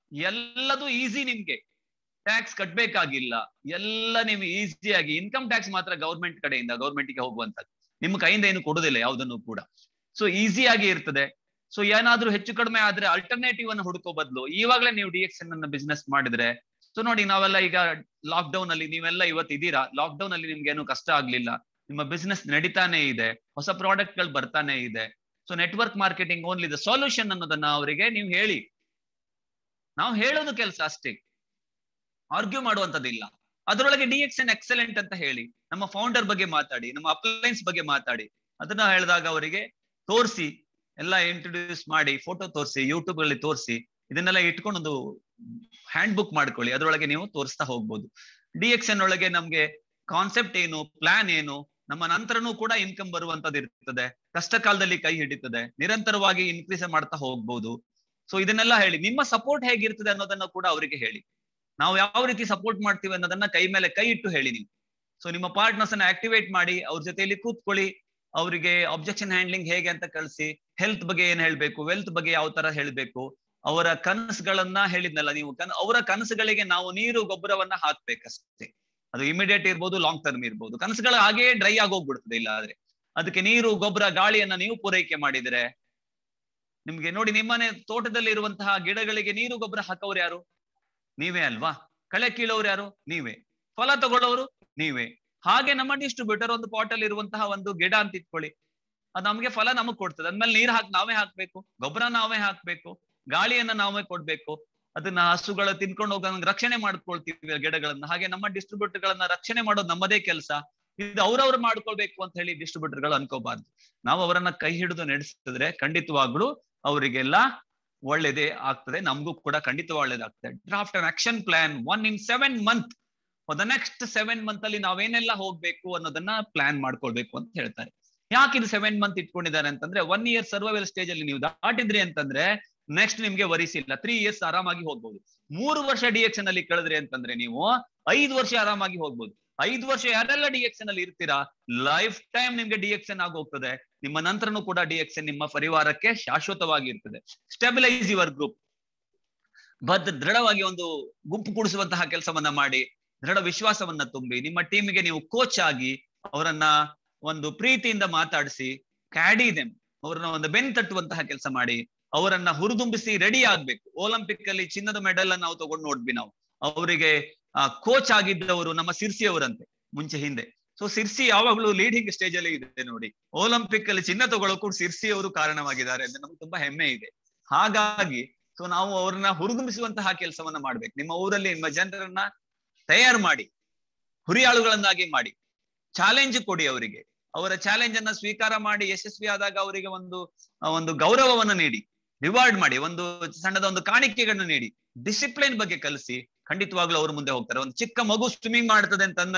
Speaker 1: ಎಲ್ಲದೂ ಈಸಿ ನಿಮ್ಗೆ ಟ್ಯಾಕ್ಸ್ ಕಟ್ಬೇಕಾಗಿಲ್ಲ ಎಲ್ಲ ನಿಮ್ಗೆ ಈಸಿಯಾಗಿ ಇನ್ಕಮ್ ಟ್ಯಾಕ್ಸ್ ಮಾತ್ರ ಗೌರ್ಮೆಂಟ್ ಕಡೆಯಿಂದ ಗೌರ್ಮೆಂಟ್ ಗೆ ಹೋಗುವಂತದ್ದು ನಿಮ್ಮ ಕೈಯಿಂದ ಏನು ಕೊಡುದಿಲ್ಲ ಯಾವುದನ್ನು ಕೂಡ ಸೊ ಈಸಿಯಾಗಿ ಇರ್ತದೆ ಸೊ ಏನಾದ್ರೂ ಹೆಚ್ಚು ಕಡಿಮೆ ಆದ್ರೆ ಅಲ್ಟರ್ನೇಟಿವ್ ಅನ್ನು ಹುಡುಕೋ ಬದಲು ಇವಾಗಲೇ ನೀವು ಡಿ ಎಕ್ಸ್ ಎನ್ ಅನ್ನ ಬಿಸ್ನೆಸ್ ಮಾಡಿದ್ರೆ ಸೊ ನೋಡಿ ನಾವೆಲ್ಲ ಈಗ ಲಾಕ್ ಡೌನ್ ಅಲ್ಲಿ ನೀವೆಲ್ಲ ಇವತ್ತು ಇದೀರಾ ಲಾಕ್ ಡೌನ್ ಅಲ್ಲಿ ನಿಮ್ಗೆ ಏನು ಕಷ್ಟ ಆಗ್ಲಿಲ್ಲ ನಿಮ್ಮ ಬಿಸ್ನೆಸ್ ನಡೀತಾನೆ ಇದೆ ಹೊಸ ಪ್ರಾಡಕ್ಟ್ ಗಳು ಬರ್ತಾನೆ ಇದೆ so network marketing only the solution ಅನ್ನೋದನ್ನ ಅವರಿಗೆ ನೀವು ಹೇಳಿ ನಾವು ಹೇಳೋದು ಕೆಲಸ ಅಷ್ಟೇ ಆರ್ಗ್ಯೂ ಮಾಡುವಂತದ್ದಿಲ್ಲ ಅದರೊಳಗೆ ಡಿ ಎಕ್ಸ್ ಎನ್ ಎಕ್ಸಲೆಂಟ್ ಅಂತ ಹೇಳಿ ನಮ್ಮ ಫೌಂಡರ್ ಬಗ್ಗೆ ಮಾತಾಡಿ ನಮ್ಮ ಅಪ್ಲೈನ್ಸ್ ಬಗ್ಗೆ ಮಾತಾಡಿ ಅದನ್ನ ಹೇಳಿದಾಗ ಅವರಿಗೆ ತೋರಿಸಿ ಎಲ್ಲ ಇಂಟ್ರೊಡ್ಯೂಸ್ ಮಾಡಿ ಫೋಟೋ ತೋರಿಸಿ ಯೂಟ್ಯೂಬ್ ಅಲ್ಲಿ ತೋರಿಸಿ ಇದನ್ನೆಲ್ಲ ಇಟ್ಕೊಂಡು ಒಂದು ಹ್ಯಾಂಡ್ ಬುಕ್ ಮಾಡ್ಕೊಳ್ಳಿ ಅದರೊಳಗೆ ನೀವು ತೋರಿಸ್ತಾ ಹೋಗ್ಬೋದು ಡಿ ಎಕ್ಸ್ ಎನ್ ಒಳಗೆ ನಮ್ಗೆ ಕಾನ್ಸೆಪ್ಟ್ ಏನು ಪ್ಲಾನ್ ಏನು ನಮ್ಮ ನಂತರನೂ ಕೂಡ ಇನ್ಕಮ್ ಬರುವಂತದ್ದು ಇರ್ತದೆ ಕಷ್ಟ ಕಾಲದಲ್ಲಿ ಕೈ ಹಿಡಿತದೆ ನಿರಂತರವಾಗಿ ಇನ್ಕ್ರೀಸ್ ಮಾಡ್ತಾ ಹೋಗ್ಬೋದು ಸೊ ಇದನ್ನೆಲ್ಲ ಹೇಳಿ ನಿಮ್ಮ ಸಪೋರ್ಟ್ ಹೇಗಿರ್ತದೆ ಅನ್ನೋದನ್ನ ಕೂಡ ಅವರಿಗೆ ಹೇಳಿ ನಾವು ಯಾವ ರೀತಿ ಸಪೋರ್ಟ್ ಮಾಡ್ತೀವಿ ಅನ್ನೋದನ್ನ ಕೈ ಮೇಲೆ ಕೈ ಇಟ್ಟು ಹೇಳಿ ನೀವು ಸೊ ನಿಮ್ಮ ಪಾರ್ಟ್ನರ್ಸ್ ಅನ್ನ ಆಕ್ಟಿವೇಟ್ ಮಾಡಿ ಅವ್ರ ಜೊತೆಯಲ್ಲಿ ಕೂತ್ಕೊಳ್ಳಿ ಅವರಿಗೆ ಅಬ್ಜೆಕ್ಷನ್ ಹ್ಯಾಂಡ್ಲಿಂಗ್ ಹೇಗೆ ಅಂತ ಕಳಿಸಿ ಹೆಲ್ತ್ ಬಗ್ಗೆ ಏನ್ ಹೇಳ್ಬೇಕು ವೆಲ್ತ್ ಬಗ್ಗೆ ಯಾವ ತರ ಹೇಳ್ಬೇಕು ಅವರ ಕನಸುಗಳನ್ನ ಹೇಳಿದ್ನಲ್ಲ ನೀವು ಕನ್ ಅವರ ಕನಸುಗಳಿಗೆ ನಾವು ನೀರು ಗೊಬ್ಬರವನ್ನ ಹಾಕ್ಬೇಕಷ್ಟೇ ಅದು ಇಮಿಡಿಯೇಟ್ ಇರ್ಬೋದು ಲಾಂಗ್ ಟರ್ಮ್ ಇರ್ಬೋದು ಕನಸುಗಳು ಹಾಗೇ ಡ್ರೈ ಆಗೋಗ್ಬಿಡ್ತದೆ ಇಲ್ಲ ಆದ್ರೆ ಅದಕ್ಕೆ ನೀರು ಗೊಬ್ಬರ ಗಾಳಿಯನ್ನ ನೀವು ಪೂರೈಕೆ ಮಾಡಿದ್ರೆ ನಿಮ್ಗೆ ನೋಡಿ ನಿಮ್ಮನೆ ತೋಟದಲ್ಲಿ ಇರುವಂತಹ ಗಿಡಗಳಿಗೆ ನೀರು ಗೊಬ್ಬರ ಹಾಕೋರು ಯಾರು ನೀವೇ ಅಲ್ವಾ ಕಳೆ ಕೀಳೋರು ಯಾರು ನೀವೇ ಫಲ ತಗೊಳ್ಳೋರು ನೀವೇ ಹಾಗೆ ನಮ್ಮ ಡಿಸ್ಟ್ರಿಬ್ಯೂಟರ್ ಒಂದು ಪಾಟ್ ಅಲ್ಲಿ ಇರುವಂತಹ ಒಂದು ಗಿಡ ಅಂತ ಇಟ್ಕೊಳ್ಳಿ ಅದು ನಮ್ಗೆ ಫಲ ನಮಗ್ ಕೊಡ್ತದೆ ಅದ್ಮೇಲೆ ನೀರ್ ಹಾಕಿ ನಾವೇ ಹಾಕ್ಬೇಕು ಗೊಬ್ಬರ ನಾವೇ ಹಾಕ್ಬೇಕು ಗಾಳಿಯನ್ನ ನಾವೇ ಕೊಡ್ಬೇಕು ಅದನ್ನ ಹಸುಗಳ ತಿನ್ಕೊಂಡು ಹೋಗ ರಕ್ಷಣೆ ಮಾಡ್ಕೊಳ್ತೀವಿ ಗಿಡಗಳನ್ನ ಹಾಗೆ ನಮ್ಮ ಡಿಸ್ಟ್ರಿಬ್ಯೂಟರ್ ಗಳನ್ನ ರಕ್ಷಣೆ ಮಾಡೋದು ನಮ್ಮದೇ ಕೆಲಸ ಇದು ಅವ್ರವ್ರು ಮಾಡ್ಕೊಳ್ಬೇಕು ಅಂತ ಹೇಳಿ ಡಿಸ್ಟ್ರಿಬ್ಯೂಟರ್ ಗಳು ಅನ್ಕೋಬಾರ್ದು ನಾವು ಅವರನ್ನ ಕೈ ಹಿಡಿದು ನಡೆಸಿದ್ರೆ ಖಂಡಿತವಾಗ್ಲೂ ಅವರಿಗೆಲ್ಲ ಒಳ್ಳೇದೇ ಆಗ್ತದೆ ನಮಗೂ ಕೂಡ ಖಂಡಿತ ಒಳ್ಳೇದಾಗ್ತದೆ draft an action plan one in seven month the next seven month ಅಲ್ಲಿ ನಾವೇನೆಲ್ಲ ಹೋಗ್ಬೇಕು ಅನ್ನೋದನ್ನ ಪ್ಲಾನ್ ಮಾಡ್ಕೊಳ್ಬೇಕು ಅಂತ ಹೇಳ್ತಾರೆ ಯಾಕೆ ಇದು ಸೆವೆನ್ ಮಂತ್ ಇಟ್ಕೊಂಡಿದ್ದಾರೆ ಅಂತಂದ್ರೆ ಒನ್ ಇಯರ್ ಸರ್ವೈವಲ್ ಸ್ಟೇಜ್ ಅಲ್ಲಿ ನೀವು ದಾಟಿದ್ರಿ ಅಂತಂದ್ರೆ ನೆಕ್ಸ್ಟ್ ನಿಮ್ಗೆ ವರಿಸಿಲ್ಲ ತ್ರೀ ಇಯರ್ಸ್ ಆರಾಮಾಗಿ ಹೋಗ್ಬೋದು ಮೂರು ವರ್ಷ ಡಿಎಕ್ಷನ್ ಅಲ್ಲಿ ಕಳೆದ್ರಿ ಅಂತಂದ್ರೆ ನೀವು ಐದು ವರ್ಷ ಆರಾಮಾಗಿ ಹೋಗ್ಬೋದು ಐದು ವರ್ಷ ಯಾರೆಲ್ಲ ಡಿಎಕ್ಷನ್ ಅಲ್ಲಿ ಇರ್ತೀರಾ ಲೈಫ್ ಟೈಮ್ ನಿಮ್ಗೆ ಡಿಎಕ್ಷನ್ ಆಗಿ ಹೋಗ್ತದೆ ನಿಮ್ಮ ನಂತರನೂ ಕೂಡ ಡಿಎಕ್ಷನ್ ನಿಮ್ಮ ಪರಿವಾರಕ್ಕೆ ಶಾಶ್ವತವಾಗಿ ಇರ್ತದೆ ಸ್ಟೆಬಿಲೈಸ್ ಯುವರ್ ಗ್ರೂಪ್ ಬದ್ ದೃಢವಾಗಿ ಒಂದು ಗುಂಪು ಕೂಡಿಸುವಂತಹ ಕೆಲಸವನ್ನ ಮಾಡಿ ದೃಢ ವಿಶ್ವಾಸವನ್ನ ತುಂಬಿ ನಿಮ್ಮ ಟೀಮಿಗೆ ನೀವು ಕೋಚ್ ಆಗಿ ಅವರನ್ನ ಒಂದು ಪ್ರೀತಿಯಿಂದ ಮಾತಾಡಿಸಿ ಕ್ಯಾಡಿ ದೆಮ್ ಅವರನ್ನ ಒಂದು ಬೆನ್ ತಟ್ಟುವಂತಹ ಕೆಲಸ ಮಾಡಿ ಅವರನ್ನ ಹುರಿದುಂಬಿಸಿ ರೆಡಿ ಆಗ್ಬೇಕು ಒಲಿಂಪಿಕ್ ಅಲ್ಲಿ ಚಿನ್ನದ ಮೆಡಲ್ ಅನ್ನ ನಾವು ತಗೊಂಡು ನೋಡ್ವಿ ನಾವು ಅವರಿಗೆ ಕೋಚ್ ಆಗಿದ್ದವರು ನಮ್ಮ ಸಿರ್ಸಿ ಅವರಂತೆ ಮುಂಚೆ ಹಿಂದೆ ಸೊ ಸಿರ್ಸಿ ಯಾವಾಗಲೂ ಲೀಡಿಂಗ್ ಸ್ಟೇಜ್ ಅಲ್ಲಿ ಇದೆ ನೋಡಿ ಒಲಿಂಪಿಕ್ ಅಲ್ಲಿ ಚಿನ್ನ ತಗೊಳ್ಳೋಕು ಸಿರ್ಸಿ ಅವರು ಕಾರಣವಾಗಿದ್ದಾರೆ ಅಂತ ನಮ್ಗೆ ತುಂಬಾ ಹೆಮ್ಮೆ ಇದೆ ಹಾಗಾಗಿ ಸೊ ನಾವು ಅವ್ರನ್ನ ಹುರಿದುಂಬಿಸುವಂತಹ ಕೆಲಸವನ್ನ ಮಾಡ್ಬೇಕು ನಿಮ್ಮ ಊರಲ್ಲಿ ನಿಮ್ಮ ಜನರನ್ನ ತಯಾರು ಮಾಡಿ ಹುರಿಯಾಳುಗಳನ್ನಾಗಿ ಮಾಡಿ ಚಾಲೆಂಜ್ ಕೊಡಿ ಅವರಿಗೆ ಅವರ ಚಾಲೆಂಜ್ ಅನ್ನ ಸ್ವೀಕಾರ ಮಾಡಿ ಯಶಸ್ವಿ ಆದಾಗ ಅವರಿಗೆ ಒಂದು ಒಂದು ಗೌರವವನ್ನು ನೀಡಿ ರಿವಾರ್ಡ್ ಮಾಡಿ ಒಂದು ಸಣ್ಣದ ಒಂದು ಕಾಣಿಕೆಗಳನ್ನ ನೀಡಿ ಡಿಸಿಪ್ಲಿನ್ ಬಗ್ಗೆ ಕಲಿಸಿ ಖಂಡಿತವಾಗ್ಲೂ ಅವ್ರ ಮುಂದೆ ಹೋಗ್ತಾರೆ ಒಂದು ಚಿಕ್ಕ ಮಗು ಸ್ವಿಮ್ಮಿಂಗ್ ಮಾಡ್ತದೆ ಅಂತ ಅಂದ್ಮೇಲೆ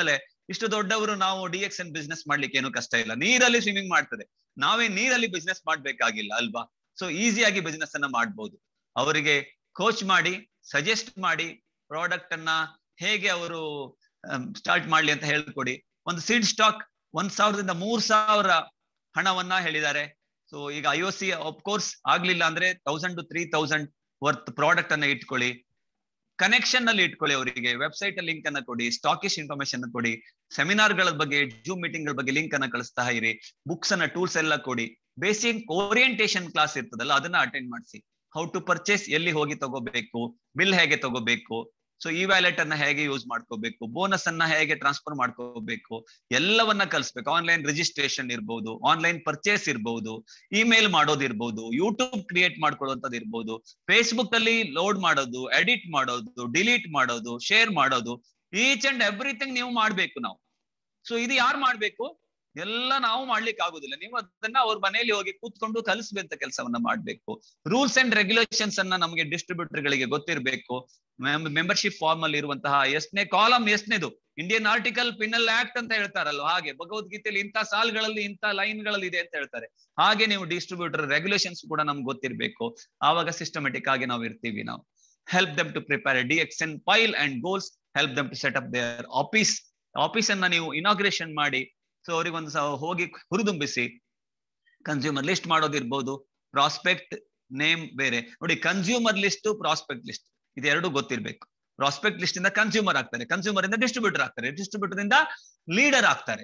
Speaker 1: ಇಷ್ಟು ದೊಡ್ಡವರು ನಾವು ಡಿ ಎಕ್ಸ್ ಎನ್ ಬಿಸ್ನೆಸ್ ಮಾಡ್ಲಿಕ್ಕೆ ಏನು ಕಷ್ಟ ಇಲ್ಲ ನೀರಲ್ಲಿ ಸ್ವಿಮ್ಮಿಂಗ್ ಮಾಡ್ತದೆ ನಾವೇ ನೀರಲ್ಲಿ ಬಿಸ್ನೆಸ್ ಮಾಡ್ಬೇಕಾಗಿಲ್ಲ ಅಲ್ವಾ ಸೊ ಈಸಿಯಾಗಿ ಬಿಸ್ನೆಸ್ ಅನ್ನ ಮಾಡ್ಬೋದು ಅವರಿಗೆ ಕೋಚ್ ಮಾಡಿ ಸಜೆಸ್ಟ್ ಮಾಡಿ ಪ್ರಾಡಕ್ಟ್ ಅನ್ನ ಹೇಗೆ ಅವರು ಸ್ಟಾರ್ಟ್ ಮಾಡ್ಲಿ ಅಂತ ಹೇಳ್ಕೊಡಿ ಒಂದು ಸೀಡ್ ಸ್ಟಾಕ್ ಒಂದ್ ಸಾವಿರದಿಂದ ಮೂರ್ ಸಾವಿರ ಹಣವನ್ನ ಹೇಳಿದ್ದಾರೆ ಸೊ ಈಗ ಐ ಒ ಸಿ ಕೋರ್ಸ್ ಆಗ್ಲಿಲ್ಲ ಅಂದ್ರೆ thousand two three thousand worth product ಅನ್ನ ಇಟ್ಕೊಳ್ಳಿ ಕನೆಕ್ಷನ್ ನಲ್ಲಿ ಇಟ್ಕೊಳ್ಳಿ ಅವರಿಗೆ ವೆಬ್ಸೈಟ್ ಅಲ್ಲಿ ಲಿಂಕ್ ಅನ್ನ ಕೊಡಿ ಸ್ಟಾಕಿಶ್ ಇನ್ಫಾರ್ಮೇಶನ್ ಕೊಡಿ ಸೆಮಿನಾರ್ ಗಳ ಬಗ್ಗೆ ಜೂಮ್ ಮೀಟಿಂಗ್ ಗಳ ಬಗ್ಗೆ ಲಿಂಕ್ ಅನ್ನ ಕಳಿಸ್ತಾ ಇರಿ ಬುಕ್ಸ್ ಅನ್ನ ಟೂಲ್ಸ್ ಎಲ್ಲ ಕೊಡಿ ಬೇಸಿಕ್ ಓರಿಯಂಟೇಶನ್ ಕ್ಲಾಸ್ ಇರ್ತದಲ್ಲ ಅದನ್ನ ಅಟೆಂಡ್ ಮಾಡಿಸಿ ಹೌ ಟು ಪರ್ಚೇಸ್ ಎಲ್ಲಿ ಹೋಗಿ ತಗೋಬೇಕು ಬಿಲ್ ಹೇಗೆ ತಗೋಬೇಕು ಸೊ ಈ ವ್ಯಾಲೆಟ್ ಅನ್ನ ಹೇಗೆ ಯೂಸ್ ಮಾಡ್ಕೋಬೇಕು ಬೋನಸ್ ಅನ್ನ ಹೇಗೆ ಟ್ರಾನ್ಸ್ಫರ್ ಮಾಡ್ಕೋಬೇಕು ಎಲ್ಲವನ್ನ ಕಲಿಸ್ಬೇಕು ಆನ್ಲೈನ್ ರಿಜಿಸ್ಟ್ರೇಷನ್ ಇರ್ಬೋದು ಆನ್ಲೈನ್ ಪರ್ಚೇಸ್ ಇರ್ಬೋದು ಇಮೇಲ್ ಮಾಡೋದು ಇರ್ಬೋದು ಯೂಟ್ಯೂಬ್ ಕ್ರಿಯೇಟ್ ಮಾಡ್ಕೊಳ್ಳುವಂಥದ್ದು ಇರ್ಬೋದು ಫೇಸ್ಬುಕ್ ಅಲ್ಲಿ ಲೋಡ್ ಮಾಡೋದು ಎಡಿಟ್ ಮಾಡೋದು ಡಿಲೀಟ್ ಮಾಡೋದು ಶೇರ್ ಮಾಡೋದು ಈಚ್ ಅಂಡ್ ಎವ್ರಿಥಿಂಗ್ ನೀವು ಮಾಡ್ಬೇಕು ನಾವು ಸೊ ಇದು ಯಾರು ಮಾಡ್ಬೇಕು ಎಲ್ಲ ನಾವು ಮಾಡ್ಲಿಕ್ಕೆ ಆಗುದಿಲ್ಲ ನೀವು ಅದನ್ನ ಅವ್ರ ಮನೆಯಲ್ಲಿ ಹೋಗಿ ಕೂತ್ಕೊಂಡು ಕಲಿಸ್ಬೇಕಂತ ಕೆಲಸವನ್ನ ಮಾಡ್ಬೇಕು ರೂಲ್ಸ್ ಅಂಡ್ ರೆಗ್ಯುಲೇಷನ್ಸ್ ಅನ್ನ ನಮಗೆ ಡಿಸ್ಟ್ರಿಬ್ಯೂಟರ್ ಗಳಿಗೆ ಗೊತ್ತಿರಬೇಕು ಮೆಂಬರ್ಶಿಪ್ ಫಾರ್ಮ್ ಅಲ್ಲಿ ಇರುವಂತಹ ಎಷ್ಟನೇ ಕಾಲಮ್ ಎಷ್ಟನೇದು ಇಂಡಿಯನ್ ಆರ್ಟಿಕಲ್ ಪಿನಲ್ ಆಕ್ಟ್ ಅಂತ ಹೇಳ್ತಾರಲ್ವ ಹಾಗೆ ಭಗವದ್ಗೀತೆಯಲ್ಲಿ ಇಂಥ ಸಾಲ್ಗಳಲ್ಲಿ ಇಂಥ ಲೈನ್ ಗಳಲ್ಲಿ ಇದೆ ಅಂತ ಹೇಳ್ತಾರೆ ಹಾಗೆ ನೀವು ಡಿಸ್ಟ್ರಿಬ್ಯೂಟರ್ ರೆಗ್ಯುಲೇಷನ್ಸ್ ಕೂಡ ನಮ್ಗೆ ಗೊತ್ತಿರ್ಬೇಕು ಆವಾಗ ಸಿಸ್ಟಮೆಟಿಕ್ ಆಗಿ ನಾವು ಇರ್ತೀವಿ ನಾವು help them to prepare D X N file and goals help them to set up their office office ಅನ್ನ ನೀವು ಇನಾಗ್ರೇಷನ್ ಮಾಡಿ ಸೊ ಅವ್ರಿಗೆ ಒಂದು ಹೋಗಿ ಹುರಿದುಂಬಿಸಿ ಕನ್ಸ್ಯೂಮರ್ ಲಿಸ್ಟ್ ಮಾಡೋದಿರ್ಬೋದು ಪ್ರಾಸ್ಪೆಕ್ಟ್ ನೇಮ್ ಬೇರೆ ನೋಡಿ ಕನ್ಸ್ಯೂಮರ್ ಲಿಸ್ಟ್ ಪ್ರಾಸ್ಪೆಕ್ಟ್ ಲಿಸ್ಟ್ ಇದೆರಡು ಗೊತ್ತಿರ್ಬೇಕು ಪ್ರಾಸ್ಪೆಕ್ಟ್ ಲಿಸ್ಟ್ ಇಂದ ಕನ್ಸ್ಯೂಮರ್ ಆಗ್ತಾರೆ ಕನ್ಸ್ಯೂಮರ್ ಇಂದ ಡಿಸ್ಟ್ರಿಬ್ಯೂಟರ್ ಆಗ್ತಾರೆ ಡಿಸ್ಟ್ರಿಬ್ಯೂಟರ್ ಇಂದ ಲೀಡರ್ ಆಗ್ತಾರೆ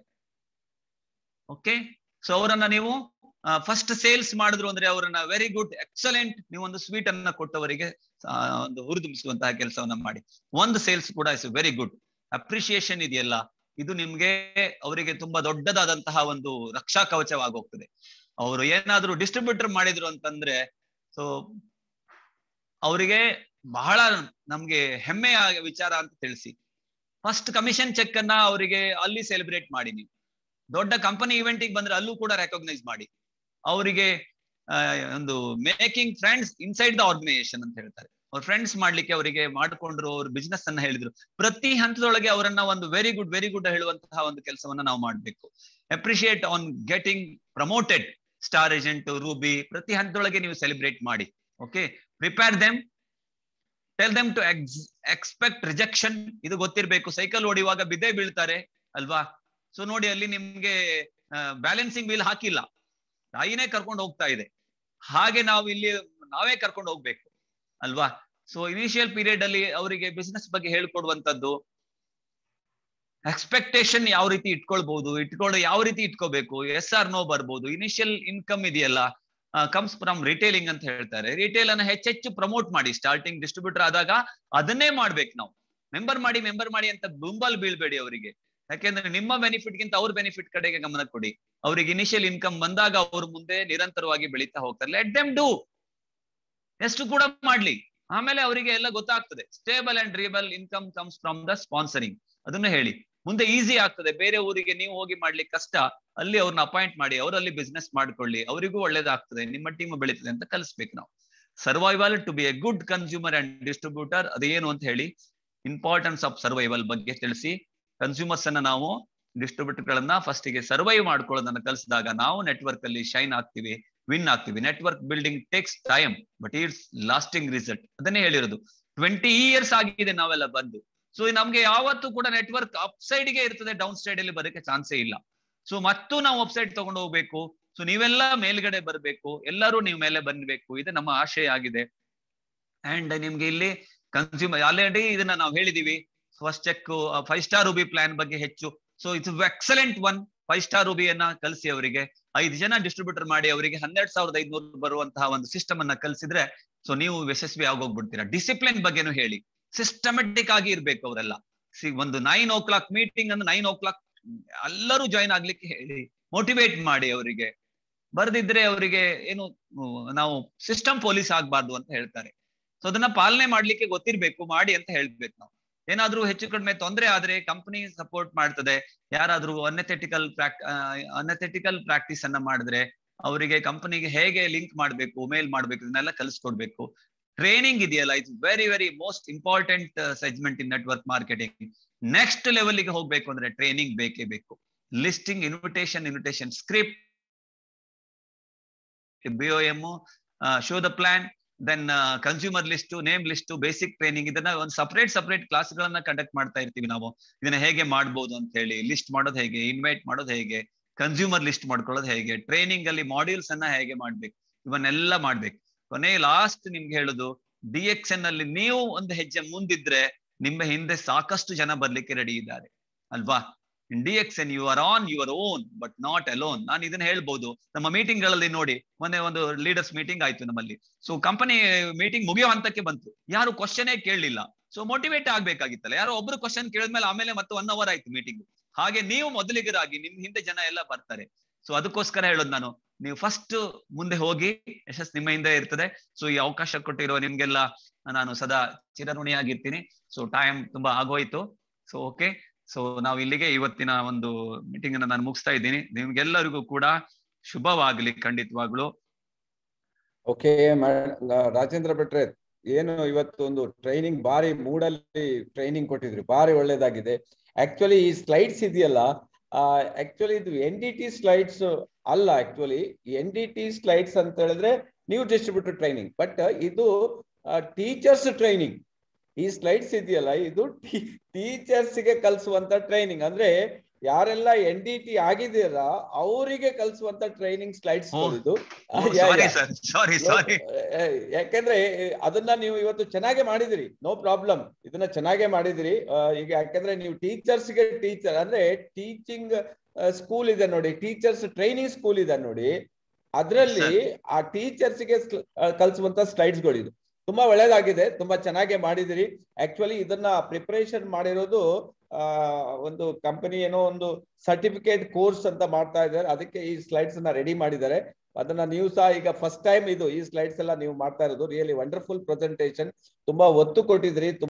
Speaker 1: ಓಕೆ ಸೊ ಅವರನ್ನ ನೀವು ಫಸ್ಟ್ ಸೇಲ್ಸ್ ಮಾಡಿದ್ರು ಅಂದ್ರೆ ಅವರನ್ನ ವೆರಿ ಗುಡ್ ಎಕ್ಸಲೆಂಟ್ ನೀವು ಒಂದು ಸ್ವೀಟ್ ಅನ್ನ ಕೊಟ್ಟವರಿಗೆ ಒಂದು ಹುರಿದುಂಬಿಸುವಂತಹ ಕೆಲಸವನ್ನ ಮಾಡಿ ಒಂದು ಸೇಲ್ಸ್ ಕೂಡ ಇಸ್ ವೆರಿ ಗುಡ್ ಅಪ್ರಿಶಿಯೇಷನ್ ಇದೆಯಲ್ಲ ಇದು ನಿಮ್ಗೆ ಅವರಿಗೆ ತುಂಬಾ ದೊಡ್ಡದಾದಂತಹ ಒಂದು ರಕ್ಷಾ ಕವಚವಾಗಿ ಹೋಗ್ತದೆ ಅವರು ಏನಾದ್ರು ಡಿಸ್ಟ್ರಿಬ್ಯೂಟರ್ ಮಾಡಿದ್ರು ಅಂತಂದ್ರೆ ಸೊ ಅವರಿಗೆ ಬಹಳ ನಮ್ಗೆ ಹೆಮ್ಮೆಯ ವಿಚಾರ ಅಂತ ತಿಳಿಸಿ ಫಸ್ಟ್ ಕಮಿಷನ್ ಚೆಕ್ ಅನ್ನ ಅವರಿಗೆ ಅಲ್ಲಿ ಸೆಲೆಬ್ರೇಟ್ ಮಾಡಿ ನೀವು ದೊಡ್ಡ ಕಂಪನಿ ಇವೆಂಟಿಗೆ ಬಂದ್ರೆ ಅಲ್ಲೂ ಕೂಡ ರೆಕಗ್ನೈಸ್ ಮಾಡಿ ಅವರಿಗೆ ಒಂದು making friends inside the organisation ಅಂತ ಹೇಳ್ತಾರೆ ಅವ್ರ ಫ್ರೆಂಡ್ಸ್ ಮಾಡ್ಲಿಕ್ಕೆ ಅವರಿಗೆ ಮಾಡ್ಕೊಂಡ್ರು ಅವ್ರ ಬಿಸ್ನೆಸ್ ಅನ್ನ ಹೇಳಿದ್ರು ಪ್ರತಿ ಹಂತದೊಳಗೆ ಅವರನ್ನ ಒಂದು ವೆರಿ ಗುಡ್ ವೆರಿ ಗುಡ್ ಹೇಳುವಂತಹ ಒಂದು ಕೆಲಸವನ್ನ ನಾವು ಮಾಡ್ಬೇಕು appreciate on getting promoted star agent ruby ಪ್ರತಿ ಹಂತದೊಳಗೆ ನೀವು ಸೆಲೆಬ್ರೇಟ್ ಮಾಡಿ okay prepare them tell them to expect rejection ಇದು ಗೊತ್ತಿರ್ಬೇಕು ಸೈಕಲ್ ಹೊಡಿಯುವಾಗ ಬಿದ್ದೇ ಬೀಳ್ತಾರೆ ಅಲ್ವಾ ಸೊ ನೋಡಿ ಅಲ್ಲಿ ನಿಮ್ಗೆ ಬ್ಯಾಲೆನ್ಸಿಂಗ್ ವೀಲ್ ಹಾಕಿಲ್ಲ ತಾಯಿನೇ ಕರ್ಕೊಂಡು ಹೋಗ್ತಾ ಇದೆ ಹಾಗೆ ನಾವು ಇಲ್ಲಿ ನಾವೇ ಕರ್ಕೊಂಡು ಹೋಗ್ಬೇಕು ಅಲ್ವಾ ಸೊ ಇನಿಷಿಯಲ್ ಪೀರಿಯಡ್ ಅಲ್ಲಿ ಅವರಿಗೆ ಬಿಸ್ನೆಸ್ ಬಗ್ಗೆ ಹೇಳ್ಕೊಡುವಂತದ್ದು ಎಕ್ಸ್ಪೆಕ್ಟೇಷನ್ ಯಾವ ರೀತಿ ಇಟ್ಕೊಳ್ಬಹುದು ಇಟ್ಕೊಳ್ಳೋ ಯಾವ ರೀತಿ ಇಟ್ಕೋಬೇಕು ಎಸ್ ಆರ್ ನೋ ಬರ್ಬೋದು ಇನಿಷಿಯಲ್ ಇನ್ಕಮ್ ಇದೆಯಲ್ಲ ಕಮ್ಸ್ ಫ್ರಮ್ ರಿಟೇಲಿಂಗ್ ಅಂತ ಹೇಳ್ತಾರೆ ರಿಟೇಲ್ ಅನ್ನ ಹೆಚ್ಚೆಚ್ಚು ಪ್ರಮೋಟ್ ಮಾಡಿ ಸ್ಟಾರ್ಟಿಂಗ್ ಡಿಸ್ಟ್ರಿಬ್ಯೂಟರ್ ಆದಾಗ ಅದನ್ನೇ ಮಾಡ್ಬೇಕು ನಾವು ಮೆಂಬರ್ ಮಾಡಿ ಮೆಂಬರ್ ಮಾಡಿ ಅಂತ ಗುಂಬಲ್ ಬೀಳ್ಬೇಡಿ ಅವರಿಗೆ ಯಾಕೆಂದ್ರೆ ನಿಮ್ಮ ಬೆನಿಫಿಟ್ ಗಿಂತ ಅವ್ರ ಬೆನಿಫಿಟ್ ಕಡೆಗೆ ಗಮನ ಕೊಡಿ ಅವ್ರಿಗೆ ಇನಿಷಿಯಲ್ ಇನ್ಕಮ್ ಬಂದಾಗ ಅವ್ರು ಮುಂದೆ ನಿರಂತರವಾಗಿ ಬೆಳೀತಾ ಹೋಗ್ತಾರೆ ಲೆಟ್ ದೆಮ್ ಡೂ ಎಷ್ಟು ಕೂಡ ಮಾಡ್ಲಿ ಆಮೇಲೆ ಅವರಿಗೆ ಎಲ್ಲ ಗೊತ್ತಾಗ್ತದೆ stable and reliable income comes from the sponsoring ಅದನ್ನು ಹೇಳಿ ಮುಂದೆ ಈಸಿ ಆಗ್ತದೆ ಬೇರೆ ಊರಿಗೆ ನೀವು ಹೋಗಿ ಮಾಡ್ಲಿಕ್ಕೆ ಕಷ್ಟ ಅಲ್ಲಿ ಅವ್ರನ್ನ ಅಪಾಯಿಂಟ್ ಮಾಡಿ ಅವರಲ್ಲಿ ಬಿಸ್ನೆಸ್ ಮಾಡ್ಕೊಳ್ಳಿ ಅವರಿಗೂ ಒಳ್ಳೇದಾಗ್ತದೆ ನಿಮ್ಮ ಟೀಮ್ ಬೆಳೀತದೆ ಅಂತ ಕಲಿಸ್ಬೇಕು ನಾವು survival to be a good consumer and distributor ಅದೇನು ಅಂತ ಹೇಳಿ ಇಂಪಾರ್ಟೆನ್ಸ್ ಆಫ್ ಸರ್ವೈವಲ್ ಬಗ್ಗೆ ತಿಳಿಸಿ ಕನ್ಸ್ಯೂಮರ್ಸ್ ಅನ್ನ ನಾವು ಡಿಸ್ಟ್ರಿಬ್ಯೂಟರ್ ಗಳನ್ನ ಫಸ್ಟ್ ಗೆ ಸರ್ವೈವ್ ಮಾಡ್ಕೊಳ್ಳೋದನ್ನ ಕಲಿಸಿದಾಗ ನಾವು ನೆಟ್ವರ್ಕ್ ಅಲ್ಲಿ ಶೈನ್ ಆಗ್ತೀವಿ ವಿನ್ ಆಗ್ತೀವಿ network building takes time but it's lasting result ಅದನ್ನೇ ಹೇಳಿರೋದು ಟ್ವೆಂಟಿ ಇಯರ್ಸ್ ಆಗಿದೆ ನಾವೆಲ್ಲ ಬಂದು ಸೊ ನಮ್ಗೆ ಯಾವತ್ತೂ ಕೂಡ ನೆಟ್ವರ್ಕ್ ಅಪ್ ಸೈಡ್ ಗೆ ಇರ್ತದೆ ಡೌನ್ ಸೈಡ್ ಅಲ್ಲಿ ಬರೋಕೆ ಚಾನ್ಸೇ ಇಲ್ಲ ಸೊ ಮತ್ತು ನಾವು ಅಪ್ ಸೈಡ್ ತಗೊಂಡು ಹೋಗ್ಬೇಕು ಸೊ ನೀವೆಲ್ಲ ಮೇಲ್ಗಡೆ ಬರ್ಬೇಕು ಎಲ್ಲರೂ ನೀವು ಮೇಲೆ ಬಂದ್ಬೇಕು ಇದು ನಮ್ಮ ಆಶಯ ಆಗಿದೆ ಅಂಡ್ ನಿಮ್ಗೆ ಇಲ್ಲಿ ಕನ್ಸ್ಯೂಮರ್ ಆಲ್ರೆಡಿ ಇದನ್ನ ನಾವು ಹೇಳಿದೀವಿ first check five star ruby plan ಬಗ್ಗೆ ಹೆಚ್ಚು so it's excellent one five star ರೂಬಿಯನ್ನ ಕಲಿಸಿ ಅವರಿಗೆ ಐದು ಜನ ಡಿಸ್ಟ್ರಿಬ್ಯೂಟರ್ ಮಾಡಿ ಅವರಿಗೆ ಹನ್ನೆರಡು ಸಾವಿರದ ಐದ್ನೂರು ಬರುವಂತಹ ಒಂದು ಸಿಸ್ಟಮ್ ಅನ್ನ ಕಲಿಸಿದ್ರೆ ಸೊ ನೀವು ಯಶಸ್ವಿ ಆಗೋಗ್ಬಿಡ್ತೀರಾ ಡಿಸಿಪ್ಲಿನ್ ಬಗ್ಗೆನೂ ಹೇಳಿ ಸಿಸ್ಟಮೆಟಿಕ್ ಆಗಿ ಇರ್ಬೇಕು ಅವರೆಲ್ಲ ಸಿ ಒಂದು ನೈನ್ ಓ ಕ್ಲಾಕ್ ಮೀಟಿಂಗ್ ಅನ್ನು ನೈನ್ ಓ ಕ್ಲಾಕ್ ಎಲ್ಲರೂ ಜಾಯಿನ್ ಆಗ್ಲಿಕ್ಕೆ ಹೇಳಿ ಮೋಟಿವೇಟ್ ಮಾಡಿ ಅವರಿಗೆ ಬರ್ದಿದ್ರೆ ಅವರಿಗೆ ಏನು ನಾವು ಸಿಸ್ಟಮ್ ಪೊಲೀಸ್ ಆಗ್ಬಾರ್ದು ಅಂತ ಹೇಳ್ತಾರೆ ಸೊ ಅದನ್ನ ಪಾಲನೆ ಮಾಡ್ಲಿಕ್ಕೆ ಗೊತ್ತಿರ್ಬೇಕು ಮಾಡಿ ಅಂತ ಹೇಳ್ಬೇಕು ನಾವು ಏನಾದ್ರೂ ಹೆಚ್ಚು ಕಡಿಮೆ ತೊಂದರೆ ಆದ್ರೆ ಕಂಪನಿ ಸಪೋರ್ಟ್ ಮಾಡ್ತದೆ ಯಾರಾದ್ರೂ ಅನ್ಎಥೆಟಿಕಲ್ ಪ್ರಾಕ್ ಅನ್ಎಥೆಟಿಕಲ್ ಪ್ರಾಕ್ಟೀಸ್ ಅನ್ನ ಮಾಡಿದ್ರೆ ಅವರಿಗೆ ಕಂಪನಿಗೆ ಹೇಗೆ ಲಿಂಕ್ ಮಾಡ್ಬೇಕು ಮೇಲ್ ಮಾಡ್ಬೇಕು ಇದನ್ನೆಲ್ಲ ಕಲಿಸ್ಕೊಡ್ಬೇಕು ಟ್ರೈನಿಂಗ್ ಇದೆಯಲ್ಲ it's very very most important segment in network marketing next ಲೆವೆಲ್ಗೆ ಹೋಗ್ಬೇಕು ಅಂದ್ರೆ ಟ್ರೈನಿಂಗ್ ಬೇಕೇ ಬೇಕು listing invitation invitation script BO M show the plan then consumer list name list basic training ಇದನ್ನ ಒಂದು ಸಪರೇಟ್ ಸಪರೇಟ್ ಕ್ಲಾಸ್ ಗಳನ್ನ ಕಂಡಕ್ಟ್ ಮಾಡ್ತಾ ಇರ್ತೀವಿ ನಾವು ಇದನ್ನ ಹೇಗೆ ಮಾಡ್ಬೋದು ಅಂತ ಹೇಳಿ ಲಿಸ್ಟ್ ಮಾಡೋದು ಹೇಗೆ ಇನ್ವೈಟ್ ಮಾಡೋದು ಹೇಗೆ ಕನ್ಸ್ಯೂಮರ್ ಲಿಸ್ಟ್ ಮಾಡ್ಕೊಳ್ಳೋದು ಹೇಗೆ ಟ್ರೈನಿಂಗ್ ಅಲ್ಲಿ ಮಾಡ್ಯೂಲ್ಸ್ ಅನ್ನ ಹೇಗೆ ಮಾಡ್ಬೇಕು ಇವನ್ನೆಲ್ಲ ಮಾಡ್ಬೇಕು ಕೊನೆ ಲಾಸ್ಟ್ ನಿಮ್ಗೆ ಹೇಳುದು ಡಿ ಎಕ್ಸ್ ಎನ್ ಅಲ್ಲಿ ನೀವು ಒಂದು ಹೆಜ್ಜೆ ಮುಂದಿದ್ರೆ ನಿಮ್ಮ ಹಿಂದೆ ಸಾಕಷ್ಟು ಜನ ಬರ್ಲಿಕ್ಕೆ ರೆಡಿ ಇದ್ದಾರೆ ಅಲ್ವಾ in D X N you are on your own but not alone ನಾನು ಇದನ್ನ ಹೇಳ್ಬೋದು ನಮ್ಮ ಮೀಟಿಂಗ್ ಗಳಲ್ಲಿ ನೋಡಿ ಮೊನ್ನೆ ಒಂದು ಲೀಡರ್ಸ್ ಮೀಟಿಂಗ್ ಆಯ್ತು ನಮ್ಮಲ್ಲಿ ಸೊ ಕಂಪನಿ ಮೀಟಿಂಗ್ ಮುಗಿಯೋ ಹಂತಕ್ಕೆ ಬಂತು ಯಾರು ಕ್ವಶನೇ ಕೇಳಲಿಲ್ಲ ಸೊ ಮೋಟಿವೇಟ್ ಆಗ್ಬೇಕಾಗಿತ್ತಲ್ಲ ಯಾರೋ ಒಬ್ರು ಕ್ವಶನ್ ಕೇಳಿದ್ಮೇಲೆ ಆಮೇಲೆ ಮತ್ತೆ ಒನ್ ಅವರ್ ಆಯ್ತು ಮೀಟಿಂಗ್ ಹಾಗೆ ನೀವು ಮೊದಲಿಗರಾಗಿ ನಿಮ್ ಹಿಂದೆ ಜನ ಎಲ್ಲ ಬರ್ತಾರೆ ಸೊ ಅದಕ್ಕೋಸ್ಕರ ಹೇಳೋದು ನಾನು ನೀವು ಫಸ್ಟ್ ಮುಂದೆ ಹೋಗಿ ಯಶಸ್ ನಿಮ್ಮ ಹಿಂದೆ ಇರ್ತದೆ ಸೊ ಈ ಅವಕಾಶ ಕೊಟ್ಟಿರುವ ನಿಮ್ಗೆಲ್ಲ ನಾನು ಸದಾ ಚಿರಋಣಿಯಾಗಿರ್ತೀನಿ ಸೊ ಟೈಮ್ ತುಂಬಾ ಆಗೋಯ್ತು ಸೊ ಓಕೆ ಸೊ ನಾವು ಇಲ್ಲಿಗೆ ಇವತ್ತಿನ ಒಂದು ಮೀಟಿಂಗ್ ಅನ್ನ ನಾನು ಮುಗಿಸ್ತಾ ಇದ್ದೀನಿ ನಿಮ್ಗೆಲ್ಲರಿಗೂ ಕೂಡ ಶುಭವಾಗ್ಲಿ ಖಂಡಿತವಾಗ್ಲು
Speaker 2: ಓಕೆ ರಾಜೇಂದ್ರ ಭಟ್ರೆ ಏನು ಇವತ್ತು ಒಂದು ಟ್ರೈನಿಂಗ್ ಬಾರಿ ಮೂಡಲ್ಲಿ ಟ್ರೈನಿಂಗ್ ಕೊಟ್ಟಿದ್ರಿ ಬಾರಿ ಒಳ್ಳೇದಾಗಿದೆ ಆಕ್ಚುಲಿ ಈ ಸ್ಲೈಡ್ಸ್ ಇದೆಯಲ್ಲ ಆಕ್ಚುಲಿ ಇದು ಎನ್ ಡಿ ಟಿ ಸ್ಲೈಡ್ಸ್ ಅಲ್ಲ actually N D T slides ಅಂತ ಹೇಳಿದ್ರೆ ನೀವು ಡಿಸ್ಟ್ರಿಬ್ಯೂಟರ್ ಟ್ರೈನಿಂಗ್ ಬಟ್ ಇದು ಟೀಚರ್ಸ್ ಟ್ರೈನಿಂಗ್ ಈ ಸ್ಲೈಡ್ಸ್ ಇದೆಯಲ್ಲ ಇದು ಟೀಚರ್ಸ್ ಗೆ ಕಲಿಸುವಂತ ಟ್ರೈನಿಂಗ್ ಅಂದ್ರೆ ಯಾರೆಲ್ಲ ಎನ್ ಡಿ ಟಿ ಆಗಿದ್ದೀರಾ ಅವರಿಗೆ ಕಲಿಸುವಂತ ಟ್ರೈನಿಂಗ್ ಸ್ಲೈಡ್ಸ್ ಇದು
Speaker 1: ಸಾರಿ ಸಾರಿ
Speaker 2: ಯಾಕಂದ್ರೆ ಅದನ್ನ ನೀವು ಇವತ್ತು ಚೆನ್ನಾಗೆ ಮಾಡಿದಿರಿ ನೋ ಪ್ರಾಬ್ಲಮ್ ಇದನ್ನ ಚೆನ್ನಾಗೆ ಮಾಡಿದಿರಿ ಈಗ ಯಾಕಂದ್ರೆ ನೀವು ಟೀಚರ್ಸ್ ಗೆ ಟೀಚರ್ ಅಂದ್ರೆ ಟೀಚಿಂಗ್ ಸ್ಕೂಲ್ ಇದೆ ನೋಡಿ ಟೀಚರ್ಸ್ ಟ್ರೈನಿಂಗ್ ಸ್ಕೂಲ್ ಇದೆ ನೋಡಿ ಅದರಲ್ಲಿ ಆ ಟೀಚರ್ಸ್ ಗೆ ಕಲಿಸುವಂತ ಸ್ಲೈಡ್ಸ್ ಗಳಿದು ತುಂಬಾ ಒಳ್ಳೇದಾಗಿದೆ ತುಂಬಾ ಚೆನ್ನಾಗಿ ಮಾಡಿದಿರಿ ಆಕ್ಚುಲಿ ಇದನ್ನ ಪ್ರಿಪರೇಷನ್ ಮಾಡಿರೋದು ಆ ಒಂದು ಕಂಪನಿ ಏನೋ ಒಂದು ಸರ್ಟಿಫಿಕೇಟ್ ಕೋರ್ಸ್ ಅಂತ ಮಾಡ್ತಾ ಇದ್ದಾರೆ ಅದಕ್ಕೆ ಈ ಸ್ಲೈಡ್ಸ್ ಅನ್ನ ರೆಡಿ ಮಾಡಿದ್ದಾರೆ ಅದನ್ನ ನೀವು ಸಹ ಈಗ ಫಸ್ಟ್ ಟೈಮ್ ಇದು ಈ ಸ್ಲೈಡ್ಸ್ ಎಲ್ಲ ನೀವು ಮಾಡ್ತಾ ಇರೋದು ರಿಯಲಿ ವಂಡರ್ಫುಲ್ ಪ್ರೆಸೆಂಟೇಶನ್ ತುಂಬಾ ಒತ್ತು ಕೊಟ್ಟಿದ್ರಿ